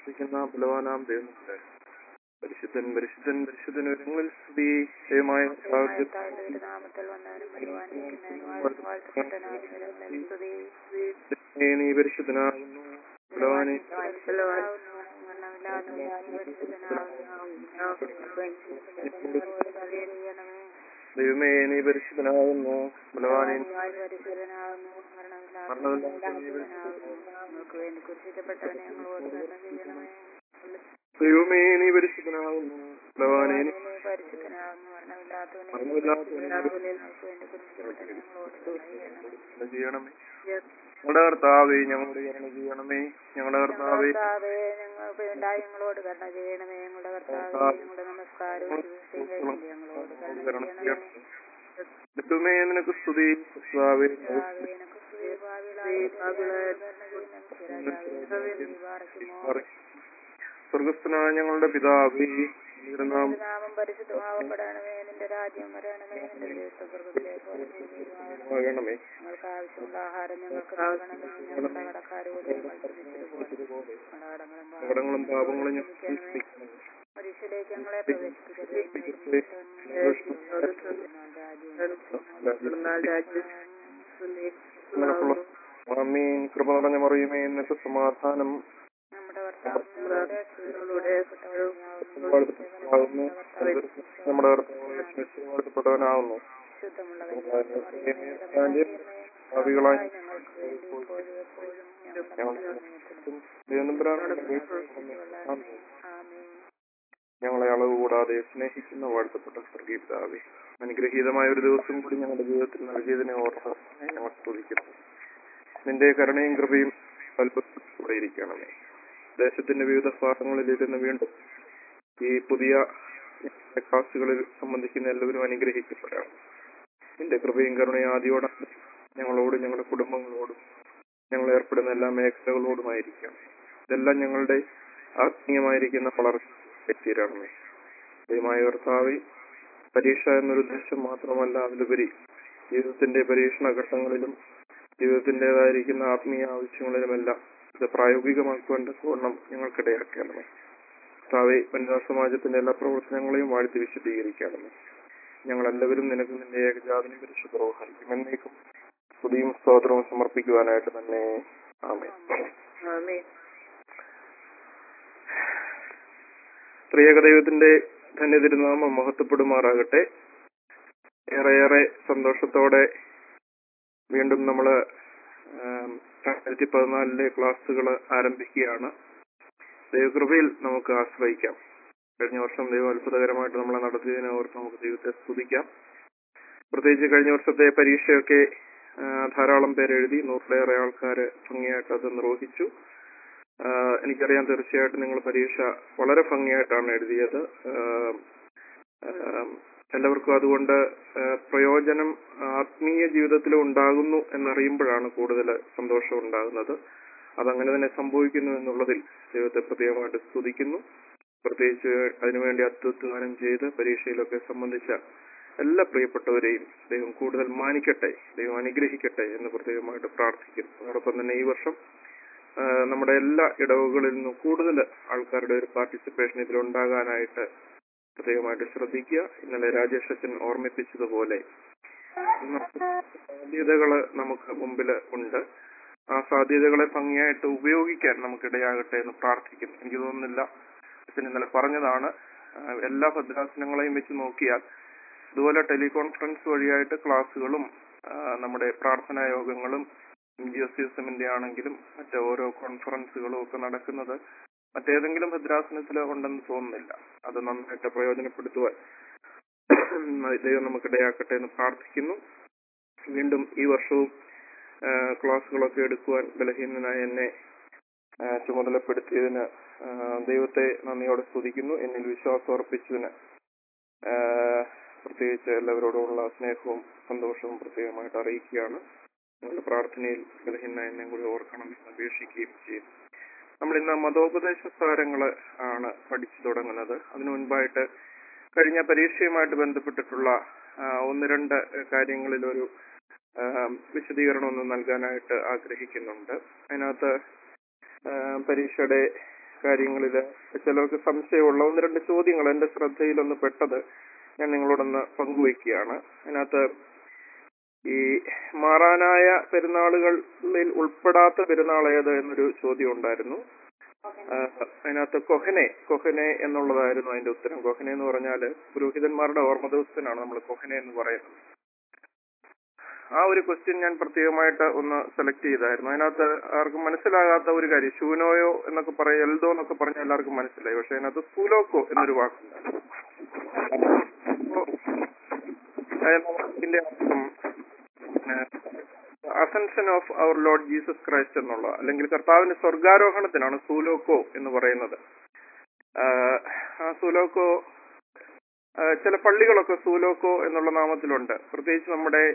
ഇരിക്കുന്ന ബലവാനാം ദൈവമുണ്ട് പരിശുദ്ധൻ പരിശുദ്ധൻ പരിശുദ്ധൻ ഒരുങ്ങളിൽ സ്തുതി ദൈവമായ കർത്താവിന്റെ നാമത്തിൽ വന്നവനും വരുവാനിരിക്കുന്നവനും വാഴ്ത്തപ്പെട്ടവനാകുന്നവനും സ്തുതി ദൈവമേ, നീ പരിശുദ്ധനാകുന്നു ബലവാനെ ദൈവമേ നീ പരിശുദ്ധനാകുന്നു ബലവാനെ ഞങ്ങൾക്ക് വേണ്ടി കുറിച്ചിട്ടപ്പെട്ടവനെ ഞങ്ങളോട് കരുണ ചെയ്യണമേ ദൈവമേ നീ പരിശുദ്ധനാകുന്നു ബലവാനെ നീ നീ പരിശുദ്ധനാകുന്നു മരണമില്ലാത്തവനെ മരണമില്ലാത്തവനെ ഞങ്ങൾക്ക് വേണ്ടി കുറിച്ചിട്ടപ്പെട്ടവനെ ഞങ്ങളോട് കരുണ ചെയ്യണമേ കരുണ ചെയ്യണമേ ഞങ്ങളുടെ കർത്താവേ ഞങ്ങളോട് കരുണ ചെയ്യണമേ ഞങ്ങളുടെ കർത്താവേ കർത്താവേ ഞങ്ങൾക്ക് ഉണ്ടായി ഞങ്ങളോട് കരുണ ചെയ്യണമേ ഞങ്ങളുടെ കർത്താവേ ഞങ്ങളുടെ നമസ്കാരവും ശുശ്രൂഷയും കഴിഞ്ഞ് ഞങ്ങളോട് കരുണ കരുണ ചെയ്യണമേ ചെയ്യണമേ ദൈവമേ നിനക്ക് സ്തുതി കർത്താവേ കർത്താവേ, നിനക്ക് സ്തുതി, ഭാവിയിലായ സ്വർഗസ്ഥനായ ഞങ്ങളുടെ പിതാവേ നിന്റെ നാമം നാമം പരിശുദ്ധമാവപ്പെടണമേ നിന്റെ രാജ്യം വരണമേ നിന്റെ ദൈവത്തെ സ്വർഗത്തിലെ പോലെ ഭൂമിയിലുമാകണമേ. ആകണമേ ഞങ്ങൾക്ക് ആവശ്യമുള്ള ആഹാരം ഞങ്ങൾക്ക് നൽകണമേ ഞങ്ങളുടെ കടക്കാരോട് ഞങ്ങൾ ക്ഷമിച്ചതുപോലെ കടകടങ്ങളും കടങ്ങളും പാപങ്ങളും ഞങ്ങൾ ക്ഷമിക്കണമേ. പരീക്ഷയിലേക്ക് ഞങ്ങളെ പ്രവേശിപ്പിക്കരുതേ ആമീൻ കൃപ നിറഞ്ഞ മറിയുമേ എന്നൊക്കെ സമാധാനം നമ്മുടെ ഭർത്താവിനോട് വാഴ്ത്തപ്പെട്ടവനാകുന്നു. നമ്മുടെ കർത്താവാഴ്ത്തപ്പെട്ടവനാകുന്നു ഭാവികളായി ഞങ്ങളെ അളവ് കൂടാതെ സ്നേഹിക്കുന്ന വാഴ്ത്തപ്പെട്ട സ്വർഗീപിതാവേ അനുഗ്രഹീതമായ ഒരു ദിവസം കൂടി ഞങ്ങളുടെ ജീവിതത്തിൽ നൽകിയതിനെ ഓർത്ത് ഞങ്ങൾ സ്തുതിക്കുന്നു നിന്റെ കരുണയും കൃപയും അത്ഭുതത്തോടെ ഇരിക്കണമേ ദേശത്തിന്റെ വിവിധ ഭാഗങ്ങളിൽ ഇരുന്ന് വീണ്ടും ഈ പുതിയ ക്ലാസുകളിൽ സംബന്ധിക്കുന്ന എല്ലാവരും അനുഗ്രഹിക്കപ്പെടാം നിന്റെ കൃപയും കരുണയും ആദ്യോടെ ഞങ്ങളോടും ഞങ്ങളുടെ കുടുംബങ്ങളോടും ഞങ്ങൾ ഏർപ്പെടുന്ന എല്ലാ മേഖലകളോടുമായിരിക്കണം ഇതെല്ലാം ഞങ്ങളുടെ ആത്മീയമായിരിക്കുന്ന വളർച്ച എത്തിയിരണമേ ദൈവമായ കർത്താവെ പരീക്ഷ എന്നൊരു ഉദ്ദേശം മാത്രമല്ല അതിലുപരി ജീവിതത്തിന്റെ പരീക്ഷണ ഘട്ടങ്ങളിലും ജീവിതത്തിൻ്റെതായിരിക്കുന്ന ആത്മീയ ആവശ്യങ്ങളിലുമെല്ലാം ഇത് പ്രായോഗികമാക്കുവാൻ തക്കവണ്ണം ഞങ്ങൾക്കിടയാക്കണമേ കർത്താവെ വനിതാ സമാജത്തിന്റെ എല്ലാ പ്രവർത്തനങ്ങളെയും വാഴ്ത്തി വിശദീകരിക്കണമേ ഞങ്ങൾ എല്ലാവരും നിനക്ക് നിന്റെ ഏകജാതിനെ പരിശുദ്ധ റോഹായിരിക്കും എന്നേക്കും സ്തുതിയും സ്തോത്രവും സമർപ്പിക്കുവാനായിട്ട് തന്നെ ആമേ ത്രിയേക ദൈവത്തിന്റെ തന്നെ തിരുനാമം മഹത്വപ്പെടുമാറാകട്ടെ ഏറെയേറെ സന്തോഷത്തോടെ വീണ്ടും നമ്മള് രണ്ടായിരത്തി പതിനാലിലെ ക്ലാസ്സുകൾ ആരംഭിക്കുകയാണ് ദൈവകൃപയിൽ നമുക്ക് ആശ്രയിക്കാം കഴിഞ്ഞ വർഷം ദൈവം അത്ഭുതകരമായിട്ട് നമ്മളെ നടത്തിയതിനെ ഓർത്ത് നമുക്ക് ദൈവത്തെ സ്തുതിക്കാം പ്രത്യേകിച്ച് കഴിഞ്ഞ വർഷത്തെ പരീക്ഷയൊക്കെ ആ, ധാരാളം പേര് എഴുതി നൂറിലേറെ ആൾക്കാർ ഭംഗിയായിട്ട് അത് നിർവഹിച്ചു ആ, എനിക്കറിയാം തീർച്ചയായിട്ടും നിങ്ങൾ പരീക്ഷ വളരെ ഭംഗിയായിട്ടാണ് എഴുതിയത് ആ, ആ, എല്ലാവർക്കും അതുകൊണ്ട് ആ, പ്രയോജനം ആത്മീയ ജീവിതത്തിൽ ഉണ്ടാകുന്നു എന്നറിയുമ്പോഴാണ് കൂടുതൽ സന്തോഷം ഉണ്ടാകുന്നത് അതങ്ങനെ തന്നെ സംഭവിക്കുന്നു എന്നുള്ളതിൽ ദൈവത്തെ പ്രത്യേകമായിട്ട് സ്തുതിക്കുന്നു പ്രത്യേകിച്ച് അതിനുവേണ്ടി അത്യുത്ഥാനം ചെയ്ത് പരീക്ഷയിലൊക്കെ സംബന്ധിച്ച എല്ലാ പ്രിയപ്പെട്ടവരെയും ദൈവം കൂടുതൽ മാനിക്കട്ടെ ദൈവം അനുഗ്രഹിക്കട്ടെ എന്ന് പ്രത്യേകമായിട്ട് പ്രാർത്ഥിക്കുന്നു അതോടൊപ്പം തന്നെ ഈ വർഷം ആ, നമ്മുടെ എല്ലാ ഇടവുകളിൽ നിന്നും കൂടുതൽ ആൾക്കാരുടെ ഒരു പാർട്ടിസിപ്പേഷൻ ഇതിൽ ഉണ്ടാകാനായിട്ട് പ്രത്യേകമായിട്ട് ശ്രദ്ധിക്കുക ഇന്നലെ രാജേഷ് അച്ഛൻ ഓർമ്മിപ്പിച്ചതുപോലെ സാധ്യതകള് നമുക്ക് മുമ്പിൽ ഉണ്ട് ആ സാധ്യതകളെ ഭംഗിയായിട്ട് ഉപയോഗിക്കാൻ നമുക്കിടയാകട്ടെ എന്ന് പ്രാർത്ഥിക്കുന്നു എനിക്ക് തോന്നുന്നില്ല അച്ഛൻ ഇന്നലെ പറഞ്ഞതാണ് ആ, എല്ലാ ഭദ്രാസനങ്ങളെയും വെച്ച് നോക്കിയാൽ ഇതുപോലെ ടെലികോൺഫറൻസ് വഴിയായിട്ട് ക്ലാസ്സുകളും ആ, നമ്മുടെ പ്രാർത്ഥനാ യോഗങ്ങളും ജി എസ് സി എസിന്റെ ആണെങ്കിലും മറ്റ് ഓരോ കോൺഫറൻസുകളും ഒക്കെ നടക്കുന്നത് മറ്റേതെങ്കിലും ഭദ്രാസനത്തിൽ ഉണ്ടെന്ന് തോന്നുന്നില്ല അത് നന്നായിട്ട് പ്രയോജനപ്പെടുത്തുവാൻ ദൈവം നമുക്കിടയാക്കട്ടെ എന്ന് പ്രാർത്ഥിക്കുന്നു വീണ്ടും ഈ വർഷവും ആ, ക്ലാസ്സുകളൊക്കെ എടുക്കുവാൻ ബലഹീനനായ എന്നെ ആ, ചുമതലപ്പെടുത്തിയതിന് ആ, ദൈവത്തെ നന്ദിയോടെ സ്തുതിക്കുന്നു എന്നിൽ വിശ്വാസം അർപ്പിച്ചതിന് ആ, പ്രത്യേകിച്ച് എല്ലാവരോടുമുള്ള സ്നേഹവും സന്തോഷവും പ്രത്യേകമായിട്ട് അറിയിക്കുകയാണ് നിങ്ങളുടെ പ്രാർത്ഥനയിൽ ബലഹീന എന്നെ കൂടി ഓർക്കണം എന്ന് അപേക്ഷിക്കുകയും ചെയ്യും നമ്മൾ ഇന്ന് മതോപദേശ സാരങ്ങള് ആണ് പഠിച്ചു തുടങ്ങുന്നത് അതിനു മുൻപായിട്ട് കഴിഞ്ഞ പരീക്ഷയുമായിട്ട് ബന്ധപ്പെട്ടിട്ടുള്ള ആ, ഒന്ന് രണ്ട് കാര്യങ്ങളിൽ ഒരു ആ, വിശദീകരണം ഒന്ന് നൽകാനായിട്ട് ആഗ്രഹിക്കുന്നുണ്ട് അതിനകത്ത് ആ, പരീക്ഷയുടെ കാര്യങ്ങളിൽ ചിലർക്ക് സംശയമുള്ള ഒന്ന് രണ്ട് ചോദ്യങ്ങൾ എന്റെ ശ്രദ്ധയിൽ ഒന്ന് പെട്ടത് ഞാൻ നിങ്ങളോടൊന്ന് പങ്കുവയ്ക്കുകയാണ് അതിനകത്ത് ഈ മാറാനായ പെരുന്നാളുകളിൽ ഉൾപ്പെടാത്ത പെരുന്നാൾ ഏത് എന്നൊരു ചോദ്യം ഉണ്ടായിരുന്നു ആ, അതിനകത്ത് കൊഹനെ കൊഹനെ എന്നുള്ളതായിരുന്നു അതിന്റെ ഉത്തരം കൊഹനെ എന്ന് പറഞ്ഞാല് പുരോഹിതന്മാരുടെ ഓർമ്മ ദിവസത്തിനാണ് നമ്മൾ കൊഹനെ എന്ന് പറയുന്നത് ആ ഒരു ക്വസ്റ്റ്യൻ ഞാൻ പ്രത്യേകമായിട്ട് ഒന്ന് സെലക്ട് ചെയ്തായിരുന്നു അതിനകത്ത് ആർക്കും മനസ്സിലാകാത്ത ഒരു കാര്യം ഷൂനോയോ എന്നൊക്കെ പറയും എൽദോ എന്നൊക്കെ പറഞ്ഞാൽ എല്ലാവർക്കും മനസ്സിലായി പക്ഷെ അതിനകത്ത് സൂലോക്കോ എന്നൊരു വാക്കുണ്ട് അതിന്റെ അർത്ഥം ascension of our Lord Jesus Christ എന്നുള്ള അല്ലെങ്കിൽ കർത്താവിന്റെ സ്വർഗാരോഹണത്തിനാണ് സൂലോക്കോ എന്ന് പറയുന്നത് ആഹ് ആ സൂലോക്കോ ആഹ് ചില പള്ളികളൊക്കെ സൂലോക്കോ എന്നുള്ള നാമത്തിലുണ്ട് പ്രത്യേകിച്ച് നമ്മുടെ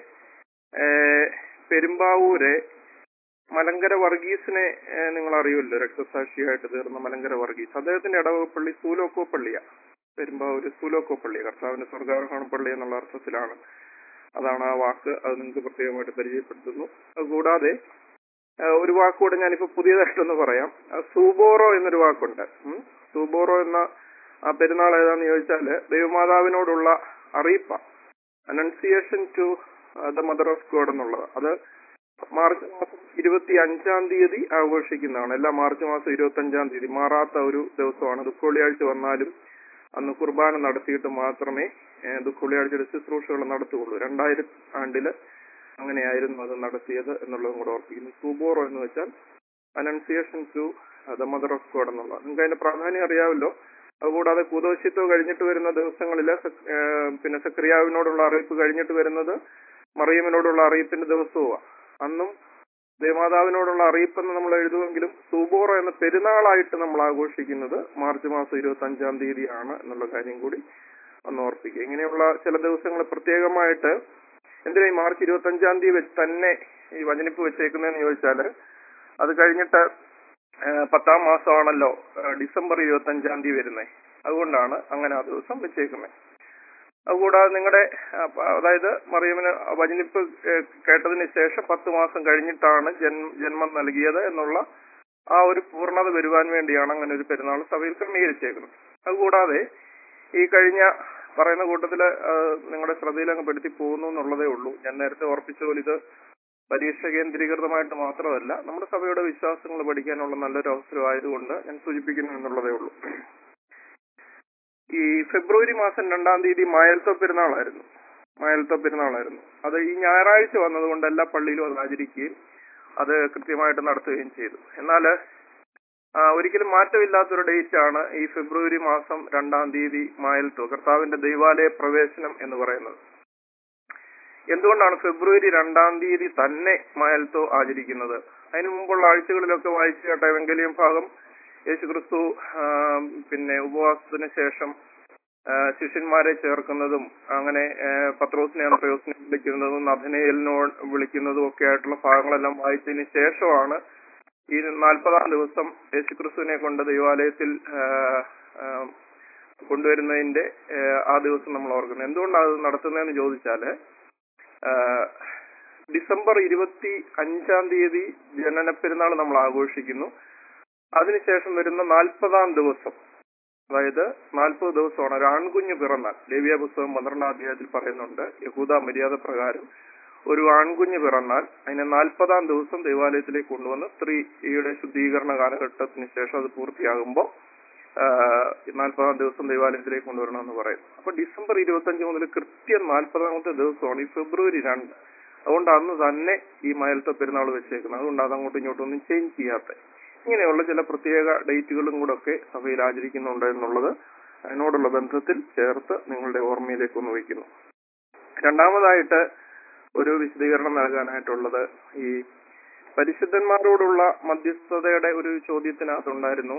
ആഹ് പെരുമ്പാവൂര് മലങ്കര വർഗീസിനെ ആഹ് നിങ്ങൾ അറിയുമല്ലോ രക്തസാക്ഷിയായിട്ട് തീർന്ന മലങ്കര വർഗീസ് അദ്ദേഹത്തിന്റെ ഇടവക പള്ളി സൂലോക്കോ പള്ളിയാ പെരുമ്പാവൂര് സൂലോക്കോ പള്ളി കർത്താവിന്റെ സ്വർഗാരോഹണ പള്ളി എന്നുള്ള അർത്ഥത്തിലാണ് അതാണ് ആ വാക്ക് അത് നിങ്ങൾക്ക് പ്രത്യേകമായിട്ട് പരിചയപ്പെടുത്തുന്നു അതുകൂടാതെ ആ, ഒരു വാക്കുകൂടെ ഞാനിപ്പോ പുതിയതായിട്ടൊന്ന് പറയാം ആ, സൂബോറോ എന്നൊരു വാക്കുണ്ട് ഉം. സൂബോറോ എന്ന ആ പെരുന്നാൾ ഏതാന്ന് ചോദിച്ചാല് ദൈവമാതാവിനോടുള്ള അറിയിപ്പ annunciation to the Mother of God എന്നുള്ളത് അത് മാർച്ച് മാസം ഇരുപത്തി അഞ്ചാം തീയതി ആഘോഷിക്കുന്നതാണ് എല്ലാ മാർച്ച് മാസം ഇരുപത്തി അഞ്ചാം തീയതി മാറാത്ത ഒരു ദിവസമാണ് ദുഃഖവെള്ളിയാഴ്ച വന്നാലും അന്ന് കുർബാന നടത്തിയിട്ട് മാത്രമേ ഏഹ്, ദുഃഖവെള്ളിയാഴ്ചയുടെ ശുശ്രൂഷകൾ നടത്തുകയുള്ളൂ രണ്ടായിരം ആണ്ടില് അങ്ങനെയായിരുന്നു അത് നടത്തിയത് എന്നുള്ളതും കൂടെ ഓർപ്പിക്കുന്നു സൂബോറോ എന്ന് വെച്ചാൽ annunciation to the Mother of God എന്നുള്ളത് നിങ്ങൾക്ക് അതിന്റെ പ്രാധാന്യം അറിയാമല്ലോ അതുകൂടാതെ കുതോശിത്വം കഴിഞ്ഞിട്ട് വരുന്ന ദിവസങ്ങളിൽ പിന്നെ സക്രിയാവിനോടുള്ള അറിയിപ്പ് കഴിഞ്ഞിട്ട് വരുന്നത് മറിയമിനോടുള്ള അറിയിപ്പിന്റെ ദിവസവുമാണ് അന്നും ദേവമാതാവിനോടുള്ള അറിയിപ്പെന്ന് നമ്മൾ എഴുതുമെങ്കിലും സൂബോറോ എന്ന പെരുന്നാളായിട്ട് നമ്മൾ ആഘോഷിക്കുന്നത് മാർച്ച് മാസം ഇരുപത്തി അഞ്ചാം തീയതിയാണ് എന്നുള്ള കാര്യം കൂടി ഒന്ന് ഓർപ്പിക്കുക ഇങ്ങനെയുള്ള ചില ദിവസങ്ങൾ പ്രത്യേകമായിട്ട് എന്തിനാ ഈ മാർച്ച് ഇരുപത്തി അഞ്ചാം തീയതി വെച്ച് തന്നെ ഈ വചനിപ്പ് വെച്ചേക്കുന്നതെന്ന് ചോദിച്ചാല് അത് കഴിഞ്ഞിട്ട് ആ, പത്താം മാസമാണല്ലോ ആ, ഡിസംബർ ഇരുപത്തി അഞ്ചാം തീയതി വരുന്നത് അതുകൊണ്ടാണ് അങ്ങനെ ആ ദിവസം വെച്ചേക്കുന്നത് അതുകൂടാതെ നിങ്ങളുടെ അതായത് മറിയമിന് വചനിപ്പ് ഏഹ്, കേട്ടതിന് ശേഷം പത്ത് മാസം കഴിഞ്ഞിട്ടാണ് ജന്മ ജന്മം നൽകിയത് എന്നുള്ള ആ ഒരു പൂർണ്ണത വരുവാൻ വേണ്ടിയാണ് അങ്ങനെ ഒരു പെരുന്നാൾ സഭയിൽ ക്രമീകരിച്ചേക്കുന്നത് അതുകൂടാതെ ഈ കഴിഞ്ഞ പറയുന്ന കൂട്ടത്തില് ആ, നിങ്ങളുടെ ശ്രദ്ധയിൽ അങ്ങ് പെടുത്തി പോകുന്നു എന്നുള്ളതേ ഉള്ളൂ ഞാൻ നേരത്തെ ഓർപ്പിച്ച പോലെ ഇത് പരീക്ഷ കേന്ദ്രീകൃതമായിട്ട് മാത്രമല്ല നമ്മുടെ സഭയുടെ വിശ്വാസങ്ങൾ പഠിക്കാനുള്ള നല്ലൊരു അവസരമായതുകൊണ്ട് ഞാൻ സൂചിപ്പിക്കുന്നു എന്നുള്ളതേ ഉള്ളൂ ഈ ഫെബ്രുവരി മാസം രണ്ടാം തീയതി മായൽത്തോ പെരുന്നാളായിരുന്നു മായൽത്തോ പെരുന്നാളായിരുന്നു അത് ഈ ഞായറാഴ്ച വന്നതുകൊണ്ട് എല്ലാ പള്ളിയിലും അത് ആചരിക്കുകയും അത് കൃത്യമായിട്ട് നടത്തുകയും ചെയ്തു എന്നാൽ ഒരിക്കലും മാറ്റമില്ലാത്തൊരു ഡേറ്റ് ആണ് ഈ ഫെബ്രുവരി മാസം രണ്ടാം തീയതി മായൽത്തോ കർത്താവിന്റെ ദൈവാലയ പ്രവേശനം എന്ന് പറയുന്നത് എന്തുകൊണ്ടാണ് ഫെബ്രുവരി രണ്ടാം തീയതി തന്നെ മായൽത്തോ ആചരിക്കുന്നത് അതിനു മുമ്പുള്ള ആഴ്ചകളിലൊക്കെ വായിച്ചു കേട്ട വെങ്കലിയം ഭാഗം യേശുക്രിസ്തു ആ, പിന്നെ ഉപവാസത്തിന് ശേഷം ആ, ശിഷ്യന്മാരെ ചേർക്കുന്നതും അങ്ങനെ ആ, പത്രോസിനെ അന്ത്രയോസിനെ വിളിക്കുന്നതും നഥനേലിനോ വിളിക്കുന്നതും ഒക്കെ ആയിട്ടുള്ള ഭാഗങ്ങളെല്ലാം വായിച്ചതിന് ശേഷമാണ് ഈ നാൽപ്പതാം ദിവസം യേശുക്രിസ്തുവിനെ കൊണ്ട് ദൈവാലയത്തിൽ ആ, ആ, കൊണ്ടുവരുന്നതിന്റെ ആ, ആ ദിവസം നമ്മൾ ഓർക്കുന്നത് എന്തുകൊണ്ടാണ് അത് നടത്തുന്നതെന്ന് ചോദിച്ചാല് ആ, ഡിസംബർ ഇരുപത്തി അഞ്ചാം തീയതി ജനന പെരുന്നാൾ നമ്മൾ ആഘോഷിക്കുന്നു അതിനുശേഷം വരുന്ന നാൽപ്പതാം ദിവസം അതായത് നാൽപ്പത് ദിവസമാണ് ഒരു ആൺകുഞ്ഞ് പിറന്നാൽ ലേവ്യ പുസ്തകം പന്ത്രണ്ടാം അധ്യായത്തിൽ പറയുന്നുണ്ട് യഹൂദ മര്യാദ പ്രകാരം ഒരു ആൺകുഞ്ഞ് പിറന്നാൽ അതിനെ നാൽപ്പതാം ദിവസം ദൈവാലയത്തിലേക്ക് കൊണ്ടുവന്ന് സ്ത്രീയുടെ ശുദ്ധീകരണ കാലഘട്ടത്തിന് ശേഷം അത് പൂർത്തിയാകുമ്പോൾ നാൽപ്പതാം ദിവസം ദൈവാലയത്തിലേക്ക് കൊണ്ടുവരണമെന്ന് പറയുന്നു അപ്പൊ ഡിസംബർ ഇരുപത്തഞ്ച് മുതൽ കൃത്യം നാൽപ്പതാമത്തെ ദിവസമാണ് ഈ ഫെബ്രുവരി രണ്ട് അതുകൊണ്ട് അന്ന് തന്നെ ഈ മയലത്തെ പെരുന്നാൾ വെച്ചേക്കുന്നത് അതുകൊണ്ട് അത് അങ്ങോട്ടും ഇങ്ങോട്ടും ഒന്നും ചേഞ്ച് ചെയ്യാത്ത ഇങ്ങനെയുള്ള ചില പ്രത്യേക ഡേറ്റുകളും കൂടെ ഒക്കെ സഭയിൽ ആചരിക്കുന്നുണ്ട് എന്നുള്ളത് അതിനോടുള്ള ബന്ധത്തിൽ ചേർത്ത് നിങ്ങളുടെ ഓർമ്മയിലേക്ക് ഒന്ന് വയ്ക്കുന്നു രണ്ടാമതായിട്ട് ഒരു വിശദീകരണം നൽകാനായിട്ടുള്ളത് ഈ പരിശുദ്ധന്മാരോടുള്ള മധ്യസ്ഥതയുടെ ഒരു ചോദ്യത്തിനകത്തുണ്ടായിരുന്നു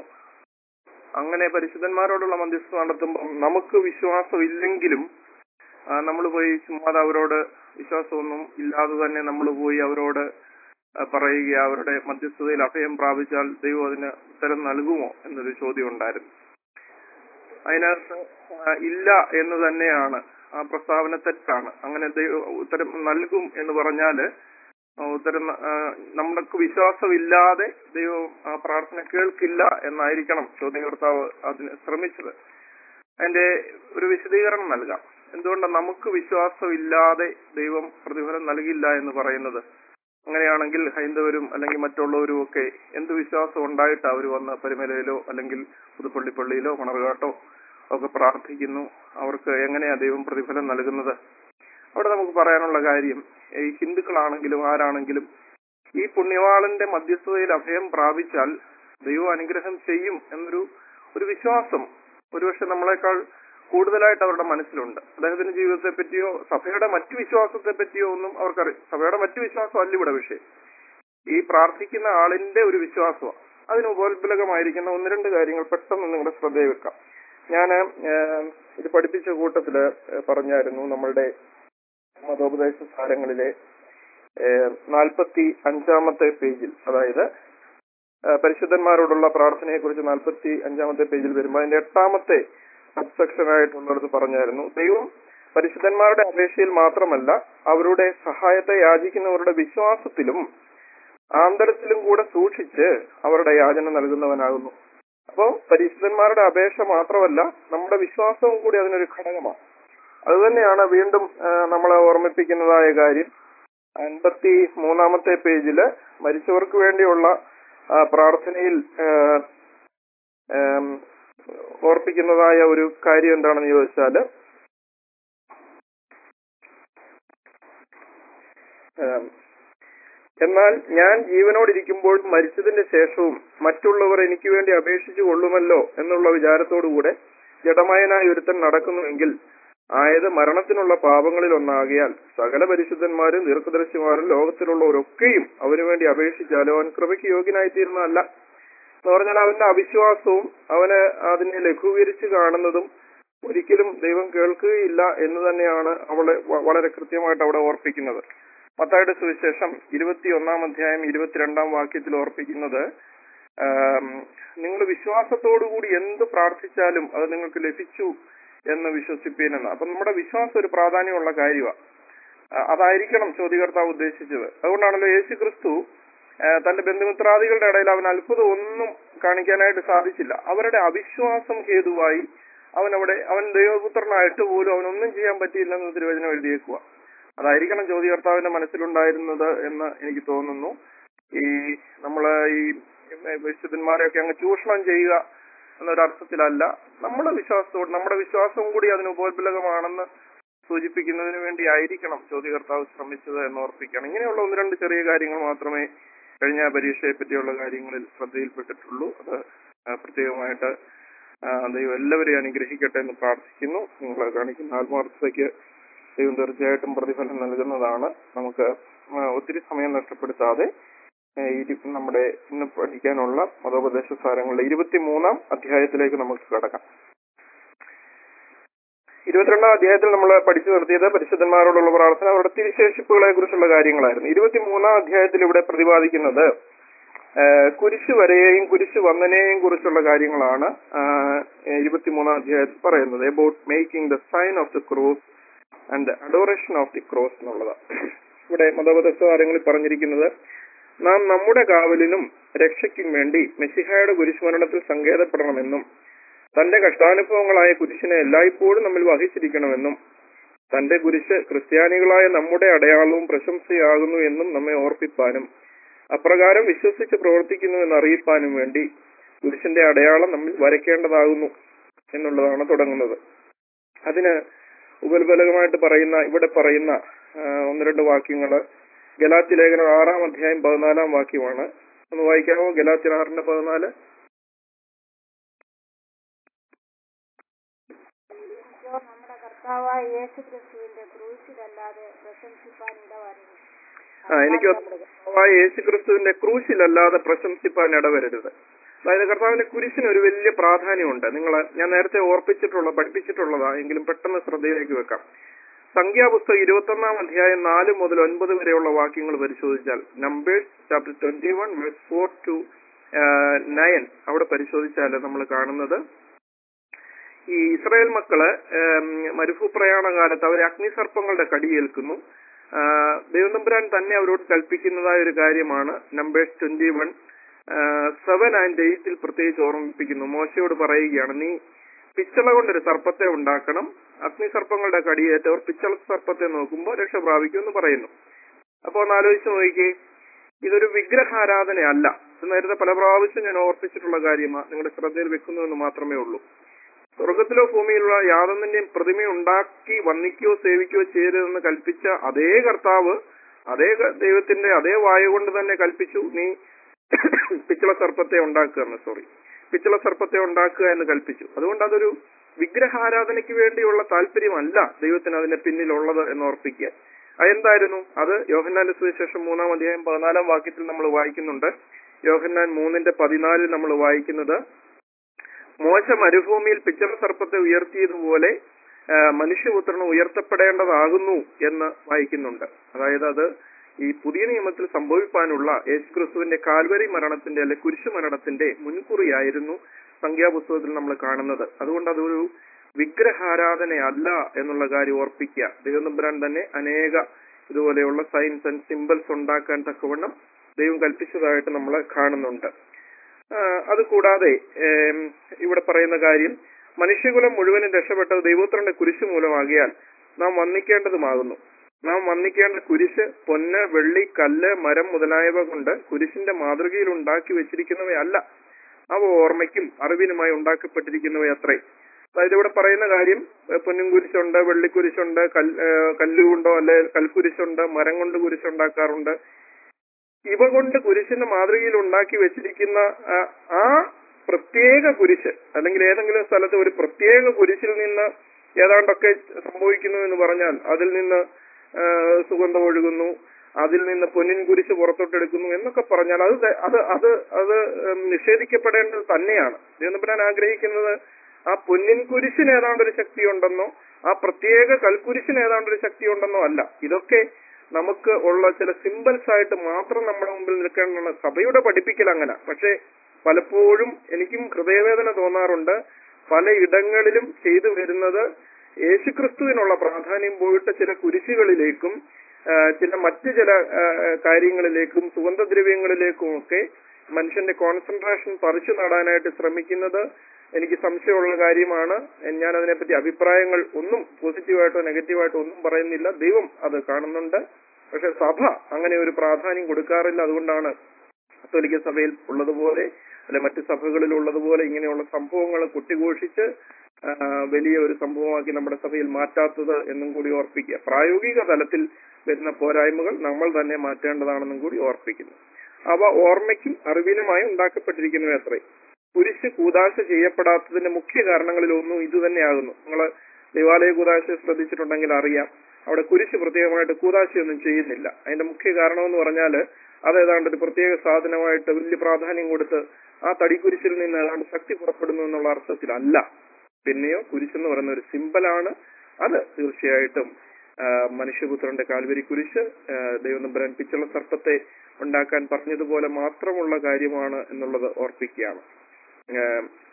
അങ്ങനെ പരിശുദ്ധന്മാരോടുള്ള മധ്യസ്ഥത നടത്തുമ്പോൾ നമുക്ക് വിശ്വാസമില്ലെങ്കിലും നമ്മൾ പോയി ചുമ്മാതെ അവരോട് വിശ്വാസമൊന്നും ഇല്ലാതെ തന്നെ നമ്മൾ പോയി അവരോട് ആ, പറയുക അവരുടെ മധ്യസ്ഥതയിൽ അഭയം പ്രാപിച്ചാൽ ദൈവം അതിന് ഉത്തരം നൽകുമോ എന്നൊരു ചോദ്യം ഉണ്ടായിരുന്നു അതിനകത്ത് ആ, ഇല്ല എന്ന് തന്നെയാണ് ആ പ്രസ്താവന തെറ്റാണ് അങ്ങനെ ദൈവം ഉത്തരം നൽകും എന്ന് പറഞ്ഞാല് ആ, ഉത്തരം ആ, നമ്മൾക്ക് വിശ്വാസമില്ലാതെ ദൈവം ആ പ്രാർത്ഥന കേൾക്കില്ല എന്നായിരിക്കണം ചോദ്യകർത്താവ് അതിന് ശ്രമിച്ചത് അതിന്റെ ഒരു വിശദീകരണം നൽകാം എന്തുകൊണ്ടാണ് നമുക്ക് വിശ്വാസമില്ലാതെ ദൈവം പ്രതിഫലം നൽകില്ല എന്ന് പറയുന്നത് അങ്ങനെയാണെങ്കിൽ ഹൈന്ദവരും അല്ലെങ്കിൽ മറ്റുള്ളവരും ഒക്കെ എന്ത് വിശ്വാസം ഉണ്ടായിട്ട് അവർ വന്ന് പരിമലയിലോ അല്ലെങ്കിൽ പുതുപ്പള്ളി പള്ളിയിലോ മണർകാട്ടോ ഒക്കെ പ്രാർത്ഥിക്കുന്നു അവർക്ക് എങ്ങനെയാ ദൈവം പ്രതിഫലം നൽകുന്നത് അവിടെ നമുക്ക് പറയാനുള്ള കാര്യം ഈ ഹിന്ദുക്കളാണെങ്കിലും ആരാണെങ്കിലും ഈ പുണ്യവാളന്റെ മധ്യസ്ഥതയിൽ അഭയം പ്രാപിച്ചാൽ ദൈവം അനുഗ്രഹം ചെയ്യും എന്നൊരു ഒരു വിശ്വാസം ഒരുപക്ഷെ നമ്മളെക്കാൾ കൂടുതലായിട്ട് അവരുടെ മനസ്സിലുണ്ട് അദ്ദേഹത്തിന്റെ ജീവിതത്തെ പറ്റിയോ സഭയുടെ മറ്റു വിശ്വാസത്തെ പറ്റിയോ ഒന്നും അവർക്കറിയാം സഭയുടെ മറ്റു വിശ്വാസം അല്ല ഇവിടെ വിഷയം ഈ പ്രാർത്ഥിക്കുന്ന ആളിന്റെ ഒരു വിശ്വാസമാണ് അതിന് ഉപോത്ബലകമായിരിക്കുന്ന ഒന്ന് രണ്ട് കാര്യങ്ങൾ പെട്ടെന്ന് നിങ്ങളുടെ ശ്രദ്ധയിൽ വെക്കാം ഞാൻ ഇത് പഠിപ്പിച്ച കൂട്ടത്തില് ഏഹ്, പറഞ്ഞായിരുന്നു നമ്മളുടെ മതോപദേശ സാരങ്ങളിലെ നാൽപ്പത്തി അഞ്ചാമത്തെ പേജിൽ അതായത് ഏഹ്, പരിശുദ്ധന്മാരോടുള്ള പ്രാർത്ഥനയെ കുറിച്ച് നാൽപ്പത്തി അഞ്ചാമത്തെ പേജിൽ വരുമ്പോൾ അതിന്റെ എട്ടാമത്തെ സബ്സെക്ഷൻ ആയിട്ടുള്ളത് പറഞ്ഞായിരുന്നു ദൈവം പരിശുദ്ധന്മാരുടെ അപേക്ഷയിൽ മാത്രമല്ല അവരുടെ സഹായത്തെ യാചിക്കുന്നവരുടെ വിശ്വാസത്തിലും ആന്തരത്തിലും കൂടെ സൂക്ഷിച്ച് അവരുടെ യാചന നൽകുന്നവനാകുന്നു അപ്പോ പരിശുദ്ധന്മാരുടെ അപേക്ഷ മാത്രമല്ല നമ്മുടെ വിശ്വാസവും കൂടി അതിനൊരു ഘടകമാണ് അതുതന്നെയാണ് വീണ്ടും ആ, നമ്മളെ ഓർമ്മിപ്പിക്കുന്നതായ കാര്യം അൻപത്തി മൂന്നാമത്തെ പേജില് മരിച്ചവർക്ക് വേണ്ടിയുള്ള ആ, പ്രാർത്ഥനയിൽ ആ, ആം, ഓർപ്പിക്കുന്നതായ ഒരു കാര്യം എന്താണെന്ന് ചോദിച്ചാല് ആം, എന്നാൽ ഞാൻ ജീവനോടിരിക്കുമ്പോൾ മരിച്ചതിന്റെ ശേഷവും മറ്റുള്ളവർ എനിക്ക് വേണ്ടി അപേക്ഷിച്ചു കൊള്ളുമല്ലോ എന്നുള്ള വിചാരത്തോടുകൂടെ ജഡമയനായ ഒരുത്തൻ നടക്കുന്നുവെങ്കിൽ ആയത് മരണത്തിനുള്ള പാപങ്ങളിൽ ഒന്നാകിയാൽ സകല പരിശുദ്ധന്മാരും ദീർഘദർശിമാരും ലോകത്തിലുള്ളവരൊക്കെയും അവന് വേണ്ടി അപേക്ഷിച്ചാലോ അവൻ കൃപയ്ക്ക് യോഗ്യനായി തീരുന്നതല്ല എന്ന് പറഞ്ഞാൽ അവന്റെ അവിശ്വാസവും അവന് അതിനെ ലഘൂകരിച്ച് കാണുന്നതും ഒരിക്കലും ദൈവം കേൾക്കുകയില്ല എന്ന് തന്നെയാണ് അവളെ വ- വളരെ കൃത്യമായിട്ട് അവിടെ ഓർപ്പിക്കുന്നത് മത്തായുടെ സുവിശേഷം ഇരുപത്തിയൊന്നാം അധ്യായം ഇരുപത്തിരണ്ടാം വാക്യത്തിൽ ഓർപ്പിക്കുന്നത് നിങ്ങൾ വിശ്വാസത്തോടുകൂടി എന്ത് പ്രാർത്ഥിച്ചാലും അത് നിങ്ങൾക്ക് ലഭിച്ചു എന്ന് വിശ്വസിപ്പീനെന്ന് അപ്പൊ നമ്മുടെ വിശ്വാസം ഒരു പ്രാധാന്യമുള്ള കാര്യമാണ് അതായിരിക്കണം ചോദ്യകർത്താവ് ഉദ്ദേശിച്ചത് അതുകൊണ്ടാണല്ലോ യേശു ക്രിസ്തു ആ, തന്റെ ബന്ധുമിത്രാദികളുടെ ഇടയിൽ അവൻ അത്ഭുതം ഒന്നും കാണിക്കാനായിട്ട് സാധിച്ചില്ല അവരുടെ അവിശ്വാസം ഹേതുവായി അവൻ അവിടെ അവൻ ദൈവപുത്രനായിട്ട് പോലും അവനൊന്നും ചെയ്യാൻ പറ്റിയില്ലെന്ന് തിരുവചനം എഴുതിയേക്കുക അതായിരിക്കണം ചോദ്യകർത്താവിന്റെ മനസ്സിലുണ്ടായിരുന്നത് എന്ന് എനിക്ക് തോന്നുന്നു ഈ നമ്മള് ഈ വിശുദ്ധന്മാരെയൊക്കെ അങ്ങ് ചൂഷണം ചെയ്യുക എന്നൊരർത്ഥത്തിലല്ല നമ്മുടെ വിശ്വാസത്തോട് നമ്മുടെ വിശ്വാസവും കൂടി അതിന് ഉപോത്ബലകമാണെന്ന് സൂചിപ്പിക്കുന്നതിന് വേണ്ടി ആയിരിക്കണം ചോദ്യകർത്താവ് ശ്രമിച്ചത് എന്ന് ഓർപ്പിക്കണം ഇങ്ങനെയുള്ള ഒന്ന് രണ്ട് ചെറിയ കാര്യങ്ങൾ മാത്രമേ കഴിഞ്ഞ പരീക്ഷയെ പറ്റിയുള്ള കാര്യങ്ങളിൽ ശ്രദ്ധയിൽപ്പെട്ടിട്ടുള്ളൂ അത് ആ, പ്രത്യേകമായിട്ട് ആ, ദൈവം എല്ലാവരെയും അനുഗ്രഹിക്കട്ടെ എന്ന് പ്രാർത്ഥിക്കുന്നു നിങ്ങൾ കാണിക്കുന്ന ആത്മാർത്ഥതയ്ക്ക് ദൈവം തീർച്ചയായിട്ടും പ്രതിഫലം നൽകുന്നതാണ് നമുക്ക് ആ, ഒത്തിരി സമയം നഷ്ടപ്പെടുത്താതെ ആ, ഇരി- നമ്മുടെ ഇന്ന് പഠിക്കാനുള്ള മതോപദേശ സാരങ്ങളുടെ ഇരുപത്തിമൂന്നാം അധ്യായത്തിലേക്ക് നമുക്ക് കടക്കാം ഇരുപത്തിരണ്ടാം അധ്യായത്തിൽ നമ്മൾ പഠിച്ചു നിർത്തിയത് പരിശുദ്ധന്മാരോടുള്ള പ്രാർത്ഥന അവരുടെ തിരിശേഷിപ്പുകളെ കുറിച്ചുള്ള കാര്യങ്ങളായിരുന്നു ഇരുപത്തിമൂന്നാം അധ്യായത്തിൽ ഇവിടെ പ്രതിപാദിക്കുന്നത് ആ, കുരിശ് വരെയെയും കുരിശ് വന്നനെയും കുറിച്ചുള്ള കാര്യങ്ങളാണ് ആ, ഇരുപത്തിമൂന്നാം അധ്യായത്തിൽ പറയുന്നത് about making the sign of the cross and the adoration of the cross എന്നുള്ളത് ഇവിടെ മതോപദേശകാര്യങ്ങളിൽ പറഞ്ഞിരിക്കുന്നത് നാം നമ്മുടെ കാവലിനും രക്ഷയ്ക്കും വേണ്ടി മെസ്സിഹായുടെ കുരിശുമരണത്തിൽ സങ്കേതപ്പെടണമെന്നും തന്റെ കഷ്ടാനുഭവങ്ങളായ കുരിശിനെ എല്ലായ്പ്പോഴും നമ്മൾ വഹിച്ചിരിക്കണമെന്നും തന്റെ കുരിശ് ക്രിസ്ത്യാനികളായ നമ്മുടെ അടയാളവും പ്രശംസയാകുന്നു എന്നും നമ്മെ ഓർപ്പിപ്പാനും അപ്രകാരം വിശ്വസിച്ച് പ്രവർത്തിക്കുന്നു എന്ന് അറിയിപ്പാനും വേണ്ടി കുരിശിന്റെ അടയാളം നമ്മൾ വരയ്ക്കേണ്ടതാകുന്നു എന്നുള്ളതാണ് തുടങ്ങുന്നത് അതിന് ഉപൽബലകമായിട്ട് പറയുന്ന ഇവിടെ പറയുന്ന ആ, ഒന്ന് രണ്ട് വാക്യങ്ങള് ഗലാത്തി ലേഖനം ആറാം അധ്യായം പതിനാലാം വാക്യമാണ് ഒന്ന് വായിക്കാമോ ഗലാത്തി ആറിന്റെ പതിനാല് എനിക്കോ നമ്മുടെ കർത്താവായ യേശു ക്രിസ്തുവിന്റെ ക്രൂശിലല്ലാതെ പ്രശംസിപ്പാൻ ഇടവരുന്നു ആ എനിക്ക് കർത്താവായ യേശു ക്രിസ്തുവിന്റെ ക്രൂശിലല്ലാതെ പ്രശംസിപ്പാൻ ഇടവരരുത് അതായത് കർത്താവിന്റെ കുരിശിന് ഒരു വലിയ പ്രാധാന്യമുണ്ട് നിങ്ങൾ ഞാൻ നേരത്തെ ഓർപ്പിച്ചിട്ടുള്ള പഠിപ്പിച്ചിട്ടുള്ളതാ എങ്കിലും പെട്ടെന്ന് ശ്രദ്ധയിലേക്ക് വെക്കാം സംഖ്യാപുസ്തകം ഇരുപത്തൊന്നാം അധ്യായം നാല് മുതൽ ഒൻപത് വരെയുള്ള വാക്യങ്ങൾ പരിശോധിച്ചാൽ Numbers chapter twenty one verse four to nine അവിടെ പരിശോധിച്ചാൽ നമ്മൾ കാണുന്നത് ഈ ഇസ്രായേൽ മക്കള് ഉം, മരുഭൂപ്രയാണ കാലത്ത് അവർ അഗ്നിസർപ്പങ്ങളുടെ കടിയേൽക്കുന്നു ആ, ദൈവം തമ്പുരാൻ തന്നെ അവരോട് കൽപ്പിക്കുന്നതായ ഒരു കാര്യമാണ് Numbers twenty one seven and എയ്റ്റിൽ പ്രത്യേകിച്ച് ഓർമ്മിപ്പിക്കുന്നു മോശയോട് പറയുകയാണ് നീ പിച്ചള കൊണ്ടൊരു സർപ്പത്തെ ഉണ്ടാക്കണം അഗ്നിസർപ്പങ്ങളുടെ കടിയേറ്റവർ പിച്ചള സർപ്പത്തെ നോക്കുമ്പോൾ രക്ഷ പ്രാപിക്കും എന്ന് പറയുന്നു അപ്പൊ ഒന്ന് ആലോചിച്ച് നോക്കിക്കേ ഇതൊരു വിഗ്രഹാരാധനയല്ല ഇത് നേരത്തെ പല പ്രാവശ്യം ഞാൻ ഓർപ്പിച്ചിട്ടുള്ള കാര്യമാണ് നിങ്ങളുടെ ശ്രദ്ധയിൽ വെക്കുന്നു എന്ന് മാത്രമേ ഉള്ളൂ സ്വർഗത്തിലോ ഭൂമിയിലുള്ള യാതൊന്നിന്റെയും പ്രതിമ ഉണ്ടാക്കി വന്ദിക്കുകയോ സേവിക്കുകയോ ചെയ്യരുതെന്ന് കൽപ്പിച്ച അതേ കർത്താവ് അതേ ക- ദൈവത്തിന്റെ അതേ വായു കൊണ്ട് തന്നെ കൽപ്പിച്ചു നീ പിച്ചള സർപ്പത്തെ ഉണ്ടാക്കുക എന്ന് സോറി പിച്ചള സർപ്പത്തെ ഉണ്ടാക്കുക എന്ന് കൽപ്പിച്ചു അതുകൊണ്ട് അതൊരു വിഗ്രഹാരാധനയ്ക്ക് വേണ്ടിയുള്ള താല്പര്യമല്ല ദൈവത്തിന് അതിന്റെ പിന്നിലുള്ളത് എന്ന് ഓർപ്പിക്കുക അതെന്തായിരുന്നു അത് യോഹന്നാന്റെ സുവിശേഷം മൂന്നാം അധ്യായം പതിനാലാം വാക്യത്തിൽ നമ്മൾ വായിക്കുന്നുണ്ട് യോഹന്നാൻ മൂന്നിന്റെ പതിനാലിൽ നമ്മൾ വായിക്കുന്നത് മോശ മരുഭൂമിയിൽ പിച്ചള സർപ്പത്തെ ഉയർത്തിയതുപോലെ ആ, മനുഷ്യപുത്രന് ഉയർത്തപ്പെടേണ്ടതാകുന്നു എന്ന് വായിക്കുന്നുണ്ട് അതായത് അത് ഈ പുതിയ നിയമത്തിൽ സംഭവിക്കാനുള്ള യേശുക്രിസ്തുവിന്റെ കാൽവരി മരണത്തിന്റെ അല്ലെ കുരിശു മരണത്തിന്റെ മുൻകുറിയായിരുന്നു സംഖ്യാപുസ്തകത്തിൽ നമ്മൾ കാണുന്നത് അതുകൊണ്ട് അതൊരു വിഗ്രഹാരാധനയല്ല എന്നുള്ള കാര്യം ഓർപ്പിക്കുക ദൈവം തമ്പുരാൻ തന്നെ അനേക ഇതുപോലെയുള്ള സൈൻസ് ആൻഡ് സിമ്പിൾസ് ഉണ്ടാക്കാൻ തക്കവണ്ണം ദൈവം കൽപ്പിച്ചതായിട്ട് നമ്മൾ കാണുന്നുണ്ട് ആ, അതുകൂടാതെ ഏം, ഇവിടെ പറയുന്ന കാര്യം മനുഷ്യകുലം മുഴുവനും രക്ഷപ്പെട്ടത് ദൈവോത്രന്റെ കുരിശ് മൂലമാകിയാൽ നാം വന്ദിക്കേണ്ടതുമാകുന്നു നാം വന്ദിക്കേണ്ട കുരിശ് പൊന്ന് വെള്ളി കല്ല് മരം മുതലായവ കൊണ്ട് കുരിശിന്റെ മാതൃകയിൽ ഉണ്ടാക്കി വെച്ചിരിക്കുന്നവയല്ല അവ ഓർമ്മയ്ക്കും അറിവിനുമായി ഉണ്ടാക്കപ്പെട്ടിരിക്കുന്നവയത്രേ അതായത് ഇവിടെ പറയുന്ന കാര്യം ഏഹ് പൊന്നും കുരിശുണ്ട് വെള്ളിക്കുരിശുണ്ട് കൽ ഏഹ് കല്ലുകൊണ്ടോ അല്ലെ കൽക്കുരിശുണ്ട് മരം കൊണ്ട് കുരിശുണ്ടാക്കാറുണ്ട് ഇവ കൊണ്ട് കുരിശിന്റെ മാതൃകയിൽ ഉണ്ടാക്കി വെച്ചിരിക്കുന്ന ആ- ആ പ്രത്യേക കുരിശ് അല്ലെങ്കിൽ ഏതെങ്കിലും സ്ഥലത്ത് ഒരു പ്രത്യേക കുരിശിൽ നിന്ന് ഏതാണ്ടൊക്കെ സംഭവിക്കുന്നു എന്ന് പറഞ്ഞാൽ അതിൽ നിന്ന് ആ, സുഗന്ധം ഒഴുകുന്നു അതിൽ നിന്ന് പൊന്നിൻ കുരിശ് പുറത്തോട്ടെടുക്കുന്നു എന്നൊക്കെ പറഞ്ഞാൽ അത് ദ- അത് അത് അത് ഉം, നിഷേധിക്കപ്പെടേണ്ടത് തന്നെയാണ് ദൈവം ആഗ്രഹിക്കുന്നത് ആ പൊന്നിൻ കുരിശിന് ഏതാണ്ടൊരു ശക്തി ഉണ്ടെന്നോ ആ പ്രത്യേക കൽക്കുരിശിന് ഏതാണ്ടൊരു ശക്തി ഉണ്ടെന്നോ അല്ല ഇതൊക്കെ നമുക്ക് ഉള്ള ചില സിമ്പിൾസ് ആയിട്ട് മാത്രം നമ്മുടെ മുമ്പിൽ നിൽക്കേണ്ടതാണ് സഭയുടെ പഠിപ്പിക്കൽ അങ്ങനെ പക്ഷേ പലപ്പോഴും എനിക്കും ഹൃദയവേദന തോന്നാറുണ്ട് പല ഇടങ്ങളിലും ചെയ്തു വരുന്നത് യേശുക്രിസ്തുവിനുള്ള പ്രാധാന്യം പോയിട്ട് ചില കുരിശുകളിലേക്കും ആ, ചില മറ്റു ചില ആ, കാര്യങ്ങളിലേക്കും സുഗന്ധദ്രവ്യങ്ങളിലേക്കും ഒക്കെ മനുഷ്യന്റെ കോൺസെൻട്രേഷൻ പറിച്ചു നടാനായിട്ട് ശ്രമിക്കുന്നത് എനിക്ക് സംശയമുള്ള കാര്യമാണ് ഞാൻ അതിനെപ്പറ്റി അഭിപ്രായങ്ങൾ ഒന്നും പോസിറ്റീവായിട്ടോ നെഗറ്റീവായിട്ടോ ഒന്നും പറയുന്നില്ല ദൈവം അത് കാണുന്നുണ്ട് പക്ഷെ സഭ അങ്ങനെ ഒരു പ്രാധാന്യം കൊടുക്കാറില്ല അതുകൊണ്ടാണ് കത്തോലിക്ക സഭയിൽ ഉള്ളതുപോലെ അല്ലെ മറ്റു സഭകളിൽ ഉള്ളതുപോലെ ഇങ്ങനെയുള്ള സംഭവങ്ങൾ കുട്ടിഘോഷിച്ച് ആ, വലിയ ഒരു സംഭവമാക്കി നമ്മുടെ സഭയിൽ മാറ്റാത്തത് എന്നും കൂടി ഓർപ്പിക്കുക പ്രായോഗിക തലത്തിൽ വരുന്ന പോരായ്മകൾ നമ്മൾ തന്നെ മാറ്റേണ്ടതാണെന്നും കൂടി ഓർപ്പിക്കുന്നു അവ ഓർമ്മയ്ക്കും അറിവിനുമായി ഉണ്ടാക്കപ്പെട്ടിരിക്കുന്നു അത്രേ കുരിശ് കൂതാശ ചെയ്യപ്പെടാത്തതിന്റെ മുഖ്യ കാരണങ്ങളിൽ ഒന്നും ഇത് തന്നെയാകുന്നു നിങ്ങൾ ദേവാലയ കൂതാശ ശ്രദ്ധിച്ചിട്ടുണ്ടെങ്കിൽ അറിയാം അവിടെ കുരിശ് പ്രത്യേകമായിട്ട് കൂതാശയൊന്നും ചെയ്യുന്നില്ല അതിന്റെ മുഖ്യ കാരണം എന്ന് പറഞ്ഞാല് അത് ഏതാണ്ട് ഒരു പ്രത്യേക സാധനമായിട്ട് വലിയ പ്രാധാന്യം കൊടുത്ത് ആ തടിക്കുരിശിൽ നിന്ന് ഏതാണ്ട് ശക്തി പുറപ്പെടുന്നു എന്നുള്ള അർത്ഥത്തിലല്ല പിന്നെയോ കുരിശെന്ന് പറയുന്ന ഒരു സിമ്പലാണ് അത് തീർച്ചയായിട്ടും ആ, മനുഷ്യപുത്രന്റെ കാൽവരി കുരിശ് ആ, ദൈവനമ്പുരാൻ പിച്ചള സർപ്പത്തെ ഉണ്ടാക്കാൻ പറഞ്ഞതുപോലെ മാത്രമുള്ള കാര്യമാണ് എന്നുള്ളത് ഓർപ്പിക്കുകയാണ് ആ,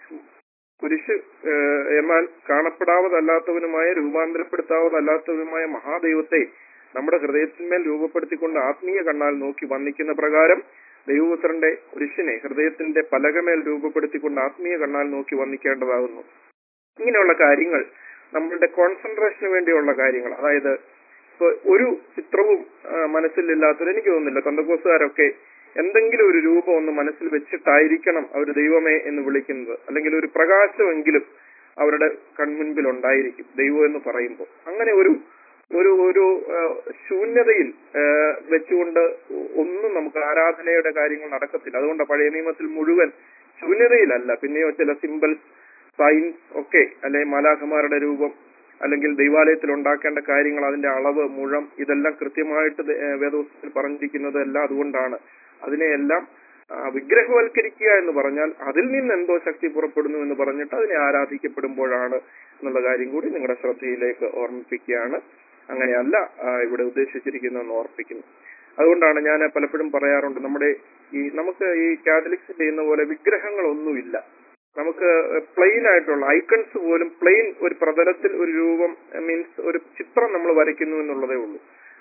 കുരിശ് ആ, എന്നാൽ കാണപ്പെടാവതല്ലാത്തവനുമായ രൂപാന്തരപ്പെടുത്താവതല്ലാത്തവനുമായ മഹാദൈവത്തെ നമ്മുടെ ഹൃദയത്തിന്മേൽ രൂപപ്പെടുത്തിക്കൊണ്ട് ആത്മീയ കണ്ണാൽ നോക്കി വന്നിക്കുന്ന പ്രകാരം ദൈവപുത്രന്റെ കുരിശിനെ ഹൃദയത്തിന്റെ പലകമേൽ രൂപപ്പെടുത്തിക്കൊണ്ട് ആത്മീയ കണ്ണാൽ നോക്കി വന്നിക്കേണ്ടതാകുന്നു ഇങ്ങനെയുള്ള കാര്യങ്ങൾ നമ്മളുടെ കോൺസെൻട്രേഷന് വേണ്ടിയുള്ള കാര്യങ്ങൾ അതായത് ഇപ്പൊ ഒരു ചിത്രവും ആ, മനസ്സിലില്ലാത്തവർ എനിക്ക് തോന്നുന്നില്ല തന്തക്കോസുകാരൊക്കെ എന്തെങ്കിലും ഒരു രൂപം ഒന്ന് മനസ്സിൽ വെച്ചിട്ടായിരിക്കണം അവർ ദൈവമേ എന്ന് വിളിക്കുന്നത് അല്ലെങ്കിൽ ഒരു പ്രകാശമെങ്കിലും അവരുടെ കൺമുൻപിൽ ഉണ്ടായിരിക്കും ദൈവം എന്ന് പറയുമ്പോൾ അങ്ങനെ ഒരു ഒരു ഒരു ആ, ശൂന്യതയിൽ ആ, വെച്ചുകൊണ്ട് ഒന്നും നമുക്ക് ആരാധനയുടെ കാര്യങ്ങൾ നടക്കത്തില്ല അതുകൊണ്ട് പഴയ നിയമത്തിൽ മുഴുവൻ ശൂന്യതയിലല്ല പിന്നെയോ ചില സിമ്പിൾസ് സൈൻസ് ഒക്കെ അല്ലെ മാലാഖമാരുടെ രൂപം അല്ലെങ്കിൽ ദൈവാലയത്തിൽ ഉണ്ടാക്കേണ്ട കാര്യങ്ങൾ അതിന്റെ അളവ് മുഴം ഇതെല്ലാം കൃത്യമായിട്ട് ദ- ഏഹ് വേദപുസ്തകത്തിൽ പറഞ്ഞിരിക്കുന്നത് എല്ലാം അതുകൊണ്ടാണ് അതിനെയെല്ലാം ആ, വിഗ്രഹവൽക്കരിക്കുക എന്ന് പറഞ്ഞാൽ അതിൽ നിന്ന് എന്തോ ശക്തി പുറപ്പെടുന്നു എന്ന് പറഞ്ഞിട്ട് അതിനെ ആരാധിക്കപ്പെടുമ്പോഴാണ് എന്നുള്ള കാര്യം കൂടി നിങ്ങളുടെ ശ്രദ്ധയിലേക്ക് ഓർമ്മിപ്പിക്കുകയാണ് അങ്ങനെയല്ല ആ, ഇവിടെ ഉദ്ദേശിച്ചിരിക്കുന്നതെന്ന് ഓർപ്പിക്കുന്നു അതുകൊണ്ടാണ് ഞാൻ പലപ്പോഴും പറയാറുണ്ട് നമ്മുടെ ഈ നമുക്ക് ഈ കാത്തലിക്സ് ചെയ്യുന്ന പോലെ വിഗ്രഹങ്ങളൊന്നുമില്ല നമുക്ക് പ്ലെയിൻ ആയിട്ടുള്ള ഐക്കൺസ് പോലും പ്ലെയിൻ ഒരു പ്രതലത്തിൽ ഒരു രൂപം മീൻസ് ഒരു ചിത്രം നമ്മൾ വരയ്ക്കുന്നു എന്നുള്ളതേ ഉള്ളൂ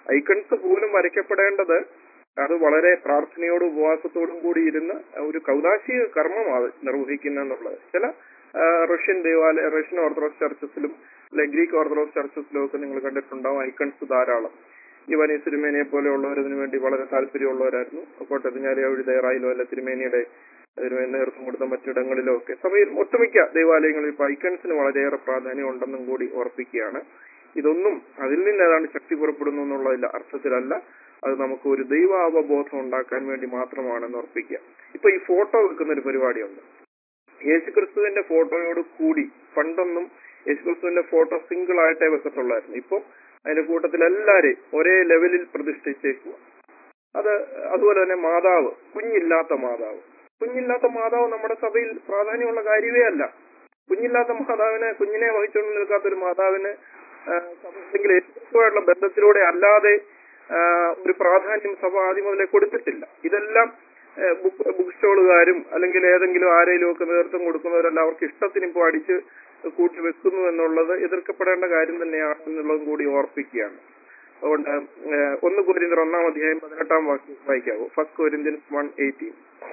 ഐക്കൺസ് പോലും വരയ്ക്കപ്പെടേണ്ടത് അത് വളരെ പ്രാർത്ഥനയോടും ഉപവാസത്തോടും കൂടി ഇരുന്ന് ഒരു കൗതാശിക കർമ്മമാണ് നിർവഹിക്കുന്ന എന്നുള്ളത് ചില ആ, റഷ്യൻ ദേവാലയ റഷ്യൻ ഓർത്തഡോക്സ് ചർച്ചസിലും അല്ലെ ഗ്രീക്ക് ഓർത്തഡോക്സ് ചർച്ചസിലും ഒക്കെ നിങ്ങൾ കണ്ടിട്ടുണ്ടാവും ഐക്കൺസ് ധാരാളം ഇവനി തിരുമേനിയെ പോലെയുള്ളവർ ഇതിനു വേണ്ടി വളരെ താല്പര്യമുള്ളവരായിരുന്നു കോട്ടയത്ത് ഞാലിയാവഴി ദയറായിലോ അല്ല തിരുമേനിയുടെ തിരുമേനി നേതൃത്വം കൊടുത്ത മറ്റിടങ്ങളിലോ ഒക്കെ സഭയിൽ ഒട്ടുമിക്ക ദേവാലയങ്ങളിൽ ഇപ്പൊ ഐക്കൺസിന് വളരെയേറെ പ്രാധാന്യം ഉണ്ടെന്നും കൂടി ഓർപ്പിക്കുകയാണ് ഇതൊന്നും അതിൽ നിന്ന് ഏതാണ്ട് ശക്തി പുറപ്പെടുന്നു എന്നുള്ള അർത്ഥത്തിലല്ല അത് നമുക്ക് ഒരു ദൈവാവബോധം ഉണ്ടാക്കാൻ വേണ്ടി മാത്രമാണെന്ന് ഉറപ്പിക്കുക ഇപ്പൊ ഈ ഫോട്ടോ വെക്കുന്ന ഒരു പരിപാടിയുണ്ട് യേശുക്രിസ്തുവിന്റെ ഫോട്ടോയോട് കൂടി പണ്ടൊന്നും യേശുക്രിസ്തുവിന്റെ ഫോട്ടോ സിംഗിൾ ആയിട്ടേ വെക്കത്തുള്ളായിരുന്നു ഇപ്പൊ അതിന്റെ കൂട്ടത്തിൽ എല്ലാരെയും ഒരേ ലെവലിൽ പ്രതിഷ്ഠിച്ചേക്കുക അത് അതുപോലെ തന്നെ മാതാവ് കുഞ്ഞില്ലാത്ത മാതാവ് കുഞ്ഞില്ലാത്ത മാതാവ് നമ്മുടെ സഭയിൽ പ്രാധാന്യമുള്ള കാര്യമേ അല്ല കുഞ്ഞില്ലാത്ത മാതാവിന് കുഞ്ഞിനെ വഹിച്ചുകൊണ്ട് നിൽക്കാത്ത ഒരു മാതാവിന് ആ, സഭയിൽ യേശുക്രിസ്തുവായിട്ടുള്ള ബന്ധത്തിലൂടെ അല്ലാതെ ആ, ഒരു പ്രാധാന്യം സഭ ആദ്യം മുതലേ കൊടുത്തിട്ടില്ല ഇതെല്ലാം ആ, ബുക്ക് ബുക്ക് സ്റ്റോളുകാരും അല്ലെങ്കിൽ ഏതെങ്കിലും ആരെങ്കിലും ഒക്കെ നേതൃത്വം കൊടുക്കുന്നവരെല്ലാം അവർക്ക് ഇഷ്ടത്തിന് ഇപ്പോൾ അടിച്ച് കൂട്ടി വെക്കുന്നു എന്നുള്ളത് എതിർക്കപ്പെടേണ്ട കാര്യം തന്നെയാണ് എന്നുള്ളതും കൂടി ഓർപ്പിക്കുകയാണ് അതുകൊണ്ട് ആ, ഒന്ന് കോരിന്തർ ഒന്നാം അധ്യായം പതിനെട്ടാം വാക്യം വായിക്കാവൂ ഫസ്റ്റ് കോരിന്ത്യൻസ് വൺ എയ്റ്റീൻ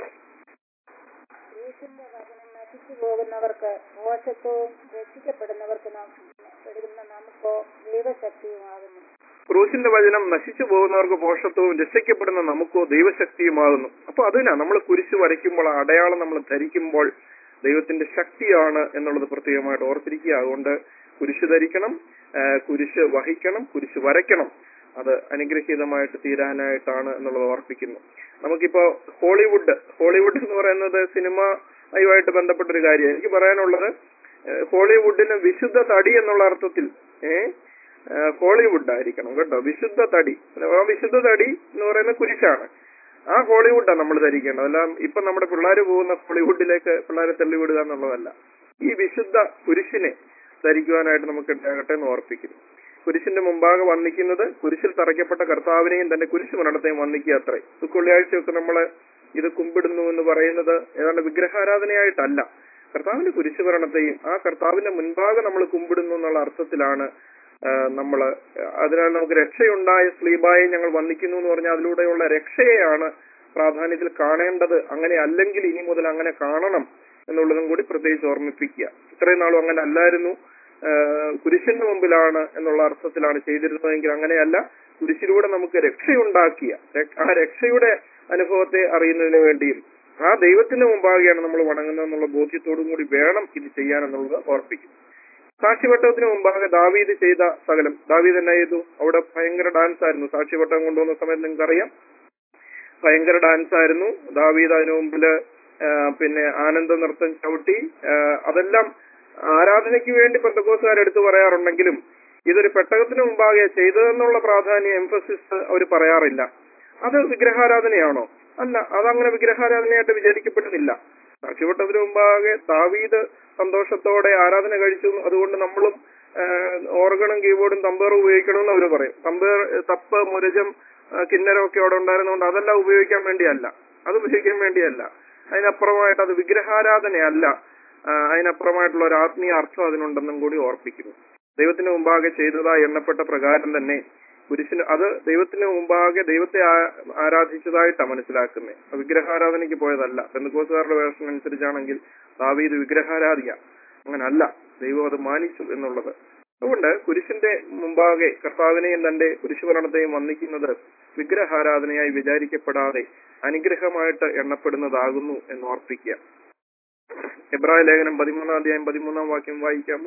യേശുവിന്റെ വചനം നശിച്ചു പോകുന്നവർക്ക് മോശത്വവും രക്ഷിക്കപ്പെടുന്നവർക്ക് നാം- പെടുന്ന നമുക്കോ ദൈവശക്തിയുമാകുന്നു ക്രൂശിന്റെ വചനം നശിച്ചു പോകുന്നവർക്ക് പോഷത്വവും രക്ഷിക്കപ്പെടുന്ന നമുക്കോ ദൈവശക്തിയുമാകുന്നു അപ്പൊ അതിനാ നമ്മൾ കുരിശ് വരയ്ക്കുമ്പോൾ ആ അടയാളം നമ്മൾ ധരിക്കുമ്പോൾ ദൈവത്തിന്റെ ശക്തിയാണ് എന്നുള്ളത് പ്രത്യേകമായിട്ട് ഓർത്തിരിക്കുക അതുകൊണ്ട് കുരിശ് ധരിക്കണം ആ, കുരിശ് വഹിക്കണം കുരിശ് വരയ്ക്കണം അത് അനുഗ്രഹീതമായിട്ട് തീരാനായിട്ടാണ് എന്നുള്ളത് ഓർപ്പിക്കുന്നു നമുക്കിപ്പോ ഹോളിവുഡ് ഹോളിവുഡ് എന്ന് പറയുന്നത് സിനിമയുമായിട്ട് ബന്ധപ്പെട്ട ഒരു കാര്യം എനിക്ക് പറയാനുള്ളത് ഏഹ് ഹോളിവുഡിന് വിശുദ്ധ തടി എന്നുള്ള അർത്ഥത്തിൽ ഏഹ് ഹോളിവുഡ് ആയിരിക്കണം കേട്ടോ വിശുദ്ധ തടി ആ വിശുദ്ധ തടി എന്ന് പറയുന്ന കുരിശാണ് ആ ഹോളിവുഡാണ് നമ്മൾ ധരിക്കേണ്ടത് അല്ല ഇപ്പൊ നമ്മുടെ പിള്ളേർ പോകുന്ന ഹോളിവുഡിലേക്ക് പിള്ളേരെ തള്ളിവിടുക എന്നുള്ളതല്ല ഈ വിശുദ്ധ കുരിശിനെ ധരിക്കുവാനായിട്ട് നമുക്ക് ഇടയാകട്ടെ എന്ന് ഓർപ്പിക്കുന്നു കുരിശിന്റെ മുമ്പാകെ വന്നിക്കുന്നത് കുരിശിൽ തറയ്ക്കപ്പെട്ട കർത്താവിനെയും തന്റെ കുരിശ് മരണത്തെയും വന്നിക്കുക അത്രേ ദുഃഖവെള്ളിയാഴ്ചയൊക്കെ നമ്മള് ഇത് കുമ്പിടുന്നു എന്ന് പറയുന്നത് ഏതാണ്ട് വിഗ്രഹാരാധനയായിട്ടല്ല കർത്താവിന്റെ കുരിശുഭരണത്തെയും ആ കർത്താവിന്റെ മുൻപാകെ നമ്മൾ കുമ്പിടുന്നു എന്നുള്ള അർത്ഥത്തിലാണ് നമ്മൾ അതിനാൽ നമുക്ക് രക്ഷയുണ്ടായ സ്ലീബായി ഞങ്ങൾ വന്നിക്കുന്നു എന്ന് പറഞ്ഞാൽ അതിലൂടെയുള്ള രക്ഷയെയാണ് പ്രാധാന്യത്തിൽ കാണേണ്ടത് അങ്ങനെ അല്ലെങ്കിൽ ഇനി മുതൽ അങ്ങനെ കാണണം എന്നുള്ളതും കൂടി പ്രത്യേകിച്ച് ഓർമ്മിപ്പിക്കുക ഇത്രയും നാളും അങ്ങനെ അല്ലായിരുന്നു ആഹ് കുരിശിന്റെ മുമ്പിലാണ് എന്നുള്ള അർത്ഥത്തിലാണ് ചെയ്തിരുന്നതെങ്കിൽ അങ്ങനെയല്ല കുരിശിലൂടെ നമുക്ക് രക്ഷയുണ്ടാക്കിയ രക്ഷ- ആ രക്ഷയുടെ അനുഭവത്തെ അറിയുന്നതിന് വേണ്ടിയും ആ ദൈവത്തിന് മുമ്പാകെയാണ് നമ്മൾ വണങ്ങുന്നത് എന്നുള്ള ബോധ്യത്തോടും കൂടി വേണം ഇത് ചെയ്യാൻ എന്നുള്ളത് ഓർപ്പിക്കും സാക്ഷിവട്ടത്തിന് മുമ്പാകെ ദാവീദ് ചെയ്ത സകലം ദാവീദ് എന്നാ ചെയ്തു അവിടെ ഭയങ്കര ഡാൻസ് ആയിരുന്നു സാക്ഷിവട്ടം കൊണ്ടുവന്ന സമയത്ത് നിങ്ങൾക്ക് അറിയാം ഭയങ്കര ഡാൻസ് ആയിരുന്നു ദാവീദ് അതിനു മുമ്പില് ആ, പിന്നെ ആനന്ദ നൃത്തം ചവിട്ടി ആ, അതെല്ലാം ആരാധനയ്ക്ക് വേണ്ടി പെന്തക്കോസുകാർ എടുത്തു പറയാറുണ്ടെങ്കിലും ഇതൊരു പെട്ടകത്തിന് മുമ്പാകെ ചെയ്തതെന്നുള്ള പ്രാധാന്യം എംഫസിസ് അവർ പറയാറില്ല അത് വിഗ്രഹാരാധനയാണോ അല്ല അതങ്ങനെ വിഗ്രഹാരാധനയായിട്ട് വിചാരിക്കപ്പെടുന്നില്ല സാക്ഷിവട്ടത്തിന് മുമ്പാകെ താവീത് സന്തോഷത്തോടെ ആരാധന കഴിച്ചു അതുകൊണ്ട് നമ്മളും ഓർഗണും കീബോർഡും തമ്പേറും ഉപയോഗിക്കണമെന്ന് അവർ പറയും തമ്പേർ തപ്പ് മുരജം ആ, കിന്നരം ഒക്കെ അവിടെ ഉണ്ടായിരുന്നതുകൊണ്ട് അതെല്ലാം ഉപയോഗിക്കാൻ വേണ്ടിയല്ല അത് ഉപയോഗിക്കാൻ വേണ്ടിയല്ല അതിനപ്പുറമായിട്ട് അത് വിഗ്രഹാരാധനയല്ല ആ, അതിനപ്പുറമായിട്ടുള്ള ഒരു ആത്മീയ അർത്ഥം അതിനുണ്ടെന്നും കൂടി ഓർപ്പിക്കുന്നു ദൈവത്തിന് മുമ്പാകെ ചെയ്തതായി എണ്ണപ്പെട്ട പ്രകാരം തന്നെ കുരിശിന് അത് ദൈവത്തിന് മുമ്പാകെ ദൈവത്തെ ആ- ആരാധിച്ചതായിട്ടാണ് മനസ്സിലാക്കുന്നത് അത് വിഗ്രഹാരാധനയ്ക്ക് പോയതല്ല പെന്തക്കോസുകാരുടെ വേർഷൻ അനുസരിച്ചാണെങ്കിൽ ദാവീദ് വിഗ്രഹാരാധിക അങ്ങനല്ല ദൈവം അത് മാനിച്ചു എന്നുള്ളത് അതുകൊണ്ട് കുരിശിന്റെ മുമ്പാകെ കർത്താവിനെയും തന്റെ കുരിശുഭരണത്തെയും വന്ദിക്കുന്നത് വിഗ്രഹാരാധനയായി വിചാരിക്കപ്പെടാതെ അനുഗ്രഹമായിട്ട് എണ്ണപ്പെടുന്നതാകുന്നു എന്ന് ഓർപ്പിക്കുക എബ്രായ ലേഖനം പതിമൂന്നാം അധ്യായം പതിമൂന്നാം വാക്യം വായിക്കാമോ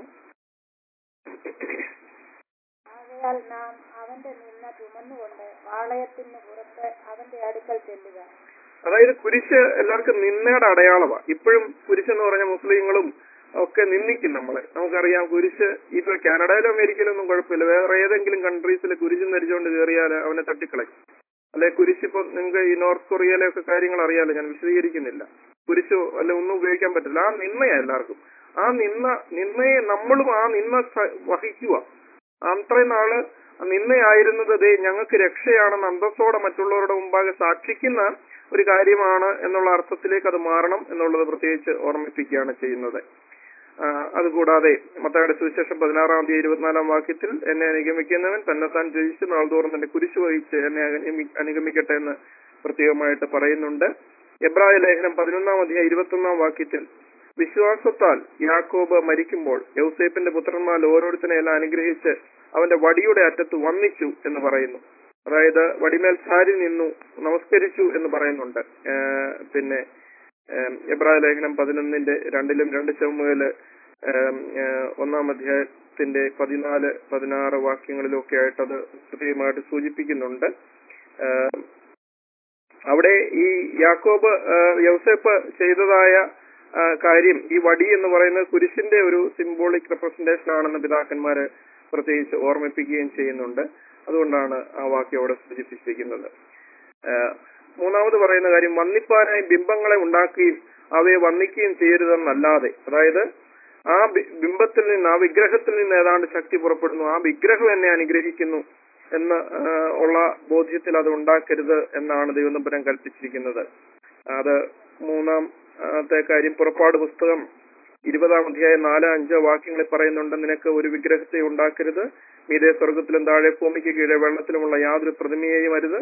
ആകയാൽ നാം അവന്റെ നിന്ന ചുമന്നുകൊണ്ട് പാളയത്തിന് പുറത്ത് അവന്റെ അടുക്കൽ ചെല്ലുക അതായത് കുരിശ് എല്ലാവർക്കും നിന്നയുടെ അടയാളമാണ് ഇപ്പോഴും കുരിശ് എന്ന് പറഞ്ഞ മുസ്ലിങ്ങളും ഒക്കെ നിന്ദിക്കും നമ്മളെ നമുക്കറിയാം കുരിശ് ഇപ്പൊ കാനഡയിലും അമേരിക്കയിലും ഒന്നും കുഴപ്പമില്ല വേറെ ഏതെങ്കിലും കൺട്രീസിൽ കുരിശും ധരിച്ചുകൊണ്ട് കയറിയാൽ അവനെ തട്ടിക്കളയും അല്ലെ കുരിശ് ഇപ്പൊ നിങ്ങൾക്ക് ഈ നോർത്ത് കൊറിയയിലെ ഒക്കെ കാര്യങ്ങൾ അറിയാലോ ഞാൻ വിശദീകരിക്കുന്നില്ല കുരിശോ അല്ലെ ഒന്നും ഉപയോഗിക്കാൻ പറ്റില്ല ആ നിന്നയാ എല്ലാവർക്കും ആ നിന്ന നിന്നയെ നമ്മളും ആ നിന്ന സ- വഹിക്കുക അത്രയും നാള് നിന്നയായിരുന്നത് ദേ ഞങ്ങൾക്ക് രക്ഷയാണെന്ന് അന്തസ്സോടെ മറ്റുള്ളവരുടെ മുമ്പാകെ സാക്ഷിക്കുന്ന ഒരു കാര്യമാണ് എന്നുള്ള അർത്ഥത്തിലേക്ക് അത് മാറണം എന്നുള്ളത് പ്രത്യേകിച്ച് ഓർമ്മിപ്പിക്കുകയാണ് ചെയ്യുന്നത് ആ, അതുകൂടാതെ മത്തായുടെ സുവിശേഷം പതിനാറാം തീയതി ഇരുപത്തിനാലാം വാക്യത്തിൽ എന്നെ അനുഗമിക്കുന്നവൻ തന്നെത്താൻ ജയിച്ച് നാൾതോറും തന്റെ കുരിശ് വഹിച്ച് എന്നെ അനുഗമി- അനുഗമിക്കട്ടെ എന്ന് പ്രത്യേകമായിട്ട് പറയുന്നുണ്ട് എബ്രായ ലേഖനം പതിനൊന്നാം അധ്യായം ഇരുപത്തൊന്നാം വാക്യത്തിൽ വിശ്വാസത്താൽ യാക്കോബ് മരിക്കുമ്പോൾ യൗസേപ്പിന്റെ പുത്രന്മാർ ഓരോരുത്തരെ എല്ലാം അനുഗ്രഹിച്ച് അവന്റെ വടിയുടെ അറ്റത്ത് വന്നിച്ചു എന്ന് പറയുന്നു അതായത് വടിമേൽ സാരി നിന്നു നമസ്കരിച്ചു എന്ന് പറയുന്നുണ്ട് ഏഹ് പിന്നെ ഏഹ് എബ്രായ ലേഖനം പതിനൊന്നിന്റെ രണ്ടിലും രണ്ട് ചെമ്മുകല് ഒന്നാം അധ്യായത്തിന്റെ പതിനാല് പതിനാറ് വാക്യങ്ങളിലും ഒക്കെ ആയിട്ട് അത് കൃത്യമായിട്ട് സൂചിപ്പിക്കുന്നുണ്ട് ഏഹ് അവിടെ ഈ യാക്കോബ് ഏഹ് യൗസേപ്പ് ചെയ്തതായ ആ, കാര്യം ഈ വടി എന്ന് പറയുന്നത് കുരിശിന്റെ ഒരു സിംബോളിക് റെപ്രസെന്റേഷൻ ആണെന്ന് പിതാക്കന്മാര് പ്രത്യേകിച്ച് ഓർമ്മിപ്പിക്കുകയും ചെയ്യുന്നുണ്ട് അതുകൊണ്ടാണ് ആ വാക്യം അവിടെ സൂചിപ്പിച്ചിരിക്കുന്നത് ഏഹ് മൂന്നാമത് പറയുന്ന കാര്യം വന്നിപ്പാനായി ബിംബങ്ങളെ ഉണ്ടാക്കുകയും അവയെ വന്നിക്കുകയും ചെയ്യരുതെന്നല്ലാതെ അതായത് ആ ബി- ബിംബത്തിൽ നിന്ന് ആ വിഗ്രഹത്തിൽ നിന്ന് ഏതാണ്ട് ശക്തി പുറപ്പെടുന്നു ആ വിഗ്രഹം എന്നെ അനുഗ്രഹിക്കുന്നു എന്ന് ഏഹ് ഉള്ള ബോധ്യത്തിൽ അത് ഉണ്ടാക്കരുത് എന്നാണ് ദൈവനമ്പരം കൽപ്പിച്ചിരിക്കുന്നത് അത് മൂന്നാമത്തെ കാര്യം പുറപ്പാട് പുസ്തകം ഇരുപതാം അധ്യായം നാല് അഞ്ച് വാക്യങ്ങളിൽ പറയുന്നുണ്ട് നിനക്ക് ഒരു വിഗ്രഹത്തെ ഉണ്ടാക്കരുത് മീതെ സ്വർഗത്തിലും താഴെ ഭൂമിക്ക് കീഴെ വെള്ളത്തിലുമുള്ള യാതൊരു പ്രതിമയെയും അരുത്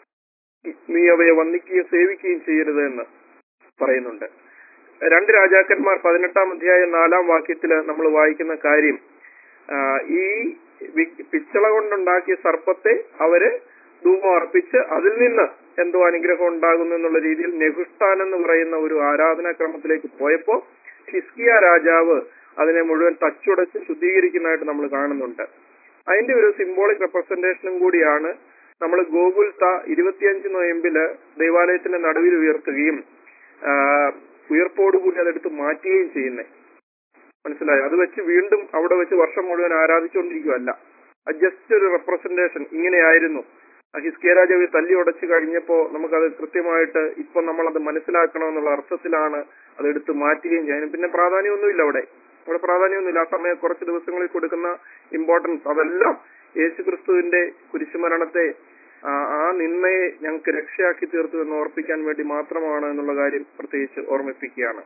നീ അവയെ വന്ദിക്കുകയും സേവിക്കുകയും ചെയ്യരുത് എന്ന് പറയുന്നുണ്ട് രണ്ട് രാജാക്കന്മാർ പതിനെട്ടാം അധ്യായം നാലാം വാക്യത്തില് നമ്മൾ വായിക്കുന്ന കാര്യം ആ, ഈ വി- പിച്ചള കൊണ്ടുണ്ടാക്കിയ സർപ്പത്തെ അവര് ധൂപം അർപ്പിച്ച് അതിൽ നിന്ന് എന്തോ അനുഗ്രഹം ഉണ്ടാകുന്നു എന്നുള്ള രീതിയിൽ നെഹുസ്ഥാൻ എന്ന് പറയുന്ന ഒരു ആരാധനാക്രമത്തിലേക്ക് പോയപ്പോ ഹിസ്കിയ രാജാവ് അതിനെ മുഴുവൻ തച്ചുടച്ച് ശുദ്ധീകരിക്കുന്നതായിട്ട് നമ്മൾ കാണുന്നുണ്ട് അതിന്റെ ഒരു സിംബോളിക് റെപ്രസെന്റേഷനും കൂടിയാണ് നമ്മൾ ഗോകുൽത്ത ഇരുപത്തിയഞ്ച് നോയമ്പില് ദൈവാലയത്തിന്റെ നടുവിൽ ഉയർത്തുകയും ആ, ഉയർപ്പോടുകൂടി അതെടുത്ത് മാറ്റുകയും ചെയ്യുന്നത് മനസ്സിലായോ അത് വെച്ച് വീണ്ടും അവിടെ വെച്ച് വർഷം മുഴുവൻ ആരാധിച്ചുകൊണ്ടിരിക്കുകയല്ല അത് ജസ്റ്റ് ഒരു റെപ്രസെന്റേഷൻ ഇങ്ങനെയായിരുന്നു ആ ഹിസ്കിയ രാജാവ് തല്ലി ഉടച്ചു കഴിഞ്ഞപ്പോ നമുക്കത് കൃത്യമായിട്ട് ഇപ്പൊ നമ്മളത് മനസ്സിലാക്കണമെന്നുള്ള അർത്ഥത്തിലാണ് അത് എടുത്ത് മാറ്റുകയും ചെയ്യുന്നത് പിന്നെ പ്രാധാന്യമൊന്നുമില്ല അവിടെ അവിടെ പ്രാധാന്യമൊന്നുമില്ല ആ സമയം കുറച്ച് ദിവസങ്ങളിൽ കൊടുക്കുന്ന ഇമ്പോർട്ടൻസ് അതെല്ലാം യേശു ക്രിസ്തുവിന്റെ കുരിശുമരണത്തെ ആ ആ നിന്നയെ ഞങ്ങൾക്ക് രക്ഷയാക്കി തീർത്തു എന്ന് ഓർപ്പിക്കാൻ വേണ്ടി മാത്രമാണ് എന്നുള്ള കാര്യം പ്രത്യേകിച്ച് ഓർമ്മിപ്പിക്കുകയാണ്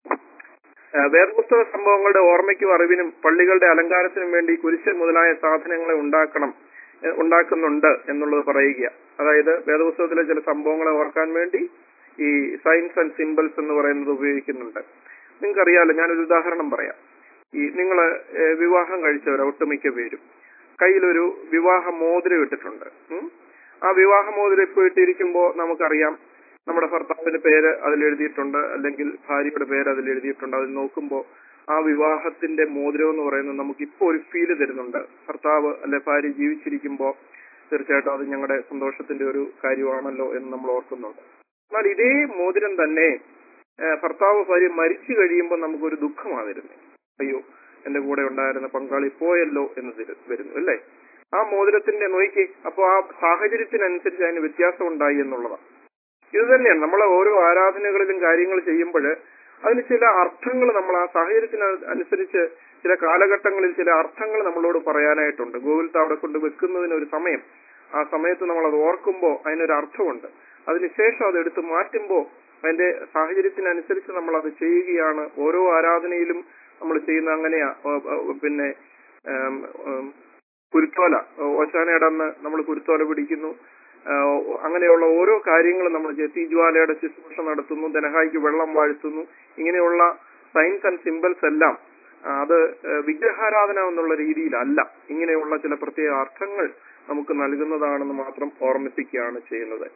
ആ, വേദപുസ്തക സംഭവങ്ങളുടെ ഓർമ്മയ്ക്കും അറിവിനും പള്ളികളുടെ അലങ്കാരത്തിനും വേണ്ടി കുരിശ് മുതലായ സാധനങ്ങളെ ഉണ്ടാക്കണം എ, ഉണ്ടാക്കുന്നുണ്ട് എന്നുള്ളത് പറയുക അതായത് വേദപുസ്തകത്തിലെ ചില സംഭവങ്ങളെ ഓർക്കാൻ വേണ്ടി ഈ സയൻസ് ആൻഡ് സിമ്പിൾസ് എന്ന് പറയുന്നത് ഉപയോഗിക്കുന്നുണ്ട് നിങ്ങൾക്കറിയാലോ ഞാനൊരു ഉദാഹരണം പറയാം ഈ നിങ്ങൾ വിവാഹം കഴിച്ചവർ ഒട്ടുമിക്ക പേരും കയ്യിലൊരു വിവാഹ മോതിരം ഇട്ടിട്ടുണ്ട് ഉം. ആ വിവാഹ മോതിരം ഇപ്പോൾ ഇട്ടിരിക്കുമ്പോൾ നമുക്കറിയാം നമ്മുടെ ഭർത്താവിന്റെ പേര് അതിൽ എഴുതിയിട്ടുണ്ട് അല്ലെങ്കിൽ ഭാര്യയുടെ പേര് അതിൽ എഴുതിയിട്ടുണ്ട് അതിൽ നോക്കുമ്പോൾ ആ വിവാഹത്തിന്റെ മോതിരം എന്ന് പറയുന്നത് നമുക്ക് ഇപ്പോൾ ഒരു ഫീല് തരുന്നുണ്ട് ഭർത്താവ് അല്ലെ ഭാര്യ ജീവിച്ചിരിക്കുമ്പോൾ തീർച്ചയായിട്ടും അത് ഞങ്ങളുടെ സന്തോഷത്തിന്റെ ഒരു കാര്യമാണല്ലോ എന്ന് നമ്മൾ ഓർക്കുന്നുണ്ട് എന്നാൽ ഇതേ മോതിരം തന്നെ ഏഹ്, ഭർത്താവ് ഭാര്യ മരിച്ചു കഴിയുമ്പോൾ നമുക്കൊരു ദുഃഖമാണ് വരുന്നത് അയ്യോ എന്റെ കൂടെ ഉണ്ടായിരുന്ന പങ്കാളി പോയല്ലോ എന്ന് തരു- വരുന്നു അല്ലേ ആ മോതിരത്തിന്റെ നോക്കി അപ്പോൾ ആ സാഹചര്യത്തിനനുസരിച്ച് അതിന് വ്യത്യാസം ഉണ്ടായി എന്നുള്ളതാണ് ഇത് തന്നെയാണ് നമ്മൾ ഓരോ ആരാധനകളിലും കാര്യങ്ങൾ ചെയ്യുമ്പോൾ അതിന് ചില അർത്ഥങ്ങൾ നമ്മൾ ആ സാഹചര്യത്തിന് അനുസരിച്ച് ചില കാലഘട്ടങ്ങളിൽ ചില അർത്ഥങ്ങൾ നമ്മളോട് പറയാനായിട്ടുണ്ട് ഗൂഗിൾ അവിടെ കൊണ്ട് വെക്കുന്നതിന് ഒരു സമയം ആ സമയത്ത് നമ്മൾ അത് ഓർക്കുമ്പോൾ അതിനൊരു അർത്ഥമുണ്ട് അതിനുശേഷം അത് എടുത്ത് മാറ്റുമ്പോൾ അതിന്റെ സാഹചര്യത്തിനനുസരിച്ച് നമ്മൾ അത് ചെയ്യുകയാണ് ഓരോ ആരാധനയിലും നമ്മൾ ചെയ്യുന്ന അങ്ങനെയാ ഓ, ഓ, പിന്നെ ഉം, ഉം, കുരുത്തോല ഓശാനയുടെ അന്ന് നമ്മൾ കുരുത്തോല പിടിക്കുന്നു ആ, അങ്ങനെയുള്ള ഓരോ കാര്യങ്ങളും നമ്മൾ ചെയ്യും. തീജ്വാലയുടെ ശുശ്രൂഷ നടത്തുന്നു ധനഹായിക്ക് വെള്ളം വാഴ്ത്തുന്നു ഇങ്ങനെയുള്ള സയൻസ് ആൻഡ് സിമ്പിൾസ് എല്ലാം ആ, അത് ആ, വിഗ്രഹാരാധന എന്നുള്ള രീതിയിലല്ല ഇങ്ങനെയുള്ള ചില പ്രത്യേക അർത്ഥങ്ങൾ നമുക്ക് നൽകുന്നതാണെന്ന് മാത്രം ഓർമ്മിപ്പിക്കുകയാണ് ചെയ്യുന്നത്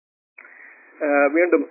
ആ, വീണ്ടും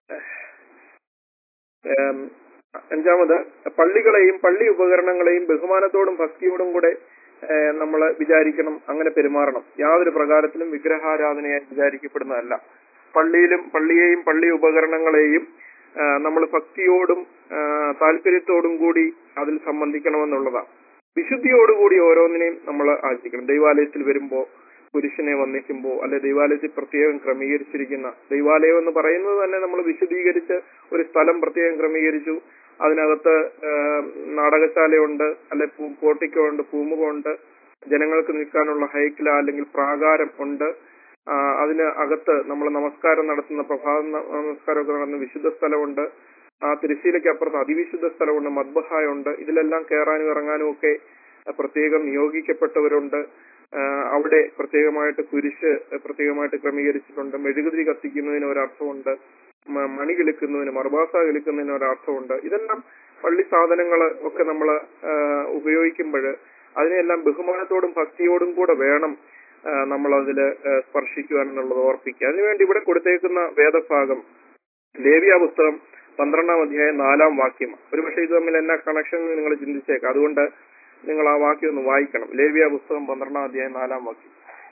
ഏം, അഞ്ചാമത് പള്ളികളെയും പള്ളി ഉപകരണങ്ങളെയും ബഹുമാനത്തോടും ഭക്തിയോടും കൂടെ നമ്മൾ വിചാരിക്കണം അങ്ങനെ പെരുമാറണം യാതൊരു പ്രകാരത്തിലും വിഗ്രഹാരാധനയായി വിചാരിക്കപ്പെടുന്നതല്ല പള്ളിയിലും പള്ളിയെയും പള്ളി ഉപകരണങ്ങളെയും നമ്മൾ ഭക്തിയോടും ആ, താല്പര്യത്തോടും കൂടി അതിൽ സംബന്ധിക്കണമെന്നുള്ളതാണ് വിശുദ്ധിയോടുകൂടി ഓരോന്നിനെയും നമ്മൾ ആചരിക്കണം ദൈവാലയത്തിൽ വരുമ്പോ പുരുഷനെ വന്നിക്കുമ്പോ അല്ലെ ദൈവാലയത്തിൽ പ്രത്യേകം ക്രമീകരിച്ചിരിക്കുന്ന ദൈവാലയം എന്ന് പറയുന്നത് തന്നെ നമ്മൾ വിശദീകരിച്ച് ഒരു സ്ഥലം പ്രത്യേകം ക്രമീകരിച്ചു അതിനകത്ത് ആ, നാടകശാലയുണ്ട് അല്ലെ പൂ- പോർട്ടിക്കോ ഉണ്ട് പൂമുഖമുണ്ട് ജനങ്ങൾക്ക് നിൽക്കാനുള്ള ഹൈക്കില അല്ലെങ്കിൽ പ്രാകാരം ഉണ്ട് ആ, അതിന് അകത്ത് നമ്മൾ നമസ്കാരം നടത്തുന്ന പ്രഭാത ന- നമസ്കാരമൊക്കെ നടത്തുന്ന വിശുദ്ധ സ്ഥലമുണ്ട് ആ തിരശ്ശീലയ്ക്ക് അപ്പുറത്ത് അതിവിശുദ്ധ സ്ഥലമുണ്ട് മദ്ബഹായുണ്ട് ഇതിലെല്ലാം കയറാനും ഇറങ്ങാനും ഒക്കെ അഹ് പ്രത്യേകം നിയോഗിക്കപ്പെട്ടവരുണ്ട് ആഹ് അവിടെ പ്രത്യേകമായിട്ട് കുരിശ് പ്രത്യേകമായിട്ട് ക്രമീകരിച്ചിട്ടുണ്ട് മെഴുകുതിരി കത്തിക്കുന്നതിന് ഒരർത്ഥമുണ്ട് മ- മണി കിളിക്കുന്നതിന് മർബാസ കിളിക്കുന്നതിന് ഒരർത്ഥമുണ്ട് ഇതെല്ലാം പള്ളി സാധനങ്ങൾ ഒക്കെ നമ്മൾ ഉപയോഗിക്കുമ്പോൾ അതിനെല്ലാം ബഹുമാനത്തോടും ഭക്തിയോടും കൂടെ വേണം നമ്മൾ അതിൽ സ്പർശിക്കുവാൻ എന്നുള്ളത് ഓർപ്പിക്കുക അതിനുവേണ്ടി ഇവിടെ കൊടുത്തേക്കുന്ന വേദഭാഗം ലേവിയ പുസ്തകം പന്ത്രണ്ടാം അധ്യായം നാലാം വാക്യം ഒരുപക്ഷെ ഇത് തമ്മിൽ എന്നാ കണക്ഷൻ എന്ന് നിങ്ങൾ ചിന്തിച്ചേക്കാം അതുകൊണ്ട് നിങ്ങൾ ആ വാക്യം ഒന്ന് വായിക്കണം ലേവിയ പുസ്തകം പന്ത്രണ്ടാം അധ്യായം നാലാം വാക്യം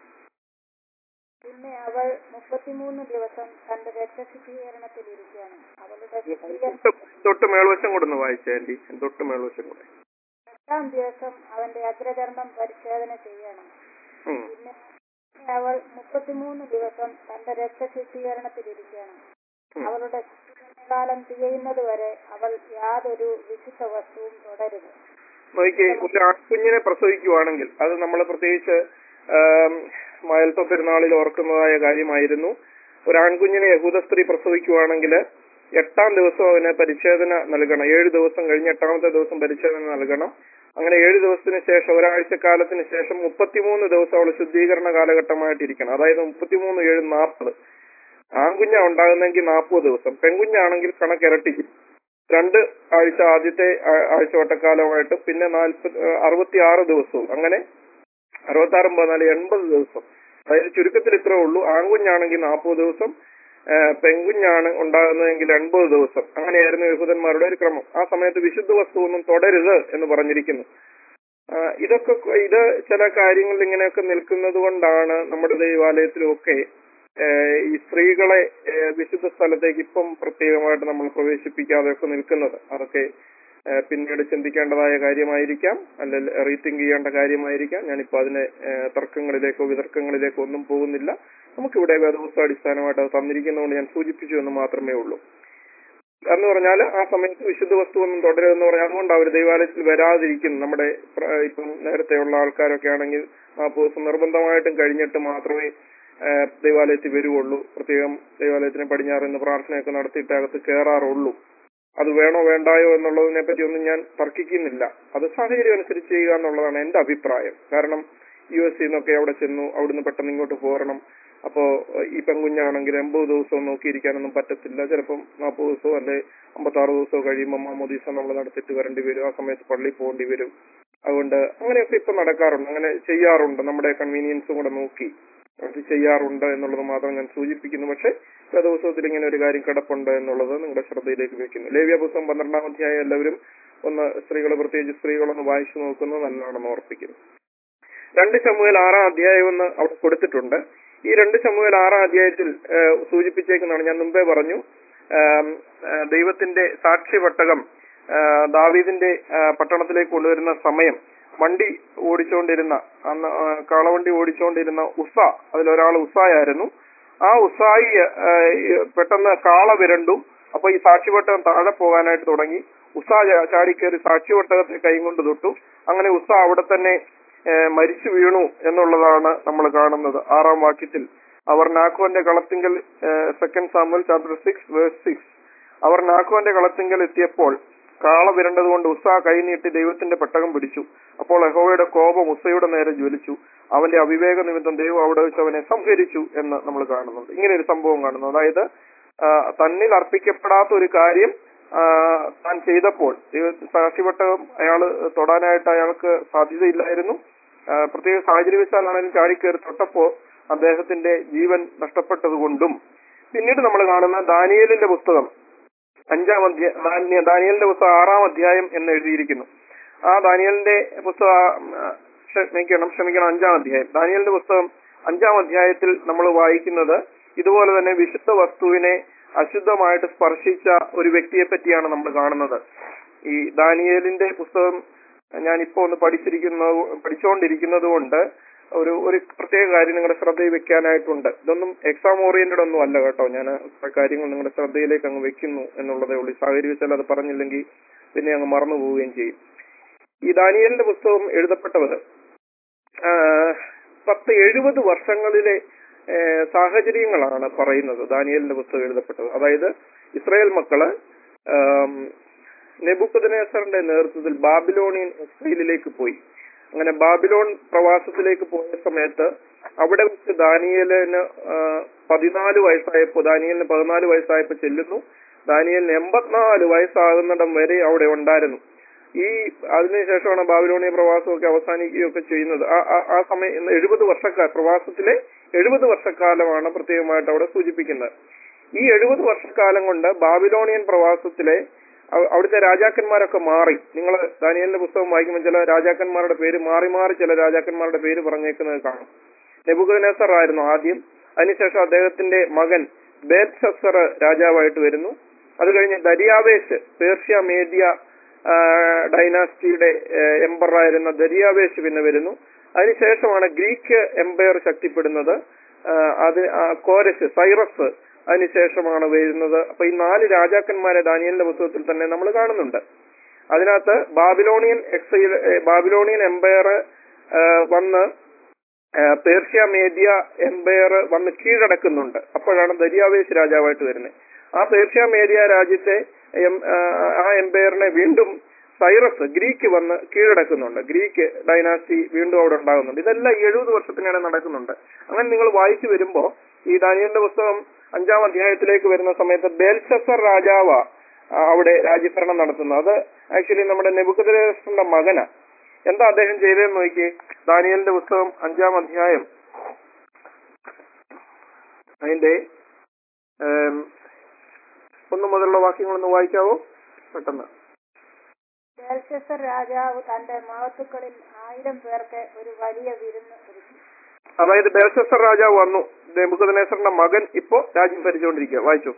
പിന്നെ അവൾ മുപ്പത്തിമൂന്ന് ദിവസം തന്റെ രക്തശുദ്ധീകരണത്തിലിരിക്കുകയാണ് അവളുടെ ശുദ്ധീകരണം തൊട്ട് തൊട്ട് മേൽവശം കൂടെ ഒന്ന് വായിച്ചേ ആന്റി തൊട്ട് മേൽവശം കൂടെ എട്ടാം ദിവസം അവന്റെ അഗ്രചർമ്മം പരിശോധന ചെയ്യണം ഉം. പിന്നെ അവൾ മുപ്പത്തിമൂന്ന് ദിവസം തന്റെ രക്തശുദ്ധീകരണത്തിലിരിക്കുകയാണ് ഉം. അവളുടെ ശുദ്ധീകരണകാലം തികയുന്നത് വരെ അവൾ യാതൊരു വിശുദ്ധ വസ്തുവും തുടരുത് നോക്കി ഒരു ആൺകുഞ്ഞിനെ പ്രസവിക്കുവാണെങ്കിൽ അത് നമ്മൾ പ്രത്യേകിച്ച് ആം, മയൽത്ത പെരുന്നാളിൽ ഓർക്കുന്നതായ കാര്യമായിരുന്നു ഒരു ആൺകുഞ്ഞിനെ യഹൂദ സ്ത്രീ പ്രസവിക്കുവാണെങ്കിൽ എട്ടാം ദിവസം അവന് പരിച്ഛേദന നൽകണം ഏഴ് ദിവസം കഴിഞ്ഞ് എട്ടാമത്തെ ദിവസം പരിച്ഛേദന നൽകണം അങ്ങനെ ഏഴ് ദിവസത്തിന് ശേഷം ഒരാഴ്ച കാലത്തിന് ശേഷം മുപ്പത്തിമൂന്ന് ദിവസം അവൾ ശുദ്ധീകരണ കാലഘട്ടമായിട്ടിരിക്കണം അതായത് മുപ്പത്തിമൂന്ന് ഏഴ് നാൽപ്പത് ആൺകുഞ്ഞാ ഉണ്ടാകുന്നെങ്കിൽ നാൽപ്പത് ദിവസം പെൺകുഞ്ഞാണെങ്കിൽ കണക്ക് ഇരട്ടിക്കും രണ്ട് ആഴ്ച ആദ്യത്തെ ആ- ആഴ്ചവട്ടക്കാലമായിട്ട് പിന്നെ നാൽപ്പത് അറുപത്തി ആറ് ദിവസവും അങ്ങനെ അറുപത്തി ആറും പതിനാല് എൺപത് ദിവസം അതായത് ചുരുക്കത്തിൽ ഇത്രേ ഉള്ളൂ ആൺകുഞ്ഞാണെങ്കിൽ നാൽപ്പത് ദിവസം ആ, പെൺകുഞ്ഞാണ് ഉണ്ടാകുന്നതെങ്കിൽ എൺപത് ദിവസം അങ്ങനെയായിരുന്നു യഹൂദന്മാരുടെ ഒരു ക്രമം ആ സമയത്ത് വിശുദ്ധ വസ്തുവൊന്നും തുടരുത് എന്ന് പറഞ്ഞിരിക്കുന്നു ആ, ഇതൊക്കെ കൊ- ഇത് ചില കാര്യങ്ങളിൽ ഇങ്ങനെയൊക്കെ നിൽക്കുന്നത് കൊണ്ടാണ് നമ്മുടെ ദൈവാലയത്തിലുമൊക്കെ ഏഹ് ഈ സ്ത്രീകളെ ഏഹ് വിശുദ്ധ സ്ഥലത്തേക്ക് ഇപ്പം പ്രത്യേകമായിട്ട് നമ്മൾ പ്രവേശിപ്പിക്കാതെയൊക്കെ നിൽക്കുന്നത് അതൊക്കെ ഏഹ് പിന്നീട് ചിന്തിക്കേണ്ടതായ കാര്യമായിരിക്കാം അല്ലെങ്കിൽ റീതിങ്ക് ചെയ്യേണ്ട കാര്യമായിരിക്കാം ഞാനിപ്പോ അതിനെ ഏഹ് തർക്കങ്ങളിലേക്കോ വിതർക്കങ്ങളിലേക്കോ ഒന്നും പോകുന്നില്ല നമുക്കിവിടെ വേദപുസ്തക അടിസ്ഥാനമായിട്ട് അത് തന്നിരിക്കുന്നതുകൊണ്ട് ഞാൻ സൂചിപ്പിച്ചു എന്ന് മാത്രമേ ഉള്ളൂ എന്ന് പറഞ്ഞാൽ ആ സമയത്ത് വിശുദ്ധ വസ്തുവൊന്നും തുടരുമെന്ന് പറഞ്ഞാൽ അതുകൊണ്ട് അവർ ദൈവാലയത്തിൽ വരാതിരിക്കുന്നു നമ്മുടെ പ്ര- ഇപ്പം നേരത്തെയുള്ള ആൾക്കാരൊക്കെ ആണെങ്കിൽ നാൽപ്പത് ദിവസം നിർബന്ധമായിട്ടും കഴിഞ്ഞിട്ട് മാത്രമേ ഏഹ് ദൈവാലയത്തിൽ വരുവുള്ളൂ പ്രത്യേകം ദൈവാലയത്തിന് പടിഞ്ഞാറ് നിന്ന് പ്രാർത്ഥനയൊക്കെ നടത്തിയിട്ട് അകത്ത് കയറാറുള്ളൂ അത് വേണോ വേണ്ടായോ എന്നുള്ളതിനെ പറ്റി ഒന്നും ഞാൻ തർക്കിക്കുന്നില്ല അത് സാഹചര്യം അനുസരിച്ച് ചെയ്യുക എന്നുള്ളതാണ് എന്റെ അഭിപ്രായം കാരണം യു എസ് നിന്നൊക്കെ അവിടെ ചെന്നു അവിടുന്ന് പെട്ടെന്ന് ഇങ്ങോട്ട് പോരണം അപ്പോ ഏഹ് ഈ പെൺകുഞ്ഞാണെങ്കിൽ എൺപത് ദിവസവും നോക്കിയിരിക്കാനൊന്നും പറ്റത്തില്ല ചിലപ്പം നാൽപ്പത് ദിവസമോ അല്ലെ അമ്പത്താറ് ദിവസമോ കഴിയുമ്പോൾ മാമോദീസ നമ്മൾ നടത്തിയിട്ട് വരേണ്ടി വരും ആ സമയത്ത് പള്ളിയിൽ പോകേണ്ടി വരും അതുകൊണ്ട് അങ്ങനെയൊക്കെ ഇപ്പൊ നടക്കാറുണ്ട് അങ്ങനെ ചെയ്യാറുണ്ട് നമ്മുടെ കൺവീനിയൻസും കൂടെ നോക്കി അത് ചെയ്യാറുണ്ട് എന്നുള്ളത് മാത്രം ഞാൻ സൂചിപ്പിക്കുന്നു പക്ഷേ വേദപുസ്തകത്തിൽ ഇങ്ങനെ ഒരു കാര്യം കിടപ്പുണ്ട് എന്നുള്ളത് നിങ്ങളുടെ ശ്രദ്ധയിലേക്ക് വെക്കുന്നു ലേവ്യ പുസ്തകം പന്ത്രണ്ടാം അധ്യായം എല്ലാവരും ഒന്ന് സ്ത്രീകൾ പ്രത്യേകിച്ച് സ്ത്രീകളൊന്ന് വായിച്ചു നോക്കുന്നത് നല്ലതാണെന്ന് ഓർപ്പിക്കുന്നു രണ്ട് ചമുവേൽ ആറാം അധ്യായം എന്ന് അവിടെ കൊടുത്തിട്ടുണ്ട് ഈ രണ്ട് ചമുവേൽ ആറാം അധ്യായത്തിൽ ഏഹ്, സൂചിപ്പിച്ചേക്കുന്നതാണ് ഞാൻ മുമ്പേ പറഞ്ഞു ആം, ഏഹ്, ദൈവത്തിന്റെ സാക്ഷ്യപട്ടകം ആഹ്, ദാവീദിന്റെ ആഹ്, പട്ടണത്തിലേക്ക് കൊണ്ടുവരുന്ന സമയം വണ്ടി ഓടിച്ചുകൊണ്ടിരുന്ന അന്ന് ആഹ്, കാളവണ്ടി ഓടിച്ചുകൊണ്ടിരുന്ന ഉസ അതിലൊരാൾ ഉസായായിരുന്നു ആ ഉസായി ആഹ്, ഈ പെട്ടെന്ന് കാള വിരണ്ടു അപ്പൊ ഈ സാക്ഷിപട്ടകം താഴെ പോകാനായിട്ട് തുടങ്ങി ഉസ ചാ- ചാടിക്കേറി സാക്ഷിപട്ടകത്തെ കൈകൊണ്ട് തൊട്ടു അങ്ങനെ ഉസ അവിടെ തന്നെ ഏഹ്, മരിച്ചു വീണു എന്നുള്ളതാണ് നമ്മൾ കാണുന്നത് ആറാം വാക്യത്തിൽ അവർ നാക്കോന്റെ കളത്തിങ്കൽ second Samuel chapter six verse six അവർ നാക്കോന്റെ കളത്തിങ്കൽ എത്തിയപ്പോൾ കാള വിരണ്ടതുകൊണ്ട് ഉസ കൈനീട്ടി ദൈവത്തിന്റെ പെട്ടകം പിടിച്ചു അപ്പോൾ യഹോവയുടെ കോപം ഉസയുടെ നേരെ ജ്വലിച്ചു അവന്റെ അവിവേക നിമിത്തം ദൈവം അവിടെ വെച്ച് അവനെ സംഹരിച്ചു എന്ന് നമ്മൾ കാണുന്നുണ്ട് ഇങ്ങനെ ഒരു സംഭവം കാണുന്നു അതായത് ആ, തന്നിൽ അർപ്പിക്കപ്പെടാത്ത ഒരു കാര്യം ആ, താൻ ചെയ്തപ്പോൾ ദൈവ- സാക്ഷിപട്ടകം അയാൾ തൊടാനായിട്ട് അയാൾക്ക് സാധ്യതയില്ലായിരുന്നു ആ, പ്രത്യേക സാഹചര്യവശാലാണെങ്കിലും ചാടിക്കയറി തൊട്ടപ്പോ അദ്ദേഹത്തിന്റെ ജീവൻ നഷ്ടപ്പെട്ടതുകൊണ്ടും പിന്നീട് നമ്മൾ കാണുന്ന ദാനിയേലിന്റെ പുസ്തകം അഞ്ചാം അധ്യായം ദാനിയലിന്റെ പുസ്തകം ആറാം അധ്യായം എന്ന് എഴുതിയിരിക്കുന്നു ആ ദാനിയലിന്റെ പുസ്തകം ആ, ക്ഷമിക്കണം ക്ഷമിക്കണം അഞ്ചാം അധ്യായം ദാനിയലിന്റെ പുസ്തകം അഞ്ചാം അധ്യായത്തിൽ നമ്മൾ വായിക്കുന്നത് ഇതുപോലെ തന്നെ വിശുദ്ധ വസ്തുവിനെ അശുദ്ധമായിട്ട് സ്പർശിച്ച ഒരു വ്യക്തിയെ പറ്റിയാണ് നമ്മൾ കാണുന്നത് ഈ ദാനിയേലിന്റെ പുസ്തകം ഞാൻ ഇപ്പോ ഒന്ന് പഠിച്ചിരിക്കുന്ന പഠിച്ചുകൊണ്ടിരിക്കുന്നത് കൊണ്ട് ഒരു ഒരു പ്രത്യേക കാര്യം നിങ്ങളുടെ ശ്രദ്ധയിൽ വെക്കാനായിട്ടുണ്ട് ഇതൊന്നും എക്സാം ഓറിയന്റഡ് ഒന്നും അല്ല കേട്ടോ ഞാൻ കാര്യങ്ങൾ നിങ്ങളുടെ ശ്രദ്ധയിലേക്ക് അങ്ങ് വെക്കുന്നു എന്നുള്ളതേ ഉള്ളൂ ഈ സാഹചര്യം വെച്ചാൽ അത് പറഞ്ഞില്ലെങ്കിൽ പിന്നെ അങ്ങ് മറന്നു പോവുകയും ചെയ്യും ഈ ദാനിയലിന്റെ പുസ്തകം എഴുതപ്പെട്ടത് ആ, പത്ത് എഴുപത് വർഷങ്ങളിലെ ഏ, സാഹചര്യങ്ങളാണ് പറയുന്നത് ദാനിയലിന്റെ പുസ്തകം എഴുതപ്പെട്ടത് അതായത് ഇസ്രായേൽ മക്കള് നെബുക്കദനേസറിന്റെ നേതൃത്വത്തിൽ ബാബിലോണിയൻ ഇസ്രയേലിലേക്ക് പോയി അങ്ങനെ ബാബിലോൺ പ്രവാസത്തിലേക്ക് പോയ സമയത്ത് അവിടെ വെച്ച് ദാനിയലിന് ആ, പതിനാല് വയസ്സായപ്പോ ദാനിയലിന് പതിനാല് വയസ്സായപ്പോ ചെല്ലുന്നു ദാനിയലിന് എൺപത്തിനാല് വയസ്സാകുന്നിടം വരെ അവിടെ ഉണ്ടായിരുന്നു ഈ അതിനുശേഷമാണ് ബാബിലോണിയ പ്രവാസമൊക്കെ അവസാനിക്കുകയൊക്കെ ചെയ്യുന്നത് ആ ആ- ആ സമയം എഴുപത് വർഷക്കാല പ്രവാസത്തിലെ എഴുപത് വർഷക്കാലമാണ് പ്രത്യേകമായിട്ട് അവിടെ സൂചിപ്പിക്കുന്നത് ഈ എഴുപത് വർഷക്കാലം കൊണ്ട് ബാബിലോണിയൻ പ്രവാസത്തിലെ അവ- അവിടുത്തെ രാജാക്കന്മാരൊക്കെ മാറി നിങ്ങൾ ദാനിയലിന്റെ പുസ്തകം വായിക്കുമ്പോൾ ചില രാജാക്കന്മാരുടെ പേര് മാറി മാറി ചില രാജാക്കന്മാരുടെ പേര് പറഞ്ഞേക്കുന്നത് കാണും നെബുഖദ്നേസർ ആയിരുന്നു ആദ്യം അതിനുശേഷം അദ്ദേഹത്തിന്റെ മകൻ ബേത്സർ രാജാവായിട്ട് വരുന്നു അത് കഴിഞ്ഞ് ദരിയാവേശ് പേർഷ്യ മേദ്യ ആ, ഡൈനാസ്റ്റിയുടെ എംപറർ ആയിരുന്ന ദരിയാവേശ് പിന്നെ വരുന്നു അതിനുശേഷമാണ് ഗ്രീക്ക് എംപയർ ശക്തിപ്പെടുന്നത് ആ, അത് ആ, കോരസ് സൈറസ് അതിനുശേഷമാണ് വരുന്നത് അപ്പൊ ഈ നാല് രാജാക്കന്മാരെ ദാനിയലിന്റെ പുസ്തകത്തിൽ തന്നെ നമ്മൾ കാണുന്നുണ്ട് അതിനകത്ത് ബാബിലോണിയൻ എക്സൈൽ ഏ, ബാബിലോണിയൻ എംപയർ വന്ന് ആ, പേർഷ്യ മേദ്യ എംപയർ വന്ന് കീഴടക്കുന്നുണ്ട് അപ്പോഴാണ് ദരിയാവേശ് രാജാവായിട്ട് വരുന്നത് ആ പേർഷ്യ മേദ്യ രാജ്യത്തെ എം- ആ, ആ എംപയറിനെ വീണ്ടും സൈറസ് ഗ്രീക്ക് വന്ന് കീഴടക്കുന്നുണ്ട് ഗ്രീക്ക് ഡൈനാസ്റ്റി വീണ്ടും അവിടെ ഉണ്ടാകുന്നുണ്ട് ഇതെല്ലാം എഴുപത് വർഷത്തിനിടെ നടക്കുന്നുണ്ട് അങ്ങനെ നിങ്ങൾ വായിച്ചു വരുമ്പോ ഈ ദാനിയലിന്റെ പുസ്തകം അഞ്ചാം അധ്യായത്തിലേക്ക് വരുന്ന സമയത്ത് ബേൽസസർ രാജാവ അവിടെ രാജ്യഭരണം നടത്തുന്നത് അത് ആക്ച്വലി നമ്മുടെ നെബുക്കദരേസറിന്റെ മകനാ എന്താ അദ്ദേഹം ചെയ്തതെന്ന് നോക്കി ദാനിയലിന്റെ പുസ്തകം അഞ്ചാം അധ്യായം അതിന്റെ ഏം, ഒന്ന് മുതലുള്ള വാക്യങ്ങളൊന്ന് വായിക്കാവോ പെട്ടെന്ന് ബേൽഷസർ രാജാവ് തന്റെ മഹത്തുക്കളിൽ ആയിരം പേർക്ക് ഒരു വലിയ വിരുന്ന് ഒരുക്കി അതായത് ബേൽസസർ രാജാവ് വന്നു നെബുക്കദനേസറിന്റെ മകൻ ഇപ്പോ രാജ്യം ഭരിച്ചുകൊണ്ടിരിക്കുക വായിച്ചു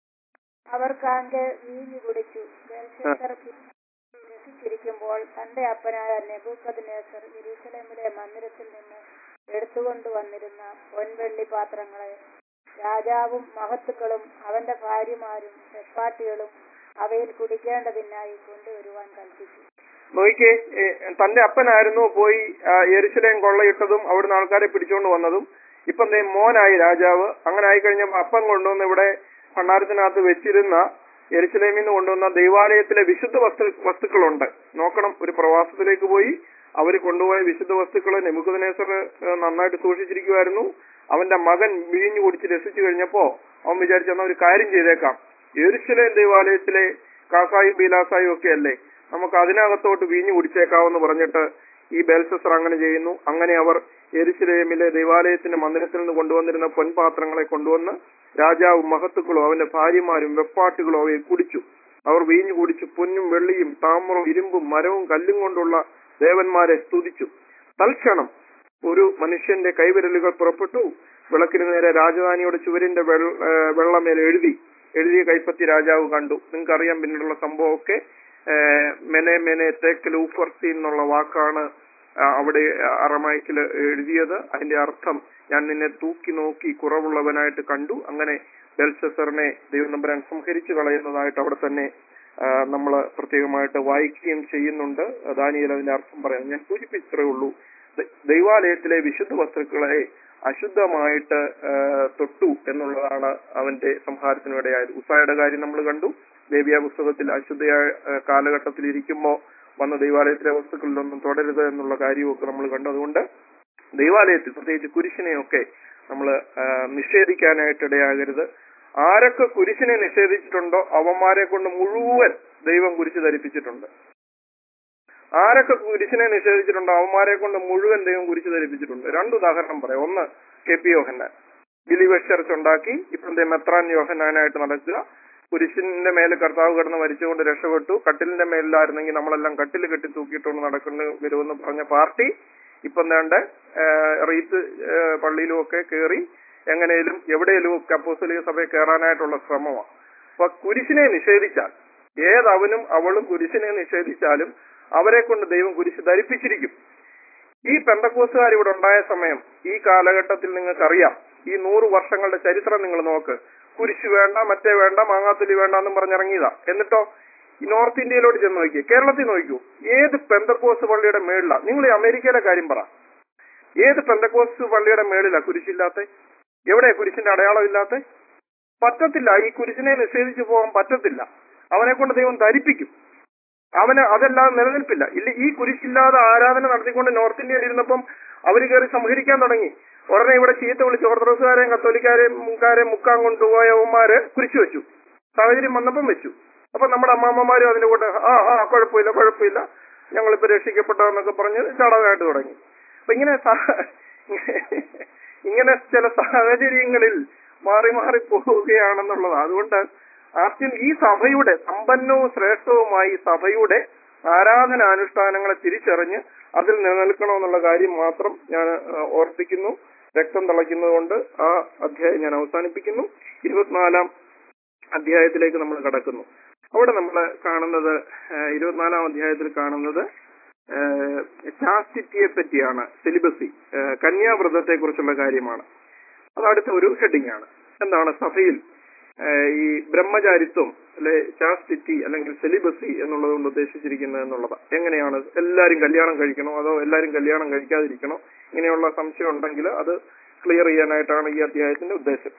അവർക്കാങ്കെ വീഞ്ഞു കുടിച്ചു ബേൽഷസർ രസിച്ചിരിക്കുമ്പോൾ തന്റെ അപ്പനായ നെബൂക്കത് നേസർ യെരൂശലേമിലെ മന്ദിരത്തിൽ നിന്ന് എടുത്തുകൊണ്ടുവന്നിരുന്ന പൊൻവെള്ളി പാത്രങ്ങളെ രാജാവും മഹത്തുക്കളും അവന്റെ ഭാര്യമാരും വെപ്പാട്ടികളും അവയിൽ കുടിക്കേണ്ടതിനായി കൊണ്ടുവരുവാൻ കൽപ്പിച്ചു നോക്കിയേ ഏ, തന്റെ അപ്പനായിരുന്നു പോയി ആ, യെരുശലേം കൊള്ളയിട്ടതും അവിടുന്ന് ആൾക്കാരെ പിടിച്ചുകൊണ്ട് വന്നതും ഇപ്പം ദേ മോനായി രാജാവ് അങ്ങനെ ആയി കഴിഞ്ഞപ്പോൾ അപ്പൻ കൊണ്ടുവന്ന് ഇവിടെ ഭണ്ഡാരത്തിനകത്ത് വെച്ചിരുന്ന യെരുശലേമിൽ നിന്ന് കൊണ്ടുവന്ന ദൈവാലയത്തിലെ വിശുദ്ധ വസ്തു വസ്തുക്കളുണ്ട് നോക്കണം ഒരു പ്രവാസത്തിലേക്ക് പോയി അവർ കൊണ്ടുപോയ വിശുദ്ധ വസ്തുക്കളെ നെമുക്കുദനേസർ നന്നായിട്ട് സൂക്ഷിച്ചിരിക്കുമായിരുന്നു അവന്റെ മകൻ വീഞ്ഞു കുടിച്ച് രസിച്ചു കഴിഞ്ഞപ്പോ അവൻ വിചാരിച്ചെന്നാ ഒരു കാര്യം ചെയ്തേക്കാം യെരുശലേം ദൈവാലയത്തിലെ കാസായും ബീലാസായും ഒക്കെ അല്ലേ നമുക്ക് അതിനകത്തോട്ട് വീഞ്ഞു കുടിച്ചേക്കാവെന്ന് പറഞ്ഞിട്ട് ഈ ബേൽസസർ അങ്ങനെ ചെയ്യുന്നു അങ്ങനെ അവർ എരിശിലേമിലെ ദൈവാലയത്തിന്റെ മന്ദിരത്തിൽ നിന്ന് കൊണ്ടുവന്നിരുന്ന പൊൻപാത്രങ്ങളെ കൊണ്ടുവന്ന് രാജാവും മഹത്തുക്കളും അവന്റെ ഭാര്യമാരും വെപ്പാട്ടുകളും അവയെ കുടിച്ചു അവർ വീഞ്ഞു കുടിച്ചു പൊന്നും വെള്ളിയും താമ്രവും ഇരുമ്പും മരവും കല്ലും കൊണ്ടുള്ള ദേവന്മാരെ സ്തുതിച്ചു തൽക്ഷണം ഒരു മനുഷ്യന്റെ കൈവിരലുകൾ പുറപ്പെട്ടു വിളക്കിന് നേരെ രാജധാനിയുടെ ചുവരിന്റെ വെള്ള- ഏ, വെള്ളമേൽ എഴുതി എഴുതിയ കൈപ്പത്തി രാജാവ് കണ്ടു നിങ്ങൾക്കറിയാം പിന്നീടുള്ള സംഭവമൊക്കെ ഏ, മെനെ മെനെ തേക്കൽ ഊഫർസി എന്നുള്ള വാക്കാണ് ആ, അവിടെ അറമായിക്കിൽ എഴുതിയത് അതിന്റെ അർത്ഥം ഞാൻ നിന്നെ തൂക്കി നോക്കി കുറവുള്ളവനായിട്ട് കണ്ടു അങ്ങനെ ബെൽസസറിനെ ദൈവം നമ്പരാൻ സംഹരിച്ചു കളയുന്നതായിട്ട് അവിടെ തന്നെ നമ്മൾ പ്രത്യേകമായിട്ട് വായിക്കുകയും ചെയ്യുന്നുണ്ട് ദാനിയൽ അതിന്റെ അർത്ഥം പറയാം ഞാൻ സൂചിപ്പിച്ചത്രേ ഉള്ളൂ ദ- ദൈവാലയത്തിലെ വിശുദ്ധ വസ്തുക്കളെ അശുദ്ധമായിട്ട് ആ, തൊട്ടു എന്നുള്ളതാണ് അവന്റെ സംഹാരത്തിനിടയായത് ഉസായുടെ കാര്യം നമ്മൾ കണ്ടു ദേവിയ പുസ്തകത്തിൽ അശുദ്ധയായ ആ, കാലഘട്ടത്തിൽ ഇരിക്കുമ്പോൾ വന്ന ദൈവാലയത്തിലെ വസ്തുക്കളിലൊന്നും തുടരുത് എന്നുള്ള കാര്യമൊക്കെ നമ്മൾ കണ്ടു അതുകൊണ്ട് ദൈവാലയത്തിൽ പ്രത്യേകിച്ച് കുരിശിനെയൊക്കെ നമ്മൾ നിഷേധിക്കാനായിട്ട് ഇടയാകരുത് ആരൊക്കെ കുരിശിനെ നിഷേധിച്ചിട്ടുണ്ടോ അവന്മാരെ കൊണ്ട് മുഴുവൻ ദൈവം കുരിശ് ധരിപ്പിച്ചിട്ടുണ്ട് ആരൊക്കെ കുരിശിനെ നിഷേധിച്ചിട്ടുണ്ടോ അവന്മാരെ കൊണ്ട് മുഴുവൻ ദൈവം കുരിശ് ധരിപ്പിച്ചിട്ടുണ്ട് രണ്ട് ഉദാഹരണം പറയാം ഒന്ന് K P Yohannan Believers Church ഉണ്ടാക്കി ഇപ്പോഴത്തെ മെത്രാൻ യോഹന്നാനായിട്ട് നടക്കുക കുരിശിന്റെ മേലെ കർത്താവ് കിടന്ന് മരിച്ചുകൊണ്ട് രക്ഷപ്പെട്ടു കട്ടിലിന്റെ മേലിലായിരുന്നെങ്കിൽ നമ്മളെല്ലാം കട്ടിൽ കെട്ടി തൂക്കിയിട്ടുകൊണ്ട് നടക്കേണ്ടി വരുമെന്ന് പറഞ്ഞ പാർട്ടി ഇപ്പം വേണ്ട റീത്ത് ഏഹ്, പള്ളിയിലും ഒക്കെ കയറി എങ്ങനെയും എവിടെയെങ്കിലും ഒക്കെ അപ്പോസ്തലിക സഭയിൽ കയറാനായിട്ടുള്ള ശ്രമമാണ് അപ്പൊ കുരിശിനെ നിഷേധിച്ചാൽ ഏതവനും അവളും കുരിശിനെ നിഷേധിച്ചാലും അവരെ കൊണ്ട് ദൈവം കുരിശ് ധരിപ്പിച്ചിരിക്കും ഈ പെന്തക്കോസുകാർ ഇവിടെ ഉണ്ടായ സമയം ഈ കാലഘട്ടത്തിൽ നിങ്ങൾക്കറിയാം ഈ നൂറ് വർഷങ്ങളുടെ ചരിത്രം നിങ്ങൾ നോക്ക് കുരിശ് വേണ്ട മറ്റേ വേണ്ട മാങ്ങാത്തുലി വേണ്ട എന്നും പറഞ്ഞിറങ്ങിയതാ എന്നിട്ടോ ഈ നോർത്ത് ഇന്ത്യയിലോട്ട് ചെന്ന് നോക്കിയേ കേരളത്തിൽ നോക്കൂ ഏത് പെന്തക്കോസ് പള്ളിയുടെ മേളിലാ നിങ്ങൾ ഈ അമേരിക്കയിലെ കാര്യം പറ ഏത് പെന്തക്കോസ് പള്ളിയുടെ മേളിലാ കുരിശില്ലാത്ത എവിടെ കുരിശിന്റെ അടയാളം ഇല്ലാത്ത പറ്റത്തില്ല ഈ കുരിശിനെ നിഷേധിച്ചു പോകാൻ പറ്റത്തില്ല അവനെ കൊണ്ട് ദൈവം ധരിപ്പിക്കും അവന് അതെല്ലാം നിലനിൽപ്പില്ല ഇല്ല ഈ കുരിശില്ലാതെ ആരാധന നടത്തിക്കൊണ്ട് നോർത്ത് ഇന്ത്യയിൽ ഇരുന്നപ്പം അവര് കയറി സംഹരിക്കാൻ തുടങ്ങി ഉടനെ ഇവിടെ ചീത്ത വിളിച്ച് ഓർത്തഡോക്സുകാരെയും കത്തോലിക്കാരെയും മുക്കാരെയും മുക്കാൻ കൊണ്ടുപോയ അവന്മാര് കുരിശു വെച്ചു സാഹചര്യം വന്നപ്പം വെച്ചു അപ്പൊ നമ്മുടെ അമ്മാമ്മമാരും അതിന്റെ കൂടെ ആ ആ കുഴപ്പമില്ല കുഴപ്പമില്ല ഞങ്ങളിപ്പോ രക്ഷിക്കപ്പെട്ടതെന്നൊക്കെ പറഞ്ഞ് ചാടാനായിട്ട് തുടങ്ങി അപ്പൊ ഇങ്ങനെ സഹ- ഇങ്ങനെ ചില സാഹചര്യങ്ങളിൽ മാറി മാറി പോവുകയാണെന്നുള്ളത് അതുകൊണ്ട് ആദ്യം ഈ സഭയുടെ സമ്പന്നവും ശ്രേഷ്ഠവുമായി ഈ സഭയുടെ ആരാധന അനുഷ്ഠാനങ്ങളെ തിരിച്ചറിഞ്ഞ് അതിൽ നിലനിൽക്കണമെന്നുള്ള കാര്യം മാത്രം ഞാൻ ആ, ഓർപ്പിക്കുന്നു രക്തം തിളയ്ക്കുന്നതുകൊണ്ട് ആ അധ്യായം ഞാൻ അവസാനിപ്പിക്കുന്നു ഇരുപത്തിനാലാം അധ്യായത്തിലേക്ക് നമ്മൾ കടക്കുന്നു അവിടെ നമ്മൾ കാണുന്നത് ആ, ഇരുപത്തിനാലാം അധ്യായത്തിൽ കാണുന്നത് ചാസ്റ്റിറ്റിയെ പറ്റിയാണ് സിലിബസി കന്യാവ്രതത്തെ കുറിച്ചുള്ള കാര്യമാണ് അത് അടുത്ത ഒരു ഹെഡിങ് ആണ് എന്താണ് സഭയിൽ ആ, ഈ ബ്രഹ്മചാരിത്വം അല്ലെ ചാസ്റ്റിറ്റി അല്ലെങ്കിൽ സെലിബസി എന്നുള്ളത് കൊണ്ട് ഉദ്ദേശിച്ചിരിക്കുന്നത് എന്നുള്ളത് എങ്ങനെയാണ് എല്ലാവരും കല്യാണം കഴിക്കണോ അതോ എല്ലാവരും കല്യാണം കഴിക്കാതിരിക്കണോ ഇങ്ങനെയുള്ള സംശയം ഉണ്ടെങ്കിൽ അത് ക്ലിയർ ചെയ്യാനായിട്ടാണ് ഈ അധ്യായത്തിന്റെ ഉദ്ദേശം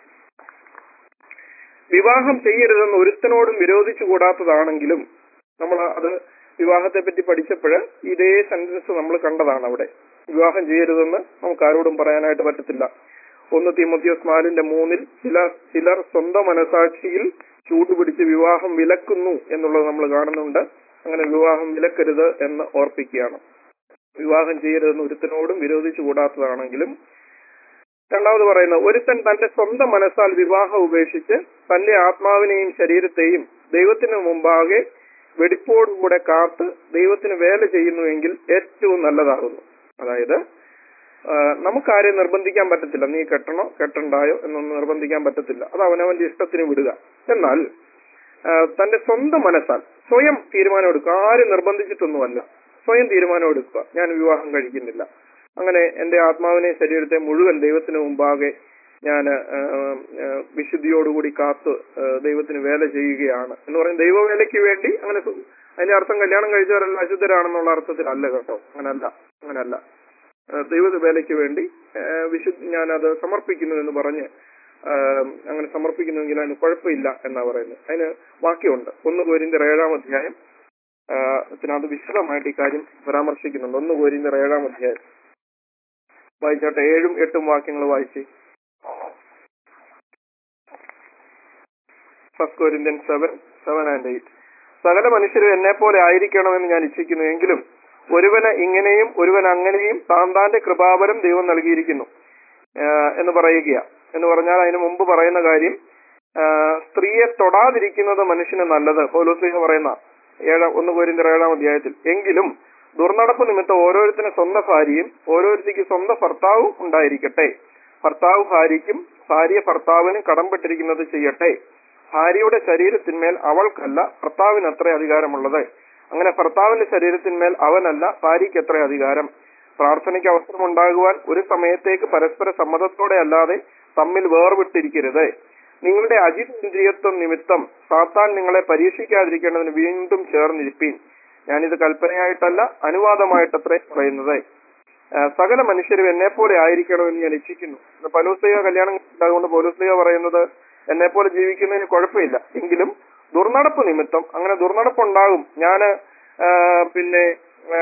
വിവാഹം ചെയ്യരുതെന്ന് ഒരുത്തനോടും വിരോധിച്ചു കൂടാത്തതാണെങ്കിലും നമ്മൾ അത് വിവാഹത്തെ പറ്റി പഠിച്ചപ്പോൾ ഇതേ സെന്റൻസ് നമ്മൾ കണ്ടതാണ് അവിടെ വിവാഹം ചെയ്യരുതെന്ന് നമുക്ക് ആരോടും പറയാനായിട്ട് പറ്റത്തില്ല ഒന്ന് തിമോത്തിയോസ് നാലിന്റെ മൂന്നിൽ ചില ചിലർ സ്വന്തം മനസാക്ഷിയിൽ ചൂടുപിടിച്ച് വിവാഹം വിലക്കുന്നു എന്നുള്ളത് നമ്മൾ കാണുന്നുണ്ട് അങ്ങനെ വിവാഹം വിലക്കരുത് എന്ന് ഓർപ്പിക്കുകയാണ് വിവാഹം ചെയ്യരുതെന്ന് ഒരുത്തനോടും വിരോധിച്ചു കൂടാത്തതാണെങ്കിലും രണ്ടാമത് പറയുന്നത് ഒരുത്തൻ തന്റെ സ്വന്തം മനസ്സാൽ വിവാഹം ഉപേക്ഷിച്ച് തന്റെ ആത്മാവിനെയും ശരീരത്തെയും ദൈവത്തിന് മുമ്പാകെ വെടിപ്പോടുകൂടെ കാത്ത് ദൈവത്തിന് വേല ചെയ്യുന്നുവെങ്കിൽ ഏറ്റവും നല്ലതാകുന്നു അതായത് ആ, നമുക്കാരെയും നിർബന്ധിക്കാൻ പറ്റത്തില്ല നീ കെട്ടണോ കെട്ടണ്ടായോ എന്നൊന്നും നിർബന്ധിക്കാൻ പറ്റത്തില്ല അത് അവനവന്റെ ഇഷ്ടത്തിന് വിടുക എന്നാൽ ആ, തന്റെ സ്വന്തം മനസ്സാൽ സ്വയം തീരുമാനം എടുക്കുക ആരും നിർബന്ധിച്ചിട്ടൊന്നുമല്ല സ്വയം തീരുമാനം എടുക്കുക ഞാൻ വിവാഹം കഴിക്കുന്നില്ല അങ്ങനെ എന്റെ ആത്മാവിനെ ശരീരത്തെ മുഴുവൻ ദൈവത്തിന് മുമ്പാകെ ഞാൻ വിശുദ്ധിയോടുകൂടി കാത്ത് ആ, ദൈവത്തിന് വേല ചെയ്യുകയാണ് എന്ന് പറയും ദൈവവേലയ്ക്ക് വേണ്ടി അങ്ങനെ സു- അതിന്റെ അർത്ഥം കല്യാണം കഴിച്ചവരെല്ലാം അശുദ്ധരാണെന്നുള്ള അർത്ഥത്തിലല്ല കേട്ടോ അങ്ങനല്ല അങ്ങനല്ല ആ, ദൈവ വേലയ്ക്ക് വേണ്ടി ആ, വിശുദ്ധ ഞാനത് സമർപ്പിക്കുന്നു എന്ന് പറഞ്ഞ് ആ, അങ്ങനെ സമർപ്പിക്കുന്നുവെങ്കിൽ അതിന് കുഴപ്പമില്ല എന്നാ പറയുന്നത് അതിന് വാക്യമുണ്ട് ഒന്ന് കോരിന്തിയർ ഏഴാം അധ്യായം ആ, അതിനകത്ത് വിശദമായിട്ട് ഈ കാര്യം പരാമർശിക്കുന്നുണ്ട് ഒന്ന് കോരിന്തിയർ ഏഴാം അധ്യായം വായിച്ചോട്ടെ ഏഴും എട്ടും വാക്യങ്ങൾ വായിച്ച് first Corinthian seven seven and eight സകല മനുഷ്യരും എന്നെ പോലെ ആയിരിക്കണമെന്ന് ഞാൻ ഇച്ഛിക്കുന്നു എങ്കിലും ഒരുവന് ഇങ്ങനെയും ഒരുവൻ അങ്ങനെയും താൻ താന്റെ കൃപാവരം ദൈവം നൽകിയിരിക്കുന്നു ആഹ് എന്ന് പറയുക എന്ന് പറഞ്ഞാൽ അതിന് മുമ്പ് പറയുന്ന കാര്യം ആഹ് സ്ത്രീയെ തൊടാതിരിക്കുന്നത് മനുഷ്യന് നല്ലത് പൗലോസ്ലിഹ പറയുന്ന ഏഴാം ഒന്ന് കോരിന്തർ ഏഴാം അധ്യായത്തിൽ എങ്കിലും ദുർനടപ്പ് നിമിത്തം ഓരോരുത്തരും സ്വന്തം ഭാര്യയും ഓരോരുത്തിക്ക് സ്വന്തം ഭർത്താവും ഉണ്ടായിരിക്കട്ടെ ഭർത്താവ് ഭാര്യയ്ക്കും ഭാര്യ ഭർത്താവിനും കടംപെട്ടിരിക്കുന്നത് ചെയ്യട്ടെ ഭാര്യയുടെ ശരീരത്തിന്മേൽ അവൾക്കല്ല ഭർത്താവിന് അത്ര അധികാരമുള്ളത് അങ്ങനെ ഭർത്താവിന്റെ ശരീരത്തിന്മേൽ അവനല്ല ഭാര്യയ്ക്ക് എത്ര അധികാരം പ്രാർത്ഥനയ്ക്ക് അവസരമുണ്ടാകുവാൻ ഒരു സമയത്തേക്ക് പരസ്പര സമ്മതത്തോടെ അല്ലാതെ തമ്മിൽ വേർവിട്ടിരിക്കരുത് നിങ്ങളുടെ അജിതേന്ദ്രിയത്വം നിമിത്തം സാത്താൻ നിങ്ങളെ പരീക്ഷിക്കാതിരിക്കേണ്ടതിന് വീണ്ടും ചേർന്നിരിപ്പീൻ ഞാനിത് കൽപ്പനയായിട്ടല്ല അനുവാദമായിട്ടത്രേ പറയുന്നത് ആ, സകല മനുഷ്യരും എന്നെ പോലെ ആയിരിക്കണമെന്ന് ഞാൻ ഇച്ഛിക്കുന്നു പലോസ്ലിക കല്യാണം അതുകൊണ്ട് പൗലോസ്ലിക പറയുന്നത് എന്നെ പോലെ ജീവിക്കുന്നതിന് കുഴപ്പമില്ല എങ്കിലും ദുർനടപ്പ് നിമിത്തം അങ്ങനെ ദുർനടപ്പുണ്ടാകും ഞാന് ആ, പിന്നെ ആ,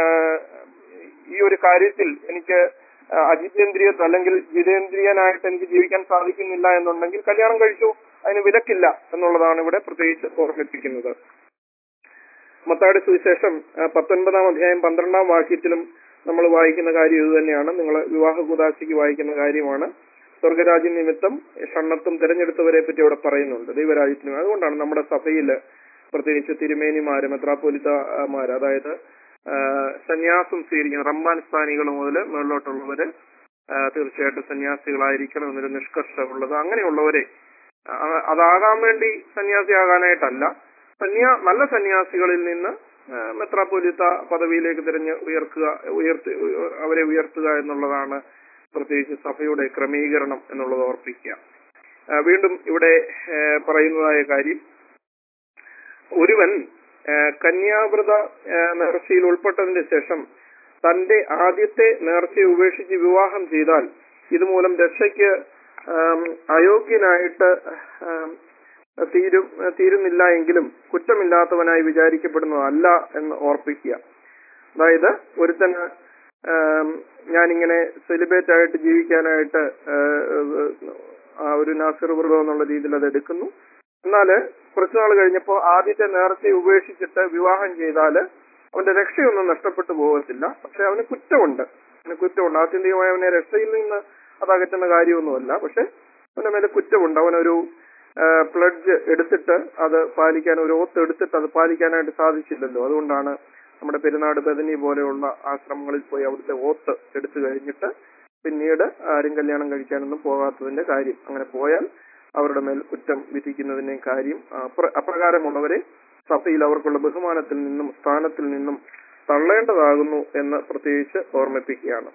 ഈ ഒരു കാര്യത്തിൽ എനിക്ക് ആ, അജിതേന്ദ്രിയ അല്ലെങ്കിൽ ജിതേന്ദ്രിയനായിട്ട് എനിക്ക് ജീവിക്കാൻ സാധിക്കുന്നില്ല എന്നുണ്ടെങ്കിൽ കല്യാണം കഴിച്ചു അതിന് വിലക്കില്ല എന്നുള്ളതാണ് ഇവിടെ പ്രത്യേകിച്ച് ഓർമ്മിപ്പിക്കുന്നത് മത്തായുടെ സുവിശേഷം ആ, പത്തൊൻപതാം അധ്യായം പന്ത്രണ്ടാം വാക്യത്തിലും നമ്മൾ വായിക്കുന്ന കാര്യം ഇത് തന്നെയാണ് നിങ്ങൾ വിവാഹ കുദാശിക്ക് വായിക്കുന്ന കാര്യമാണ് സ്വർഗരാജ്യ നിമിത്തം ഷണ്ണത്തും തിരഞ്ഞെടുത്തവരെ പറ്റി അവിടെ പറയുന്നുണ്ട് ദൈവരാജ്യത്തിനും അതുകൊണ്ടാണ് നമ്മുടെ സഭയിൽ പ്രത്യേകിച്ച് തിരുമേനിമാര് മെത്രാപ്പൊലിത്തമാര് അതായത് ആ, സന്യാസം സ്വീകരിക്കുന്ന റമ്പാൻ സ്ഥാനികൾ മുതൽ മുകളിലോട്ടുള്ളവര് ആ, തീർച്ചയായിട്ടും സന്യാസികളായിരിക്കണം എന്നൊരു നിഷ്കർഷമുള്ളത് അങ്ങനെയുള്ളവരെ ആ, അതാകാൻ വേണ്ടി സന്യാസിയാകാനായിട്ടല്ല സന്യാ നല്ല സന്യാസികളിൽ നിന്ന് ആ, മെത്രാപ്പൊലിത്ത പദവിയിലേക്ക് തിരഞ്ഞ് ഉയർത്തുക ഉയർത്തി അവരെ ഉയർത്തുക എന്നുള്ളതാണ് പ്രത്യേകിച്ച് സഭയുടെ ക്രമീകരണം എന്നുള്ളത് ഓർപ്പിക്കുക ആ, വീണ്ടും ഇവിടെ ആ, പറയുന്നതായ കാര്യം ഒരുവൻ ആ, കന്യാവ്രത ആ, നേർച്ചയിൽ ഉൾപ്പെട്ടതിന് ശേഷം തന്റെ ആദ്യത്തെ നേർച്ചയെ ഉപേക്ഷിച്ച് വിവാഹം ചെയ്താൽ ഇതുമൂലം രക്ഷയ്ക്ക് ആം, അയോഗ്യനായിട്ട് ആം, ഏഹ് തീരും ഏഹ് തീരുന്നില്ല എങ്കിലും കുറ്റമില്ലാത്തവനായി വിചാരിക്കപ്പെടുന്നതല്ല എന്ന് ഓർപ്പിക്കുക അതായത് ഒരുത്തന് ആം, ഞാനിങ്ങനെ സെലിബ്രേറ്റ് ആയിട്ട് ജീവിക്കാനായിട്ട് ഏഹ്, ആ ഒരു നാസിർ വ്രതം എന്നുള്ള രീതിയിൽ അത് എടുക്കുന്നു എന്നാല് കുറച്ചുനാൾ കഴിഞ്ഞപ്പോൾ ആദ്യത്തെ നേർച്ചയെ ഉപേക്ഷിച്ചിട്ട് വിവാഹം ചെയ്താല് അവന്റെ രക്ഷയൊന്നും നഷ്ടപ്പെട്ടു പോകത്തില്ല പക്ഷെ അവന് കുറ്റമുണ്ട് അവന് കുറ്റമുണ്ട് ആത്യന്തികമായി അവനെ രക്ഷയിൽ നിന്ന് അത് അകറ്റുന്ന കാര്യമൊന്നുമല്ല പക്ഷെ അവന്റെ മേലെ കുറ്റമുണ്ട് അവനൊരു പ്ലഡ്ജ് എടുത്തിട്ട് അത് പാലിക്കാൻ ഒരു ഓത്ത് എടുത്തിട്ട് അത് പാലിക്കാനായിട്ട് സാധിച്ചില്ലല്ലോ അതുകൊണ്ടാണ് നമ്മുടെ പെരുന്നാട് ബദനി പോലെയുള്ള ആശ്രമങ്ങളിൽ പോയി അവിടുത്തെ ഓത്ത് എടുത്തു കഴിഞ്ഞിട്ട് പിന്നീട് ആരും കല്യാണം കഴിക്കാനൊന്നും പോകാത്തതിന്റെ കാര്യം അങ്ങനെ പോയാൽ അവരുടെ മേൽ കുറ്റം വിധിക്കുന്നതിന്റെ കാര്യം അപ്ര- അപ്രകാരമുള്ളവരെ സഭയിൽ അവർക്കുള്ള ബഹുമാനത്തിൽ നിന്നും സ്ഥാനത്തിൽ നിന്നും തള്ളേണ്ടതാകുന്നു എന്ന് പ്രത്യേകിച്ച് ഓർമ്മിപ്പിക്കുകയാണ്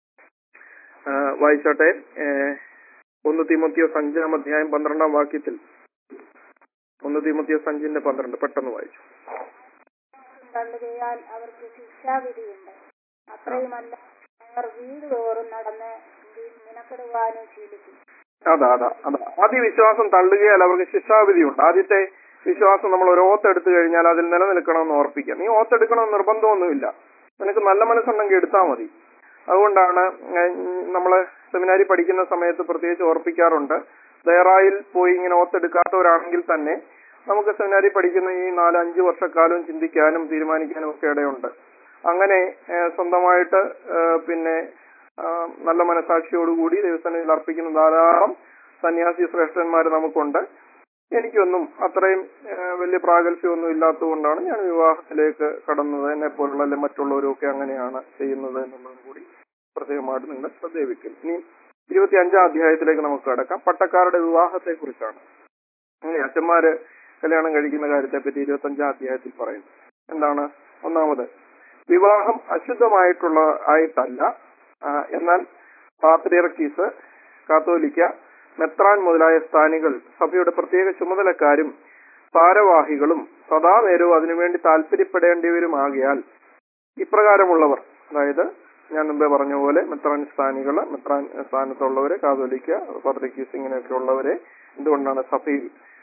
ആ, വായിച്ചോട്ടെ ഏ, ഒന്ന് തിമത്തിയോ അഞ്ചാം അധ്യായം പന്ത്രണ്ടാം വാക്യത്തിൽ ഒന്ന് തിമത്തിയോ അഞ്ചിന്റെ പന്ത്രണ്ട് പെട്ടെന്ന് വായിച്ചു തള്ളുകയാൽ അവർക്ക് ശിക്ഷാവിധിയുണ്ട് അത്രയുമല്ല അവർ വീട് തോറും നടന്ന് വി- മിനക്കെടുവാനും ശീലിക്കും അതാ അതാ അതാ ആദ്യ വിശ്വാസം തള്ളുകയാൽ അവർക്ക് ശിക്ഷാവിധിയുണ്ട് ആദ്യത്തെ വിശ്വാസം നമ്മൾ ഒരു ഓത്തെടുത്തു കഴിഞ്ഞാൽ അതിൽ നിലനിൽക്കണമെന്ന് ഓർപ്പിക്കാം നീ ഓത്തെടുക്കണമെന്ന് നിർബന്ധമൊന്നുമില്ല നിനക്ക് നല്ല മനസ്സുണ്ടെങ്കിൽ എടുത്താൽ മതി അതുകൊണ്ടാണ് നമ്മൾ സെമിനാരി പഠിക്കുന്ന സമയത്ത് പ്രത്യേകിച്ച് ഓർപ്പിക്കാറുണ്ട് ദയറായിൽ പോയി ഇങ്ങനെ ഓത്തെടുക്കാത്തവരാണെങ്കിൽ തന്നെ നമുക്ക് സെമിനാരി പഠിക്കുന്ന ഈ നാല് അഞ്ച് വർഷക്കാലവും ചിന്തിക്കാനും തീരുമാനിക്കാനും ഒക്കെ ഇടയുണ്ട് അങ്ങനെ ഏഹ്, സ്വന്തമായിട്ട് ഏഹ്, പിന്നെ ആ, നല്ല മനസാക്ഷിയോടുകൂടി ദൈവസന്നിധിയിൽ അർപ്പിക്കുന്ന ധാരാളം സന്യാസി ശ്രേഷ്ഠന്മാർ നമുക്കുണ്ട് എനിക്കൊന്നും അത്രയും ഏഹ്, വലിയ പ്രാഗൽഭ്യമൊന്നും ഇല്ലാത്തതുകൊണ്ടാണ് ഞാൻ വിവാഹത്തിലേക്ക് കടന്നത് എന്നെ പോലുള്ള അല്ലെ മറ്റുള്ളവരും ഒക്കെ അങ്ങനെയാണ് ചെയ്യുന്നത് എന്നുള്ളതും കൂടി പ്രത്യേകമായിട്ട് നിങ്ങൾ ശ്രദ്ധയിപ്പിക്കും ഇനി ഇരുപത്തി അഞ്ചാം അധ്യായത്തിലേക്ക് നമുക്ക് കടക്കാം പട്ടക്കാരുടെ വിവാഹത്തെ കുറിച്ചാണ് അങ്ങനെ അച്ഛന്മാര് കല്യാണം കഴിക്കുന്ന കാര്യത്തെ പറ്റി ഇരുപത്തി അഞ്ചാം അധ്യായത്തിൽ പറയുന്നു എന്താണ് ഒന്നാമത് വിവാഹം അശുദ്ധമായിട്ടുള്ള ആയിട്ടല്ല ആ, എന്നാൽ പാത്രിയർക്കീസ് കാത്തോലിക്ക മെത്രാൻ മുതലായ സ്ഥാനികൾ സഭയുടെ പ്രത്യേക ചുമതലക്കാരും ഭാരവാഹികളും സദാനേരവും അതിനുവേണ്ടി താല്പര്യപ്പെടേണ്ടിയവരുമാകിയാൽ ഇപ്രകാരമുള്ളവർ അതായത് ഞാൻ മുമ്പേ പറഞ്ഞ പോലെ മെത്രാൻ സ്ഥാനികള് മെത്രാൻ സ്ഥാനത്തുള്ളവരെ കാതോലിക്ക പത്രിക്കീസ് ഇങ്ങനെയൊക്കെ ഉള്ളവരെ എന്തുകൊണ്ടാണ് സഭയിൽ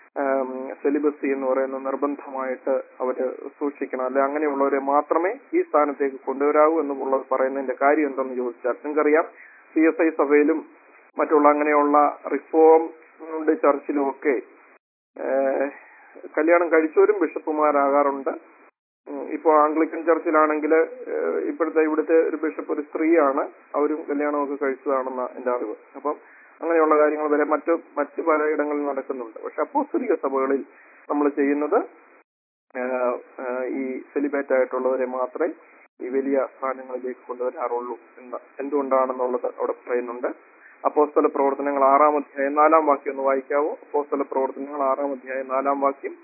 സെലിബസി എന്ന് പറയുന്ന നിർബന്ധമായിട്ട് അവര് സൂക്ഷിക്കണം അല്ലെ അങ്ങനെയുള്ളവരെ മാത്രമേ ഈ സ്ഥാനത്തേക്ക് കൊണ്ടുവരാവൂ എന്നുള്ളത് പറയുന്നതിന്റെ കാര്യം എന്തെന്ന് ചോദിച്ചാൽ നിങ്ങൾക്കറിയാം സി എസ് ഐ സഭയിലും മറ്റുള്ള അങ്ങനെയുള്ള റിഫോം ചർച്ചിലും ഒക്കെ ഏഹ്, കല്യാണം കഴിച്ചവരും ബിഷപ്പുമാരാകാറുണ്ട് ഉം, ഇപ്പോ ആംഗ്ലിക്കൻ ചർച്ചിലാണെങ്കിൽ ഇപ്പോഴത്തെ ഇവിടുത്തെ ഒരു ബിഷപ്പ് ഒരു സ്ത്രീയാണ് അവരും കല്യാണമൊക്കെ കഴിച്ചതാണെന്ന എന്റെ അറിവ് അപ്പം അങ്ങനെയുള്ള കാര്യങ്ങൾ വരെ മറ്റു മറ്റു പലയിടങ്ങളിൽ നടക്കുന്നുണ്ട് പക്ഷെ അപ്പോസ്തലിക സഭകളിൽ നമ്മൾ ചെയ്യുന്നത് ആഹ്, ആഹ്, ഈ സെലിബേറ്റ് ആയിട്ടുള്ളവരെ മാത്രമേ ഈ വലിയ സ്ഥാനങ്ങളിലേക്ക് കൊണ്ടുവരാറുള്ളൂ എന്ന് എന്തുകൊണ്ടാണെന്നുള്ളത് അവിടെ പറയുന്നുണ്ട് അപ്പോസ്തല പ്രവർത്തനങ്ങൾ ആറാം അധ്യായം നാലാം വാക്യം ഒന്ന് വായിക്കാവോ അപ്പോസ്തല പ്രവർത്തനങ്ങൾ ആറാം അധ്യായം നാലാം വാക്യം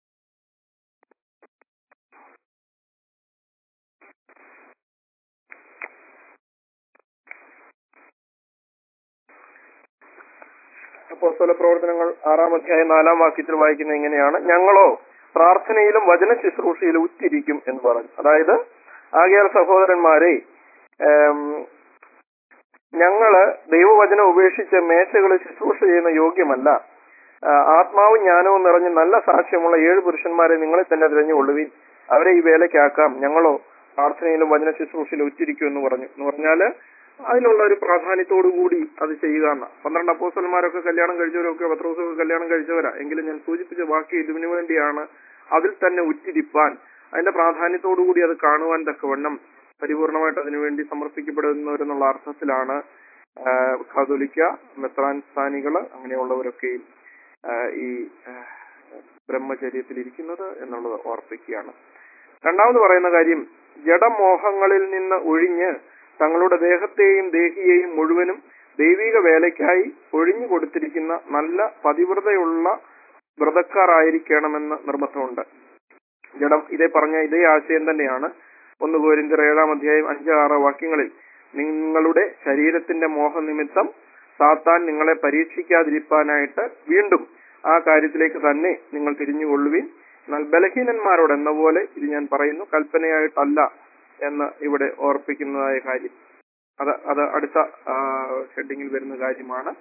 അപ്പോസ്തല പ്രവർത്തനങ്ങൾ ആറാം അധ്യായം നാലാം വാക്യത്തിൽ വായിക്കുന്നത് ഇങ്ങനെയാണ് ഞങ്ങളോ പ്രാർത്ഥനയിലും വചന ശുശ്രൂഷയിലും ഉറ്റിരിക്കും എന്ന് പറഞ്ഞു അതായത് ആകയാൽ സഹോദരന്മാരെ ഏം, ഞങ്ങള് ദൈവവചനം ഉപേക്ഷിച്ച് മേശകളിൽ ശുശ്രൂഷ ചെയ്യുന്ന യോഗ്യമല്ല ആ, ആത്മാവും ജ്ഞാനവും നിറഞ്ഞ് നല്ല സാക്ഷ്യമുള്ള ഏഴ് പുരുഷന്മാരെ നിങ്ങളെ തന്നെ തിരഞ്ഞുകൊള്ളുവിൻ അവരെ ഈ വേലയ്ക്കാക്കാം ഞങ്ങളോ പ്രാർത്ഥനയിലും വചന ശുശ്രൂഷയിലും ഉറ്റിരിക്കും എന്ന് പറഞ്ഞു എന്ന് പറഞ്ഞാല് അതിനുള്ള ഒരു പ്രാധാന്യത്തോടു കൂടി അത് ചെയ്യുക എന്ന പന്ത്രണ്ട് അപ്പോസ്റ്റന്മാരൊക്കെ കല്യാണം കഴിച്ചവരൊക്കെ പത്രോസൊക്കെ കല്യാണം കഴിച്ചവരാ എങ്കിലും ഞാൻ സൂചിപ്പിച്ച വാക്ക് ഇതിനു വേണ്ടിയാണ് അതിൽ തന്നെ ഉറ്റിരിപ്പാൻ അതിന്റെ പ്രാധാന്യത്തോടു കൂടി അത് കാണുവാൻ തക്കവണ്ണം പരിപൂർണമായിട്ട് അതിനുവേണ്ടി സമർപ്പിക്കപ്പെടുന്നവരെന്നുള്ള അർത്ഥത്തിലാണ് ആ, കാതോലിക്ക മെത്രാൻ സ്ഥാനികള് അങ്ങനെയുള്ളവരൊക്കെയും ആ, ഈ ആ, ബ്രഹ്മചര്യത്തിൽ ഇരിക്കുന്നത് എന്നുള്ളത് ഓർപ്പിക്കുകയാണ് രണ്ടാമത് പറയുന്ന കാര്യം ജഡമോഹങ്ങളിൽ നിന്ന് ഒഴിഞ്ഞ് തങ്ങളുടെ ദേഹത്തെയും ദേഹിയെയും മുഴുവനും ദൈവിക വേലയ്ക്കായി ഒഴിഞ്ഞു കൊടുത്തിരിക്കുന്ന നല്ല പതിവ്രതയുള്ള വ്രതക്കാരായിരിക്കണമെന്ന് നിർബന്ധമുണ്ട് ജഡം ഇതേ പറഞ്ഞ ഇതേ ആശയം തന്നെയാണ് ഒന്ന് കോരിന്തർ ഏഴാം അധ്യായം അഞ്ച് ആറ് വാക്യങ്ങളിൽ നിങ്ങളുടെ ശരീരത്തിന്റെ മോഹനിമിത്തം സാത്താൻ നിങ്ങളെ പരീക്ഷിക്കാതിരിക്കാനായിട്ട് വീണ്ടും ആ കാര്യത്തിലേക്ക് തന്നെ നിങ്ങൾ തിരിഞ്ഞുകൊള്ളുവിൻ എന്നാൽ ബലഹീനന്മാരോട് എന്ന പോലെ ഇത് ഞാൻ പറയുന്നു കൽപ്പനയായിട്ടല്ല എന്ന് ഇവിടെ ഓർപ്പിക്കുന്നതായ കാര്യം അത് അത് അടുത്ത ഹെഡിങ്ങിൽ വരുന്ന കാര്യമാണ്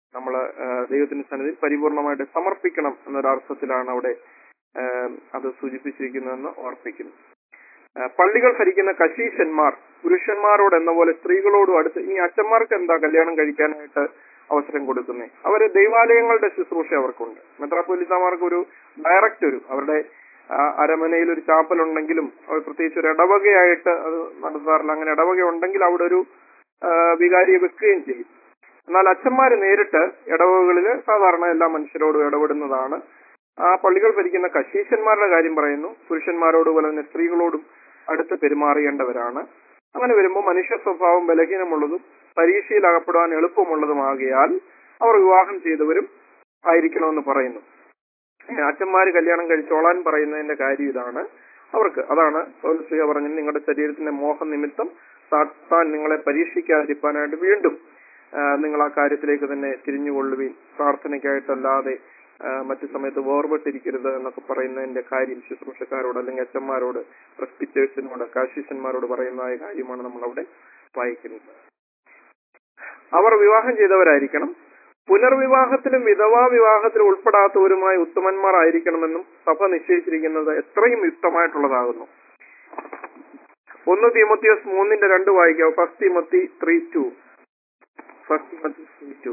നമ്മൾ ദൈവത്തിന്റെ സന്നിധിയിൽ പരിപൂർണമായിട്ട് സമർപ്പിക്കണം എന്നൊരർത്ഥത്തിലാണ് അവിടെ ആ, അത് സൂചിപ്പിച്ചിരിക്കുന്നതെന്ന് ഓർപ്പിക്കുന്നു ആ, പള്ളികൾ ഭരിക്കുന്ന കശീശന്മാർ പുരുഷന്മാരോട് എന്ന പോലെ സ്ത്രീകളോടും അടുത്ത് ഇനി അച്ഛന്മാർക്ക് എന്താ കല്യാണം കഴിക്കാനായിട്ട് അവസരം കൊടുക്കുന്നത് അവര് ദൈവാലയങ്ങളുടെ ശുശ്രൂഷ അവർക്കുണ്ട് മെത്രാപ്പൊലിത്തമാർക്ക് ഒരു ഡയറക്റ്റ് ഒരു അവരുടെ ആ, അരമനയിൽ ഒരു ചാപ്പൽ ഉണ്ടെങ്കിലും അവർ പ്രത്യേകിച്ച് ഒരു ഇടവകയായിട്ട് അത് നടത്താറില്ല അങ്ങനെ ഇടവക ഉണ്ടെങ്കിൽ അവിടെ ഒരു ആ, വികാരിയെ വെക്കുകയും ചെയ്യും എന്നാൽ അച്ഛന്മാര് നേരിട്ട് ഇടവകളിൽ സാധാരണ എല്ലാ മനുഷ്യരോടും ഇടപെടുന്നതാണ് ആ പള്ളികൾ ഭരിക്കുന്ന കശീശന്മാരുടെ കാര്യം പറയുന്നു പുരുഷന്മാരോട് പോലെ തന്നെ സ്ത്രീകളോടും അടുത്ത് പെരുമാറേണ്ടവരാണ് അങ്ങനെ വരുമ്പോൾ മനുഷ്യ സ്വഭാവം ബലഹീനമുള്ളതും പരീക്ഷയിൽ അകപ്പെടാൻ എളുപ്പമുള്ളതുമാകിയാൽ അവർ വിവാഹം ചെയ്തവരും ആയിരിക്കണമെന്ന് പറയുന്നു ഏ, അച്ഛന്മാര് കല്യാണം കഴിച്ചോളാൻ പറയുന്നതിന്റെ കാര്യം ഇതാണ് അവർക്ക് അതാണ് പൗലോസ്ലീഹ പറഞ്ഞത് നിങ്ങളുടെ ശരീരത്തിന്റെ മോഹം നിമിത്തം സാത്താൻ നിങ്ങളെ പരീക്ഷിക്കാതിരിക്കാനായിട്ട് വീണ്ടും ആ, നിങ്ങൾ ആ കാര്യത്തിലേക്ക് തന്നെ തിരിഞ്ഞുകൊള്ളുകയും പ്രാർത്ഥനയ്ക്കായിട്ടല്ലാതെ ആ, മറ്റു സമയത്ത് വേർപെട്ടിരിക്കരുത് എന്നൊക്കെ പറയുന്നതിന്റെ കാര്യം ശുശ്രൂഷക്കാരോട് അല്ലെങ്കിൽ അച്ഛന്മാരോട് പ്രസ്പിറ്റേഴ്സിനോട് കാശീശന്മാരോട് പറയുന്നതായ കാര്യമാണ് നമ്മൾ അവിടെ വായിക്കുന്നത് അവർ വിവാഹം ചെയ്തവരായിരിക്കണം പുനർവിവാഹത്തിലും വിധവാ വിവാഹത്തിലും ഉൾപ്പെടാത്തവരുമായ ഉത്തമന്മാർ ആയിരിക്കണമെന്നും സഭ നിശ്ചയിച്ചിരിക്കുന്നത് എത്രയും യുക്തമായിട്ടുള്ളതാകുന്നു ഒന്ന് തീമത്തിയോസ് മൂന്നിന്റെ രണ്ട് വായിക്കാം first Timothy three two first Timothy three two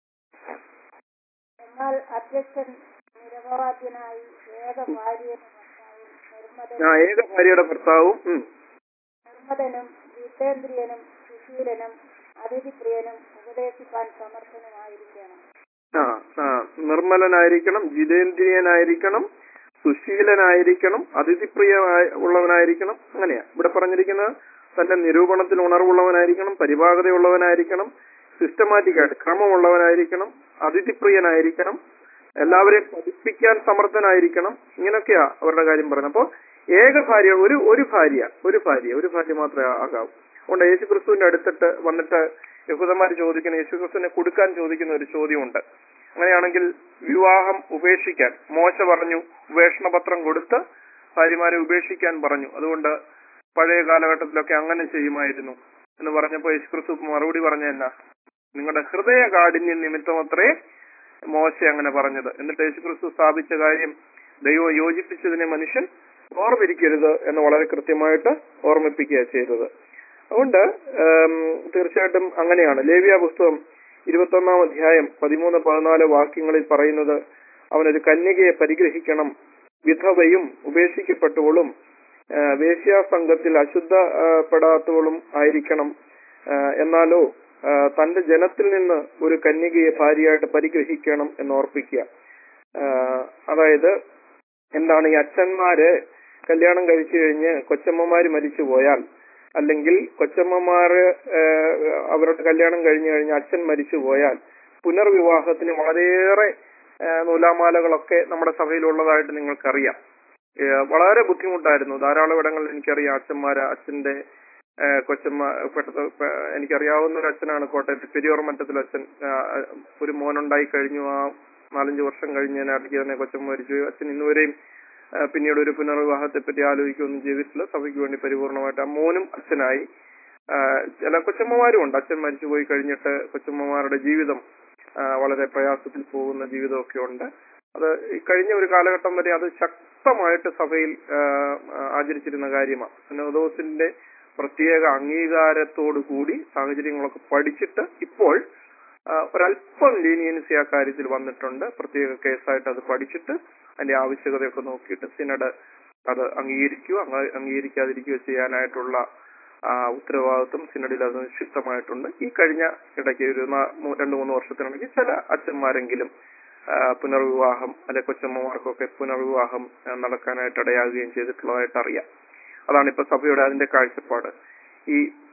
എന്നാൽ അധ്യക്ഷൻ നിരപരാധ്യനായി ഏക ഭാര്യയുടെ ഭർത്താവും നിർമ്മത ആ ഏക ഭാര്യയുടെ ഭർത്താവും ഉം, നിർമ്മതനും ജിതേന്ദ്രിയനും സുശീലനും അതിഥിപ്രിയനും ഉപദേശിക്കാൻ സമർത്ഥനുമായിരിക്കണം ആ ആ നിർമ്മലനായിരിക്കണം ജിതേന്ദ്രിയനായിരിക്കണം സുശീലനായിരിക്കണം അതിഥിപ്രിയ ഉള്ളവനായിരിക്കണം അങ്ങനെയാ ഇവിടെ പറഞ്ഞിരിക്കുന്നത് തന്റെ നിരൂപണത്തിൽ ഉണർവുള്ളവനായിരിക്കണം പരിപാകതയുള്ളവനായിരിക്കണം സിസ്റ്റമാറ്റിക് ആയിട്ട് ക്രമമുള്ളവനായിരിക്കണം അതിഥിപ്രിയനായിരിക്കണം എല്ലാവരെയും പഠിപ്പിക്കാൻ സമർത്ഥനായിരിക്കണം ഇങ്ങനെയൊക്കെയാ അവരുടെ കാര്യം പറയുന്നത് അപ്പോ ഏക ഭാര്യ ഒരു ഒരു ഭാര്യ ഒരു ഭാര്യ ഒരു ഭാര്യ മാത്രമേ ആകാവൂ അതുകൊണ്ട് യേശു ക്രിസ്തുവിന്റെ അടുത്തിട്ട് വന്നിട്ട് യഹൂദന്മാർ ചോദിക്കുന്ന യേശു ക്രിസ്തുവിനെ കൊടുക്കാൻ ചോദിക്കുന്ന ഒരു ചോദ്യമുണ്ട് അങ്ങനെയാണെങ്കിൽ വിവാഹം ഉപേക്ഷിക്കാൻ മോശ പറഞ്ഞു ഉപേക്ഷണപത്രം കൊടുത്ത് ഭാര്യമാരെ ഉപേക്ഷിക്കാൻ പറഞ്ഞു അതുകൊണ്ട് പഴയ കാലഘട്ടത്തിലൊക്കെ അങ്ങനെ ചെയ്യുമായിരുന്നു എന്ന് പറഞ്ഞപ്പോ യേശു ക്രിസ്തു മറുപടി പറഞ്ഞല്ല നിങ്ങളുടെ ഹൃദയ കാഠിന്യം നിമിത്തമത്രേ മോശ അങ്ങനെ പറഞ്ഞത് എന്നിട്ട് യേശു ക്രിസ്തു സ്ഥാപിച്ച കാര്യം ദൈവം യോജിപ്പിച്ചതിനെ മനുഷ്യൻ ഓർമ്മിരിക്കരുത് എന്ന് വളരെ കൃത്യമായിട്ട് ഓർമ്മിപ്പിക്കുക ചെയ്തത് അതുകൊണ്ട് ഉം, തീർച്ചയായിട്ടും അങ്ങനെയാണ് ലേവ്യ പുസ്തകം ഇരുപത്തൊന്നാം അധ്യായം പതിമൂന്ന് പതിനാല് വാക്യങ്ങളിൽ പറയുന്നത് അവനൊരു കന്യകയെ പരിഗ്രഹിക്കണം വിധവയും ഉപേക്ഷിക്കപ്പെട്ടവളും ആ, വേശ്യാസംഘത്തിൽ അശുദ്ധപ്പെടാത്തവളും ആയിരിക്കണം ആ, എന്നാലോ ആ, തന്റെ ജനത്തിൽ നിന്ന് ഒരു കന്യകയെ ഭാര്യയായിട്ട് പരിഗ്രഹിക്കണം എന്ന് ഓർപ്പിക്കുക ആ, അതായത് എന്താണ് ഈ അച്ഛന്മാര് കല്യാണം കഴിച്ചു കഴിഞ്ഞ് കൊച്ചമ്മമാര് മരിച്ചു പോയാൽ അല്ലെങ്കിൽ കൊച്ചമ്മമാര് ആ, അവരുടെ കല്യാണം കഴിഞ്ഞു കഴിഞ്ഞ് അച്ഛൻ മരിച്ചു പോയാൽ പുനർവിവാഹത്തിന് വളരെയേറെ ആ, നൂലാമാലകളൊക്കെ നമ്മുടെ സഭയിലുള്ളതായിട്ട് നിങ്ങൾക്കറിയാം ഏ, വളരെ ബുദ്ധിമുട്ടായിരുന്നു ധാരാളം ഇടങ്ങളിൽ എനിക്കറിയാം അച്ഛന്മാര് അച്ഛന്റെ ഏ, കൊച്ചമ്മ പെട്ടത് പ- എനിക്കറിയാവുന്ന ഒരു അച്ഛനാണ് കോട്ടയത്ത് പെരിയോർ മറ്റത്തിൽ അച്ഛൻ ആ, ഒരു മോനുണ്ടായി കഴിഞ്ഞു ആ നാലഞ്ച് വർഷം കഴിഞ്ഞതിനടുത്ത് തന്നെ കൊച്ചമ്മ മരിച്ചു അച്ഛൻ ഇന്നുവരെയും ആ, പിന്നീട് ഒരു പുനർവിവാഹത്തെ പറ്റി ആലോചിക്കുകയൊന്നും ചെയ്തിട്ടില്ല സഭയ്ക്ക് വേണ്ടി പരിപൂർണമായിട്ട് ആ മോനും അച്ഛനായി ആ, ചില കൊച്ചമ്മമാരും ഉണ്ട് അച്ഛൻ മരിച്ചുപോയി കഴിഞ്ഞിട്ട് കൊച്ചമ്മമാരുടെ ജീവിതം ആ, വളരെ പ്രയാസത്തിൽ പോകുന്ന ജീവിതമൊക്കെ ഉണ്ട് അത് ഈ കഴിഞ്ഞ ഒരു കാലഘട്ടം വരെ അത് ശക്തമായിട്ട് സഭയിൽ ആ, ആ, ആചരിച്ചിരുന്ന കാര്യമാണ് സിനോദോസിന്റെ പ്രത്യേക അംഗീകാരത്തോടു കൂടി സാഹചര്യങ്ങളൊക്കെ പഠിച്ചിട്ട് ഇപ്പോൾ ആ, ഒരല്പം ലീനിയൻസി ആ കാര്യത്തിൽ വന്നിട്ടുണ്ട് പ്രത്യേക കേസായിട്ട് അത് പഠിച്ചിട്ട് അതിന്റെ ആവശ്യകതയൊക്കെ നോക്കിയിട്ട് സിനഡ് അത് അംഗീകരിക്കുകയോ അങ്ങ- അംഗീകരിക്കാതിരിക്കുകയോ ചെയ്യാനായിട്ടുള്ള ആ, ഉത്തരവാദിത്വം സിനഡിൽ അത് നിക്ഷിപ്തമായിട്ടുണ്ട് ഈ കഴിഞ്ഞ ഇടയ്ക്ക് ഒരു നാ- മൂ- രണ്ട് മൂന്ന് വർഷത്തിനിടയ്ക്ക് ചില അച്ഛന്മാരെങ്കിലും ആ, പുനർവിവാഹം അല്ലെ കൊച്ചമ്മമാർക്കൊക്കെ പുനർവിവാഹം ആ, നടക്കാനായിട്ട് ഇടയാകുകയും ചെയ്തിട്ടുള്ളതായിട്ട് അറിയാം അതാണ് ഇപ്പൊ സഭയുടെ അതിന്റെ കാഴ്ചപ്പാട് ഈ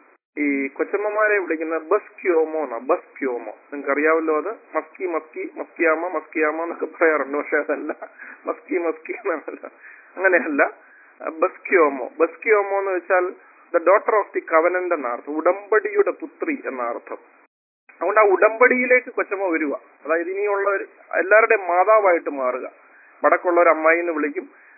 ഈ കൊച്ചമ്മമാരെ വിളിക്കുന്ന ബസ്ക്യോമോ എന്നാ ബസ്ക്യോമോ നിങ്ങൾക്ക് അറിയാമല്ലോ അത് മസ്കി മസ്കി മസ്കിയാമ മസ്കിയാമ എന്നൊക്കെ പറയാറുണ്ട് പക്ഷെ അതല്ല മസ്കി മസ്കി എന്നല്ല അങ്ങനെയല്ല ബസ്ക്യോമോ ബസ്ക്യോമോ എന്ന് വെച്ചാൽ the daughter of the covenant എന്ന അർത്ഥം ഉടമ്പടിയുടെ പുത്രി എന്ന അർത്ഥം അതുകൊണ്ട് ആ ഉടമ്പടിയിലേക്ക് കൊച്ചമ്മ വരിക അതായത് ഇനിയുള്ള ഒരു- എല്ലാവരുടെയും മാതാവായിട്ട് മാറുക വടക്കുള്ള ഒരു അമ്മായി എന്ന് വിളിക്കും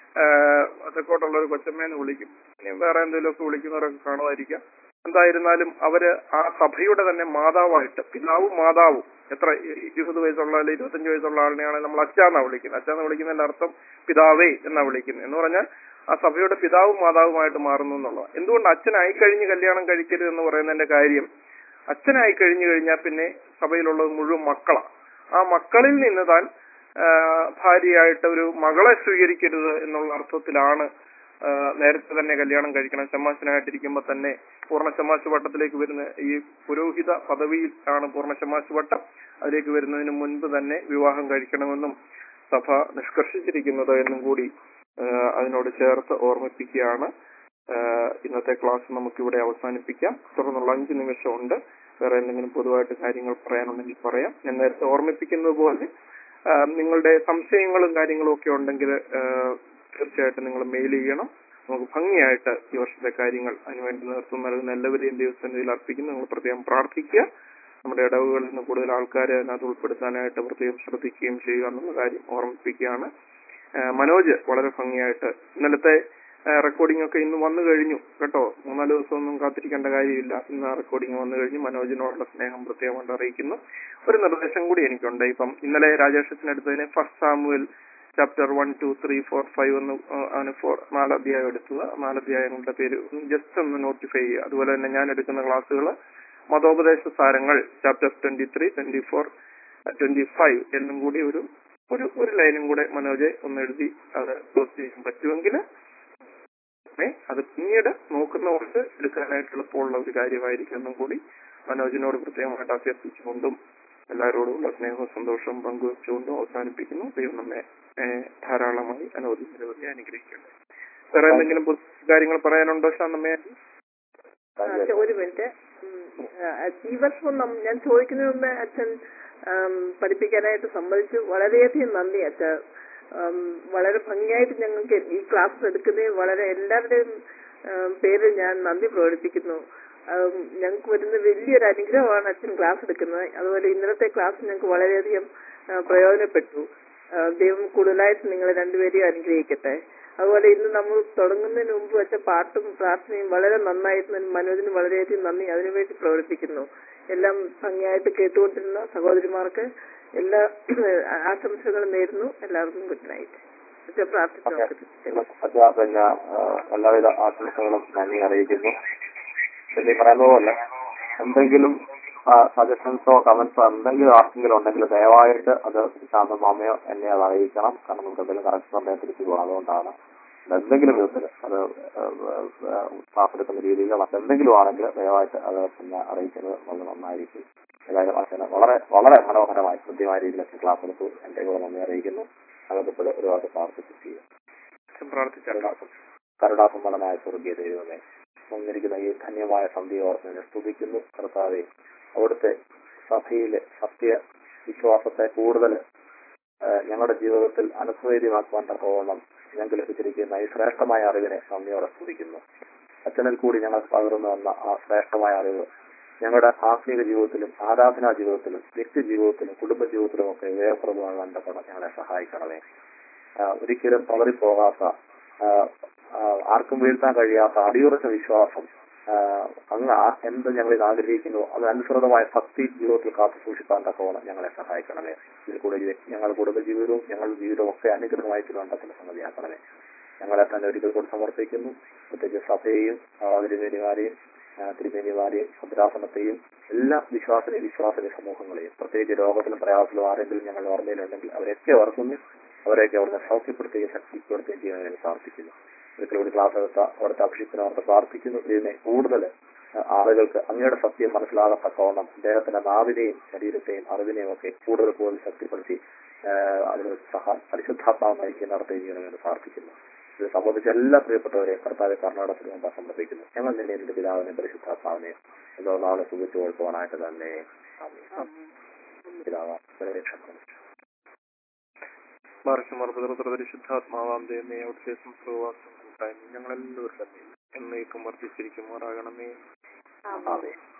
തെക്കോട്ടുള്ള ഒരു കൊച്ചമ്മേന്ന് വിളിക്കും ഇനി വേറെ എന്തെങ്കിലുമൊക്കെ വിളിക്കുന്നവരൊക്കെ കാണുമായിരിക്കാം എന്തായിരുന്നാലും അവര് ആ സഭയുടെ തന്നെ മാതാവായിട്ട് പിതാവും മാതാവും എത്ര ഇരുപത് വയസ്സുള്ള അല്ലെങ്കിൽ ഇരുപത്തഞ്ച് വയസ്സുള്ള ആളിനെയാണ് നമ്മൾ അച്ഛാന്നാ വിളിക്കുന്നത് അച്ഛാന്ന് വിളിക്കുന്നതിന്റെ അർത്ഥം പിതാവേ എന്നാ വിളിക്കുന്നത് എന്ന് പറഞ്ഞാൽ ആ സഭയുടെ പിതാവും മാതാവുമായിട്ട് മാറുന്നു എന്നുള്ളത് എന്തുകൊണ്ട് അച്ഛനായി കഴിഞ്ഞ് കല്യാണം കഴിക്കരുത് എന്ന് പറയുന്നതിന്റെ കാര്യം അച്ഛനായി കഴിഞ്ഞു കഴിഞ്ഞാൽ പിന്നെ സഭയിലുള്ളത് മുഴുവൻ മക്കളാണ് ആ മക്കളിൽ നിന്ന് താൻ ആ, ഭാര്യയായിട്ട് ഒരു മകളെ സ്വീകരിക്കരുത് എന്നുള്ള അർത്ഥത്തിലാണ് ആ, നേരത്തെ തന്നെ കല്യാണം കഴിക്കണം ചമ്മാശനായിട്ടിരിക്കുമ്പോൾ തന്നെ പൂർണ്ണ ചമ്മാശ വട്ടത്തിലേക്ക് വരുന്ന ഈ പുരോഹിത പദവിയിൽ ആണ് പൂർണ്ണ ചമ്മാശ വട്ടം അതിലേക്ക് വരുന്നതിന് മുൻപ് തന്നെ വിവാഹം കഴിക്കണമെന്നും സഭ നിഷ്കർഷിച്ചിരിക്കുന്നത് എന്നും കൂടി ആ, അതിനോട് ചേർത്ത് ഓർമ്മിപ്പിക്കുകയാണ് ആ, ഇന്നത്തെ ക്ലാസ് നമുക്കിവിടെ അവസാനിപ്പിക്കാം തുടർന്നുള്ള അഞ്ച് നിമിഷമുണ്ട് വേറെ എന്തെങ്കിലും പൊതുവായിട്ട് കാര്യങ്ങൾ പറയാനുണ്ടെങ്കിൽ പറയാം ഞാൻ നേരത്തെ ഓർമ്മിപ്പിക്കുന്നത് പോലെ ആ, നിങ്ങളുടെ സംശയങ്ങളും കാര്യങ്ങളും ഒക്കെ ഉണ്ടെങ്കിൽ ആ, തീർച്ചയായിട്ടും നിങ്ങൾ മെയിൽ ചെയ്യണം നമുക്ക് ഭംഗിയായിട്ട് ഈ വർഷത്തെ കാര്യങ്ങൾ അതിനുവേണ്ടി നേതൃത്വം നൽകുന്ന എല്ലാവരെയും ദൈവസന്നിധിയിൽ അർപ്പിക്കുന്നു നിങ്ങൾ പ്രത്യേകം പ്രാർത്ഥിക്കുക നമ്മുടെ ഇടവുകളിൽ നിന്ന് കൂടുതൽ ആൾക്കാരെ അതിനകത്ത് ഉൾപ്പെടുത്താനായിട്ട് പ്രത്യേകം ശ്രദ്ധിക്കുകയും ചെയ്യുക എന്നുള്ള കാര്യം ഓർമ്മിപ്പിക്കുകയാണ് ആ, മനോജ് വളരെ ഭംഗിയായിട്ട് ഇന്നലത്തെ റെക്കോർഡിംഗ് ഒക്കെ ഇന്ന് വന്നു കഴിഞ്ഞു കേട്ടോ മൂന്നാല് ദിവസമൊന്നും കാത്തിരിക്കേണ്ട കാര്യമില്ല ഇന്ന് ആ റെക്കോർഡിംഗ് വന്നു കഴിഞ്ഞു മനോജിനോടുള്ള സ്നേഹം പ്രത്യേകമായിട്ട് അറിയിക്കുന്നു ഒരു നിർദ്ദേശം കൂടി എനിക്കുണ്ട് ഇപ്പം ഇന്നലെ രാജേഷത്തിനെടുത്തതിന് first Samuel chapter one two three four five എന്ന് ആ, അവന് ഫോർ നാല് അധ്യായം എടുത്തത് ആ നാല് അധ്യായങ്ങളുടെ പേര് ജസ്റ്റ് ഒന്ന് നോട്ടിഫൈ ചെയ്യുക അതുപോലെ തന്നെ ഞാൻ എടുക്കുന്ന ക്ലാസ്സുകൾ മതോപദേശ സാരങ്ങൾ chapter twenty three twenty four twenty five എന്നും കൂടി ഒരു ഒരു ഒരു ലൈനും കൂടെ മനോജ് ഒന്ന് എഴുതി അത് ക്ലോസ് ചെയ്യാൻ പറ്റുമെങ്കിൽ ഏ, അത് പിന്നീട് നോക്കുന്നവർക്ക് എടുക്കാനായിട്ട് എളുപ്പമുള്ള ഒരു കാര്യമായിരിക്കും എന്നും കൂടി മനോജിനോട് പ്രത്യേകമായിട്ട് അഭ്യർത്ഥിച്ചുകൊണ്ടും എല്ലാവരോടുമുള്ള സ്നേഹവും സന്തോഷവും പങ്കുവെച്ചുകൊണ്ടും അവസാനിപ്പിക്കുന്നു ദൈവം നമ്മെ ഏ, ധാരാളമായി അനവധി നിരവധി അനുഗ്രഹിക്കട്ടെ വേറെ എന്തെങ്കിലും പൊതു കാര്യങ്ങൾ പറയാനുണ്ടോ ഷാന്നമ്മേ ആ, അച്ഛാ, ഒരു മിനിറ്റ് ഉം, ആ, ഈ വർഷം നം- ഞാൻ ചോദിക്കുന്നതിന് മുമ്പ് അച്ഛൻ ആം, പഠിപ്പിക്കാനായിട്ട് സമ്മതിച്ചു വളരെയധികം നന്ദി അച്ഛ വളരെ ഭംഗിയായിട്ട് ഞങ്ങൾക്ക് ഈ ക്ലാസ് എടുക്കുന്നതിന് വളരെ എല്ലാവരുടെയും ആം, പേരിൽ ഞാൻ നന്ദി പ്രകടിപ്പിക്കുന്നു ആം, ഞങ്ങൾക്ക് വരുന്ന വലിയൊരു അനുഗ്രഹമാണ് അച്ഛൻ ക്ലാസ് എടുക്കുന്നത് അതുപോലെ ഇന്നലത്തെ ക്ലാസ് ഞങ്ങൾക്ക് വളരെയധികം ആ, പ്രയോജനപ്പെട്ടു ആ, ദൈവം കൂടുതലായിട്ട് നിങ്ങളെ രണ്ടുപേരെയും അനുഗ്രഹിക്കട്ടെ അതുപോലെ ഇന്ന് നമ്മൾ തുടങ്ങുന്നതിന് മുമ്പ് വെച്ച പാട്ടും പ്രാർത്ഥനയും വളരെ നന്നായിരുന്നു മനോജിന് വളരെയധികം നന്ദി അതിനുവേണ്ടി പ്രവർത്തിക്കുന്നു എല്ലാം ഭംഗിയായിട്ട് കേട്ടുകൊണ്ടിരുന്ന സഹോദരിമാർക്ക് എല്ലാ ആശംസകളും നേരുന്നു എല്ലാവർക്കും ഗുഡ് നൈറ്റ് പക്ഷെ പ്രാർത്ഥിച്ചു നോക്കട്ടെ അച്ഛാ പിന്നെ ആ, എല്ലാവിധ ആശംസകളും നന്ദി അറിയിക്കുന്നു പിന്നെ ഈ പറയുന്നത് പോലെ എന്തെങ്കിലും സജഷൻസോ കമന്റ്സോ എന്തെങ്കിലും ആർക്കെങ്കിലും ഉണ്ടെങ്കിൽ ദയവായിട്ട് അത് ശാന്ത മാമയോ എന്നെ അത് അറിയിക്കണം കാരണം നമുക്ക് എന്തെങ്കിലും കറക്റ്റ് സമയം തിരിച്ചു പോകണം അതുകൊണ്ടാണ് എന്തെങ്കിലും വിധത്തിൽ അത് ക്ലാസ് എടുക്കുന്ന രീതിയിലോ മറ്റെന്തെങ്കിലും ആണെങ്കിൽ ദയവായിട്ട് അത് പിന്നെ അറിയിക്കുന്നത് വളരെ നന്നായിരിക്കും ഏതായാലും അച്ഛന് വളരെ വളരെ മനോഹരമായി കൃത്യമായ രീതിയിലൊക്കെ ക്ലാസ് എടുത്തു എന്റെ കൂടെ നന്ദി അറിയിക്കുന്നു അകത്തപ്പോൾ ഒരുപാട് പ്രാർത്ഥിച്ചു ചെയ്യും പ്രാർത്ഥിച്ചാൽ കരുണാസമ്പന്നനായ സ്വർഗീയ ദൈവമേ വന്നിരിക്കുന്ന ഈ ധന്യമായ സന്ധ്യ ഓർമ്മയെ സ്തുതിക്കുന്നു കർത്താവെ അവിടുത്തെ സഭയിലെ സത്യ വിശ്വാസത്തെ കൂടുതൽ ആ, ഞങ്ങളുടെ ജീവിതത്തിൽ അനുസ്വേദ്യമാക്കുവാൻ തക്കവണ്ണം ഞങ്ങൾക്ക് ലഭിച്ചിരിക്കുന്ന ഈ ശ്രേഷ്ഠമായ അറിവിനെ നന്ദിയോടെ സ്തുതിക്കുന്നു അച്ഛനിൽ കൂടി ഞങ്ങൾ പകർന്നു വന്ന ആ ശ്രേഷ്ഠമായ അറിവ് ഞങ്ങളുടെ ആത്മീക ജീവിതത്തിലും ആരാധനാ ജീവിതത്തിലും വ്യക്തി ജീവിതത്തിലും കുടുംബ ജീവിതത്തിലും ഒക്കെ ഉപയോഗപ്രദമാകാൻ തക്കണം ഞങ്ങളെ സഹായിക്കണമേ ആ, ഒരിക്കലും പതറിപ്പോകാത്ത ആ, ആ, ആർക്കും വീഴ്ത്താൻ കഴിയാത്ത അടിയുറച്ച വിശ്വാസം ആ, അങ്ങ് ആ- എന്ത് ഞങ്ങൾ ഇത് ആഗ്രഹിക്കുന്നു അതനുസൃതമായ ഭക്തി ജീവിതത്തിൽ കാത്തു സൂക്ഷിക്കാൻ തക്കവണ്ണം ഞങ്ങളെ സഹായിക്കണമേ ഇതിൽ കൂടെ ഇത് ഞങ്ങളുടെ കുടുംബ ജീവിതവും ഞങ്ങളുടെ ജീവിതവും ഒക്കെ അനുഗ്രഹമായി തിരുവനന്തപുരത്തിന് സംഗതിയാക്കണമേ ഞങ്ങളെ തന്നെ ഒരിക്കൽ കൂടി സമർപ്പിക്കുന്നു പ്രത്യേകിച്ച് സഭയെയും തിരുമേനിമാരെയും തിരുമേനിമാരെയും ഭദ്രാസനത്തെയും എല്ലാ വിശ്വാസന വിശ്വാസന സമൂഹങ്ങളെയും പ്രത്യേകിച്ച് രോഗത്തിലും പ്രയാസത്തിലും ആരെങ്കിലും ഞങ്ങൾ ഓർമ്മയിലുണ്ടെങ്കിൽ അവരെയൊക്കെ ഓർക്കുന്നു അവരെയൊക്കെ അവിടുന്ന് സൗഖ്യപ്പെടുത്തുകയും ശക്തിപ്പെടുത്തുകയും ചെയ്യാൻ വേണ്ടി പ്രാർത്ഥിക്കുന്നു ഒരിക്കൽ കൂടി ക്ലാസ് എടുത്ത അവിടുത്തെ അഭിഷിപ്പിനെ ഓർത്ത് പ്രാർത്ഥിക്കുന്നു ഇതിനെ കൂടുതൽ ആ, ആളുകൾക്ക് അങ്ങയുടെ സത്യം മനസ്സിലാകത്തക്കവണ്ണം അദ്ദേഹത്തിന്റെ നാവിനെയും ശരീരത്തെയും അറിവിനെയും ഒക്കെ കൂടുതൽ കൂടുതൽ ശക്തിപ്പെടുത്തി ആ, അതിന് സഹ പരിശുദ്ധാത്മാവ് നയിക്കുന്ന നടത്തുകയും ചെയ്യണമെന്ന് പ്രാർത്ഥിക്കുന്നു ഇത് സംബന്ധിച്ച എല്ലാ പ്രിയപ്പെട്ടവരെയും കർത്താവ് കർണാടകത്തിന് മുമ്പ് സമർപ്പിക്കുന്നു ഞങ്ങൾ നിന്നെ എന്റെ പിതാവിനെ പരിശുദ്ധാത്മാവിനെയും എന്തോ നാളെ സുഖിച്ചു കൊടുക്കുവാനായിട്ട് തന്നെ ആമേൻ. പിതാവ് രക്ഷപ്പെടും പരിശുദ്ധാത്മാവാം ദൈവമേ അവിടുത്തെ സംസ്കൃതവാസം കൂട്ടായ്മ ഞങ്ങളെല്ലാവരുടെ മേൽ എന്നേക്കും വർദ്ധിച്ചിരിക്കുമാറാകണമേ ആമേൻ